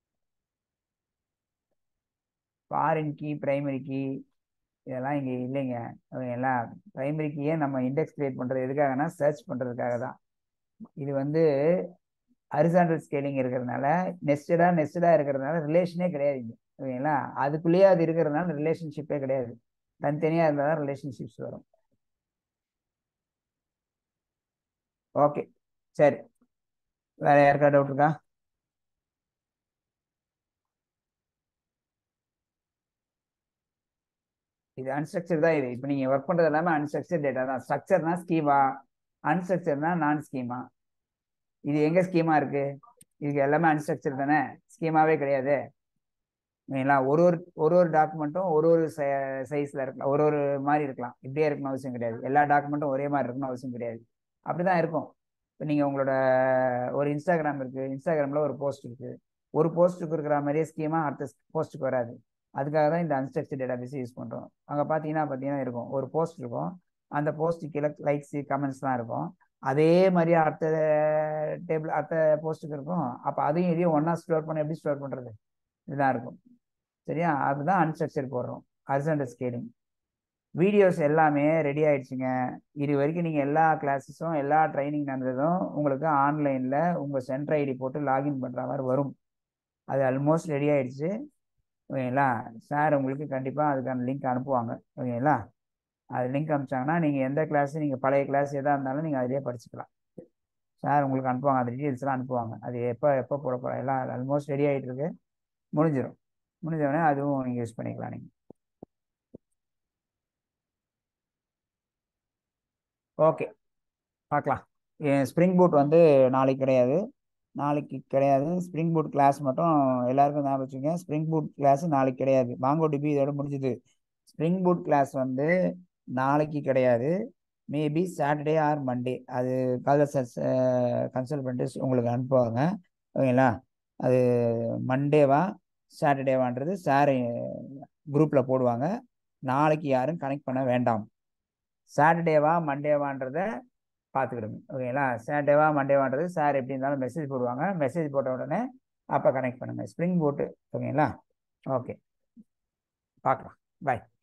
ஃபாரின் கீ ப்ரைமரி கீ இதெல்லாம் இங்கே இல்லைங்க ஓகேங்களா ப்ரைமரி கீயே நம்ம இண்டெக்ஸ் கிரியேட் பண்ணுறது எதுக்காகனா சர்ச் பண்ணுறதுக்காக தான் இது வந்து ஹரிசாண்டல் ஸ்கேலிங் இருக்கிறதுனால நெஸ்டடாக நெஸ்டடாக இருக்கிறதுனால ரிலேஷனே கிடையாது இங்கே ஓகேங்களா அதுக்குள்ளேயே அது இருக்கிறதுனால ரிலேஷன்ஷிப்பே கிடையாது தனித்தனியாக இருந்தால் தான் ரிலேஷன்ஷிப்ஸ் வரும் ஓகே சரி வேற யாருக்கா டவுட் இருக்கா இது அன்ஸ்ட்ரக்சர் தான் இது இப்போ நீங்கள் ஒர்க் பண்ணுறது எல்லாமே அன்ஸ்ட்ரக்சர் டேட்டா தான் ஸ்ட்ரக்சர்னா ஸ்கீமா அன்ஸ்ட்ரக்சர்னா நான் ஸ்கீமா இது எங்கே ஸ்கீமா இருக்கு இதுக்கு எல்லாமே அன்ஸ்ட்ரக்சர் தானே ஸ்கீமாவே கிடையாது ஓகேங்களா ஒரு ஒரு ஒரு ஒரு டாக்குமெண்ட்டும் ஒரு ஒரு சைஸில் இருக்கலாம் ஒரு ஒரு மாதிரி இருக்கலாம் இப்படியே இருக்கணும் அவசியம் கிடையாது எல்லா டாக்குமெண்ட்டும் ஒரே மாதிரி இருக்கணும் அவசியம் கிடையாது அப்படி தான் இருக்கும் இப்போ நீங்கள் உங்களோட ஒரு இன்ஸ்டாகிராம் இருக்குது இன்ஸ்டாகிராமில் ஒரு போஸ்ட் இருக்குது ஒரு போஸ்ட்டுக்கு இருக்கிற மாதிரியே ஸ்கீமா அடுத்த போஸ்ட்டுக்கு வராது அதுக்காக தான் இந்த அன்ஸ்ட்ரக்சர் டேட்டா பேஸ் யூஸ் பண்ணுறோம் அங்கே பார்த்தீங்கன்னா பார்த்தீங்கன்னா இருக்கும் ஒரு போஸ்ட் இருக்கும் அந்த போஸ்ட் கீழே லைக்ஸ் கமெண்ட்ஸ்லாம் இருக்கும் அதே மாதிரி அடுத்த டேபிள் அடுத்த போஸ்ட்டுக்கு இருக்கும் அப்போ அதையும் இதையும் ஒன்றா ஸ்டோர் பண்ண எப்படி ஸ்டோர் பண்ணுறது இதுதான் இருக்கும் சரியா அதுதான் அன்ஸ்ட்ரக்சர் போடுறோம் ஹரிசண்டல் ஸ்கேலிங் வீடியோஸ் எல்லாமே ரெடி ஆயிடுச்சுங்க இது வரைக்கும் நீங்கள் எல்லா கிளாஸஸும் எல்லா ட்ரைனிங் நடந்ததும் உங்களுக்கு ஆன்லைனில் உங்கள் சென்டர் ஐடி போட்டு லாகின் பண்ணுற மாதிரி வரும் அது ஆல்மோஸ்ட் ரெடி ஆயிடுச்சு ஓகேங்களா சார் உங்களுக்கு கண்டிப்பாக அதுக்கான லிங்க் அனுப்புவாங்க ஓகேங்களா அது லிங்க் அனுப்பிச்சாங்கன்னா நீங்கள் எந்த கிளாஸ் நீங்கள் பழைய கிளாஸ் எதாக இருந்தாலும் நீங்கள் அதிலே படிச்சுக்கலாம் சார் உங்களுக்கு அனுப்புவாங்க அந்த டீட்டெயில்ஸ்லாம் அனுப்புவாங்க அது எப்போ எப்போ போட போகிற எல்லாம் ஆல்மோஸ்ட் ரெடி ஆகிட்டு இருக்கு முடிஞ்சிடும் முடிஞ்ச அதுவும் நீங்கள் யூஸ் பண்ணிக்கலாம் நீங்கள் ஓகே பார்க்கலாம் ஸ்ப்ரிங் பூட் வந்து நாளைக்கு கிடையாது நாளைக்கு கிடையாது ஸ்ப்ரிங் பூட் கிளாஸ் மட்டும் எல்லாருக்கும் ஞாபகம் வச்சுங்க ஸ்ப்ரிங் பூட் கிளாஸ் நாளைக்கு கிடையாது மாங்கோ டிபி இதோட முடிஞ்சுது ஸ்ப்ரிங் பூட் கிளாஸ் வந்து நாளைக்கு கிடையாது மேபி சாட்டர்டே ஆர் மண்டே அது காலர் சார் கன்சல்ட் பண்ணிட்டு உங்களுக்கு அனுப்புவாங்க ஓகேங்களா அது மண்டேவா சாட்டர்டேவான்றது சார் குரூப்பில் போடுவாங்க நாளைக்கு யாரும் கனெக்ட் பண்ண வேண்டாம் சாட்டர்டேவா மண்டேவான்றத பார்த்துக்கிடுங்க ஓகேங்களா சாட்டர்டேவா மண்டேவான்றது சார் எப்படி இருந்தாலும் மெசேஜ் போடுவாங்க மெசேஜ் போட்ட உடனே அப்போ கனெக்ட் பண்ணுங்கள் ஸ்ப்ரிங் போட்டு ஓகேங்களா ஓகே பார்க்கலாம் பாய்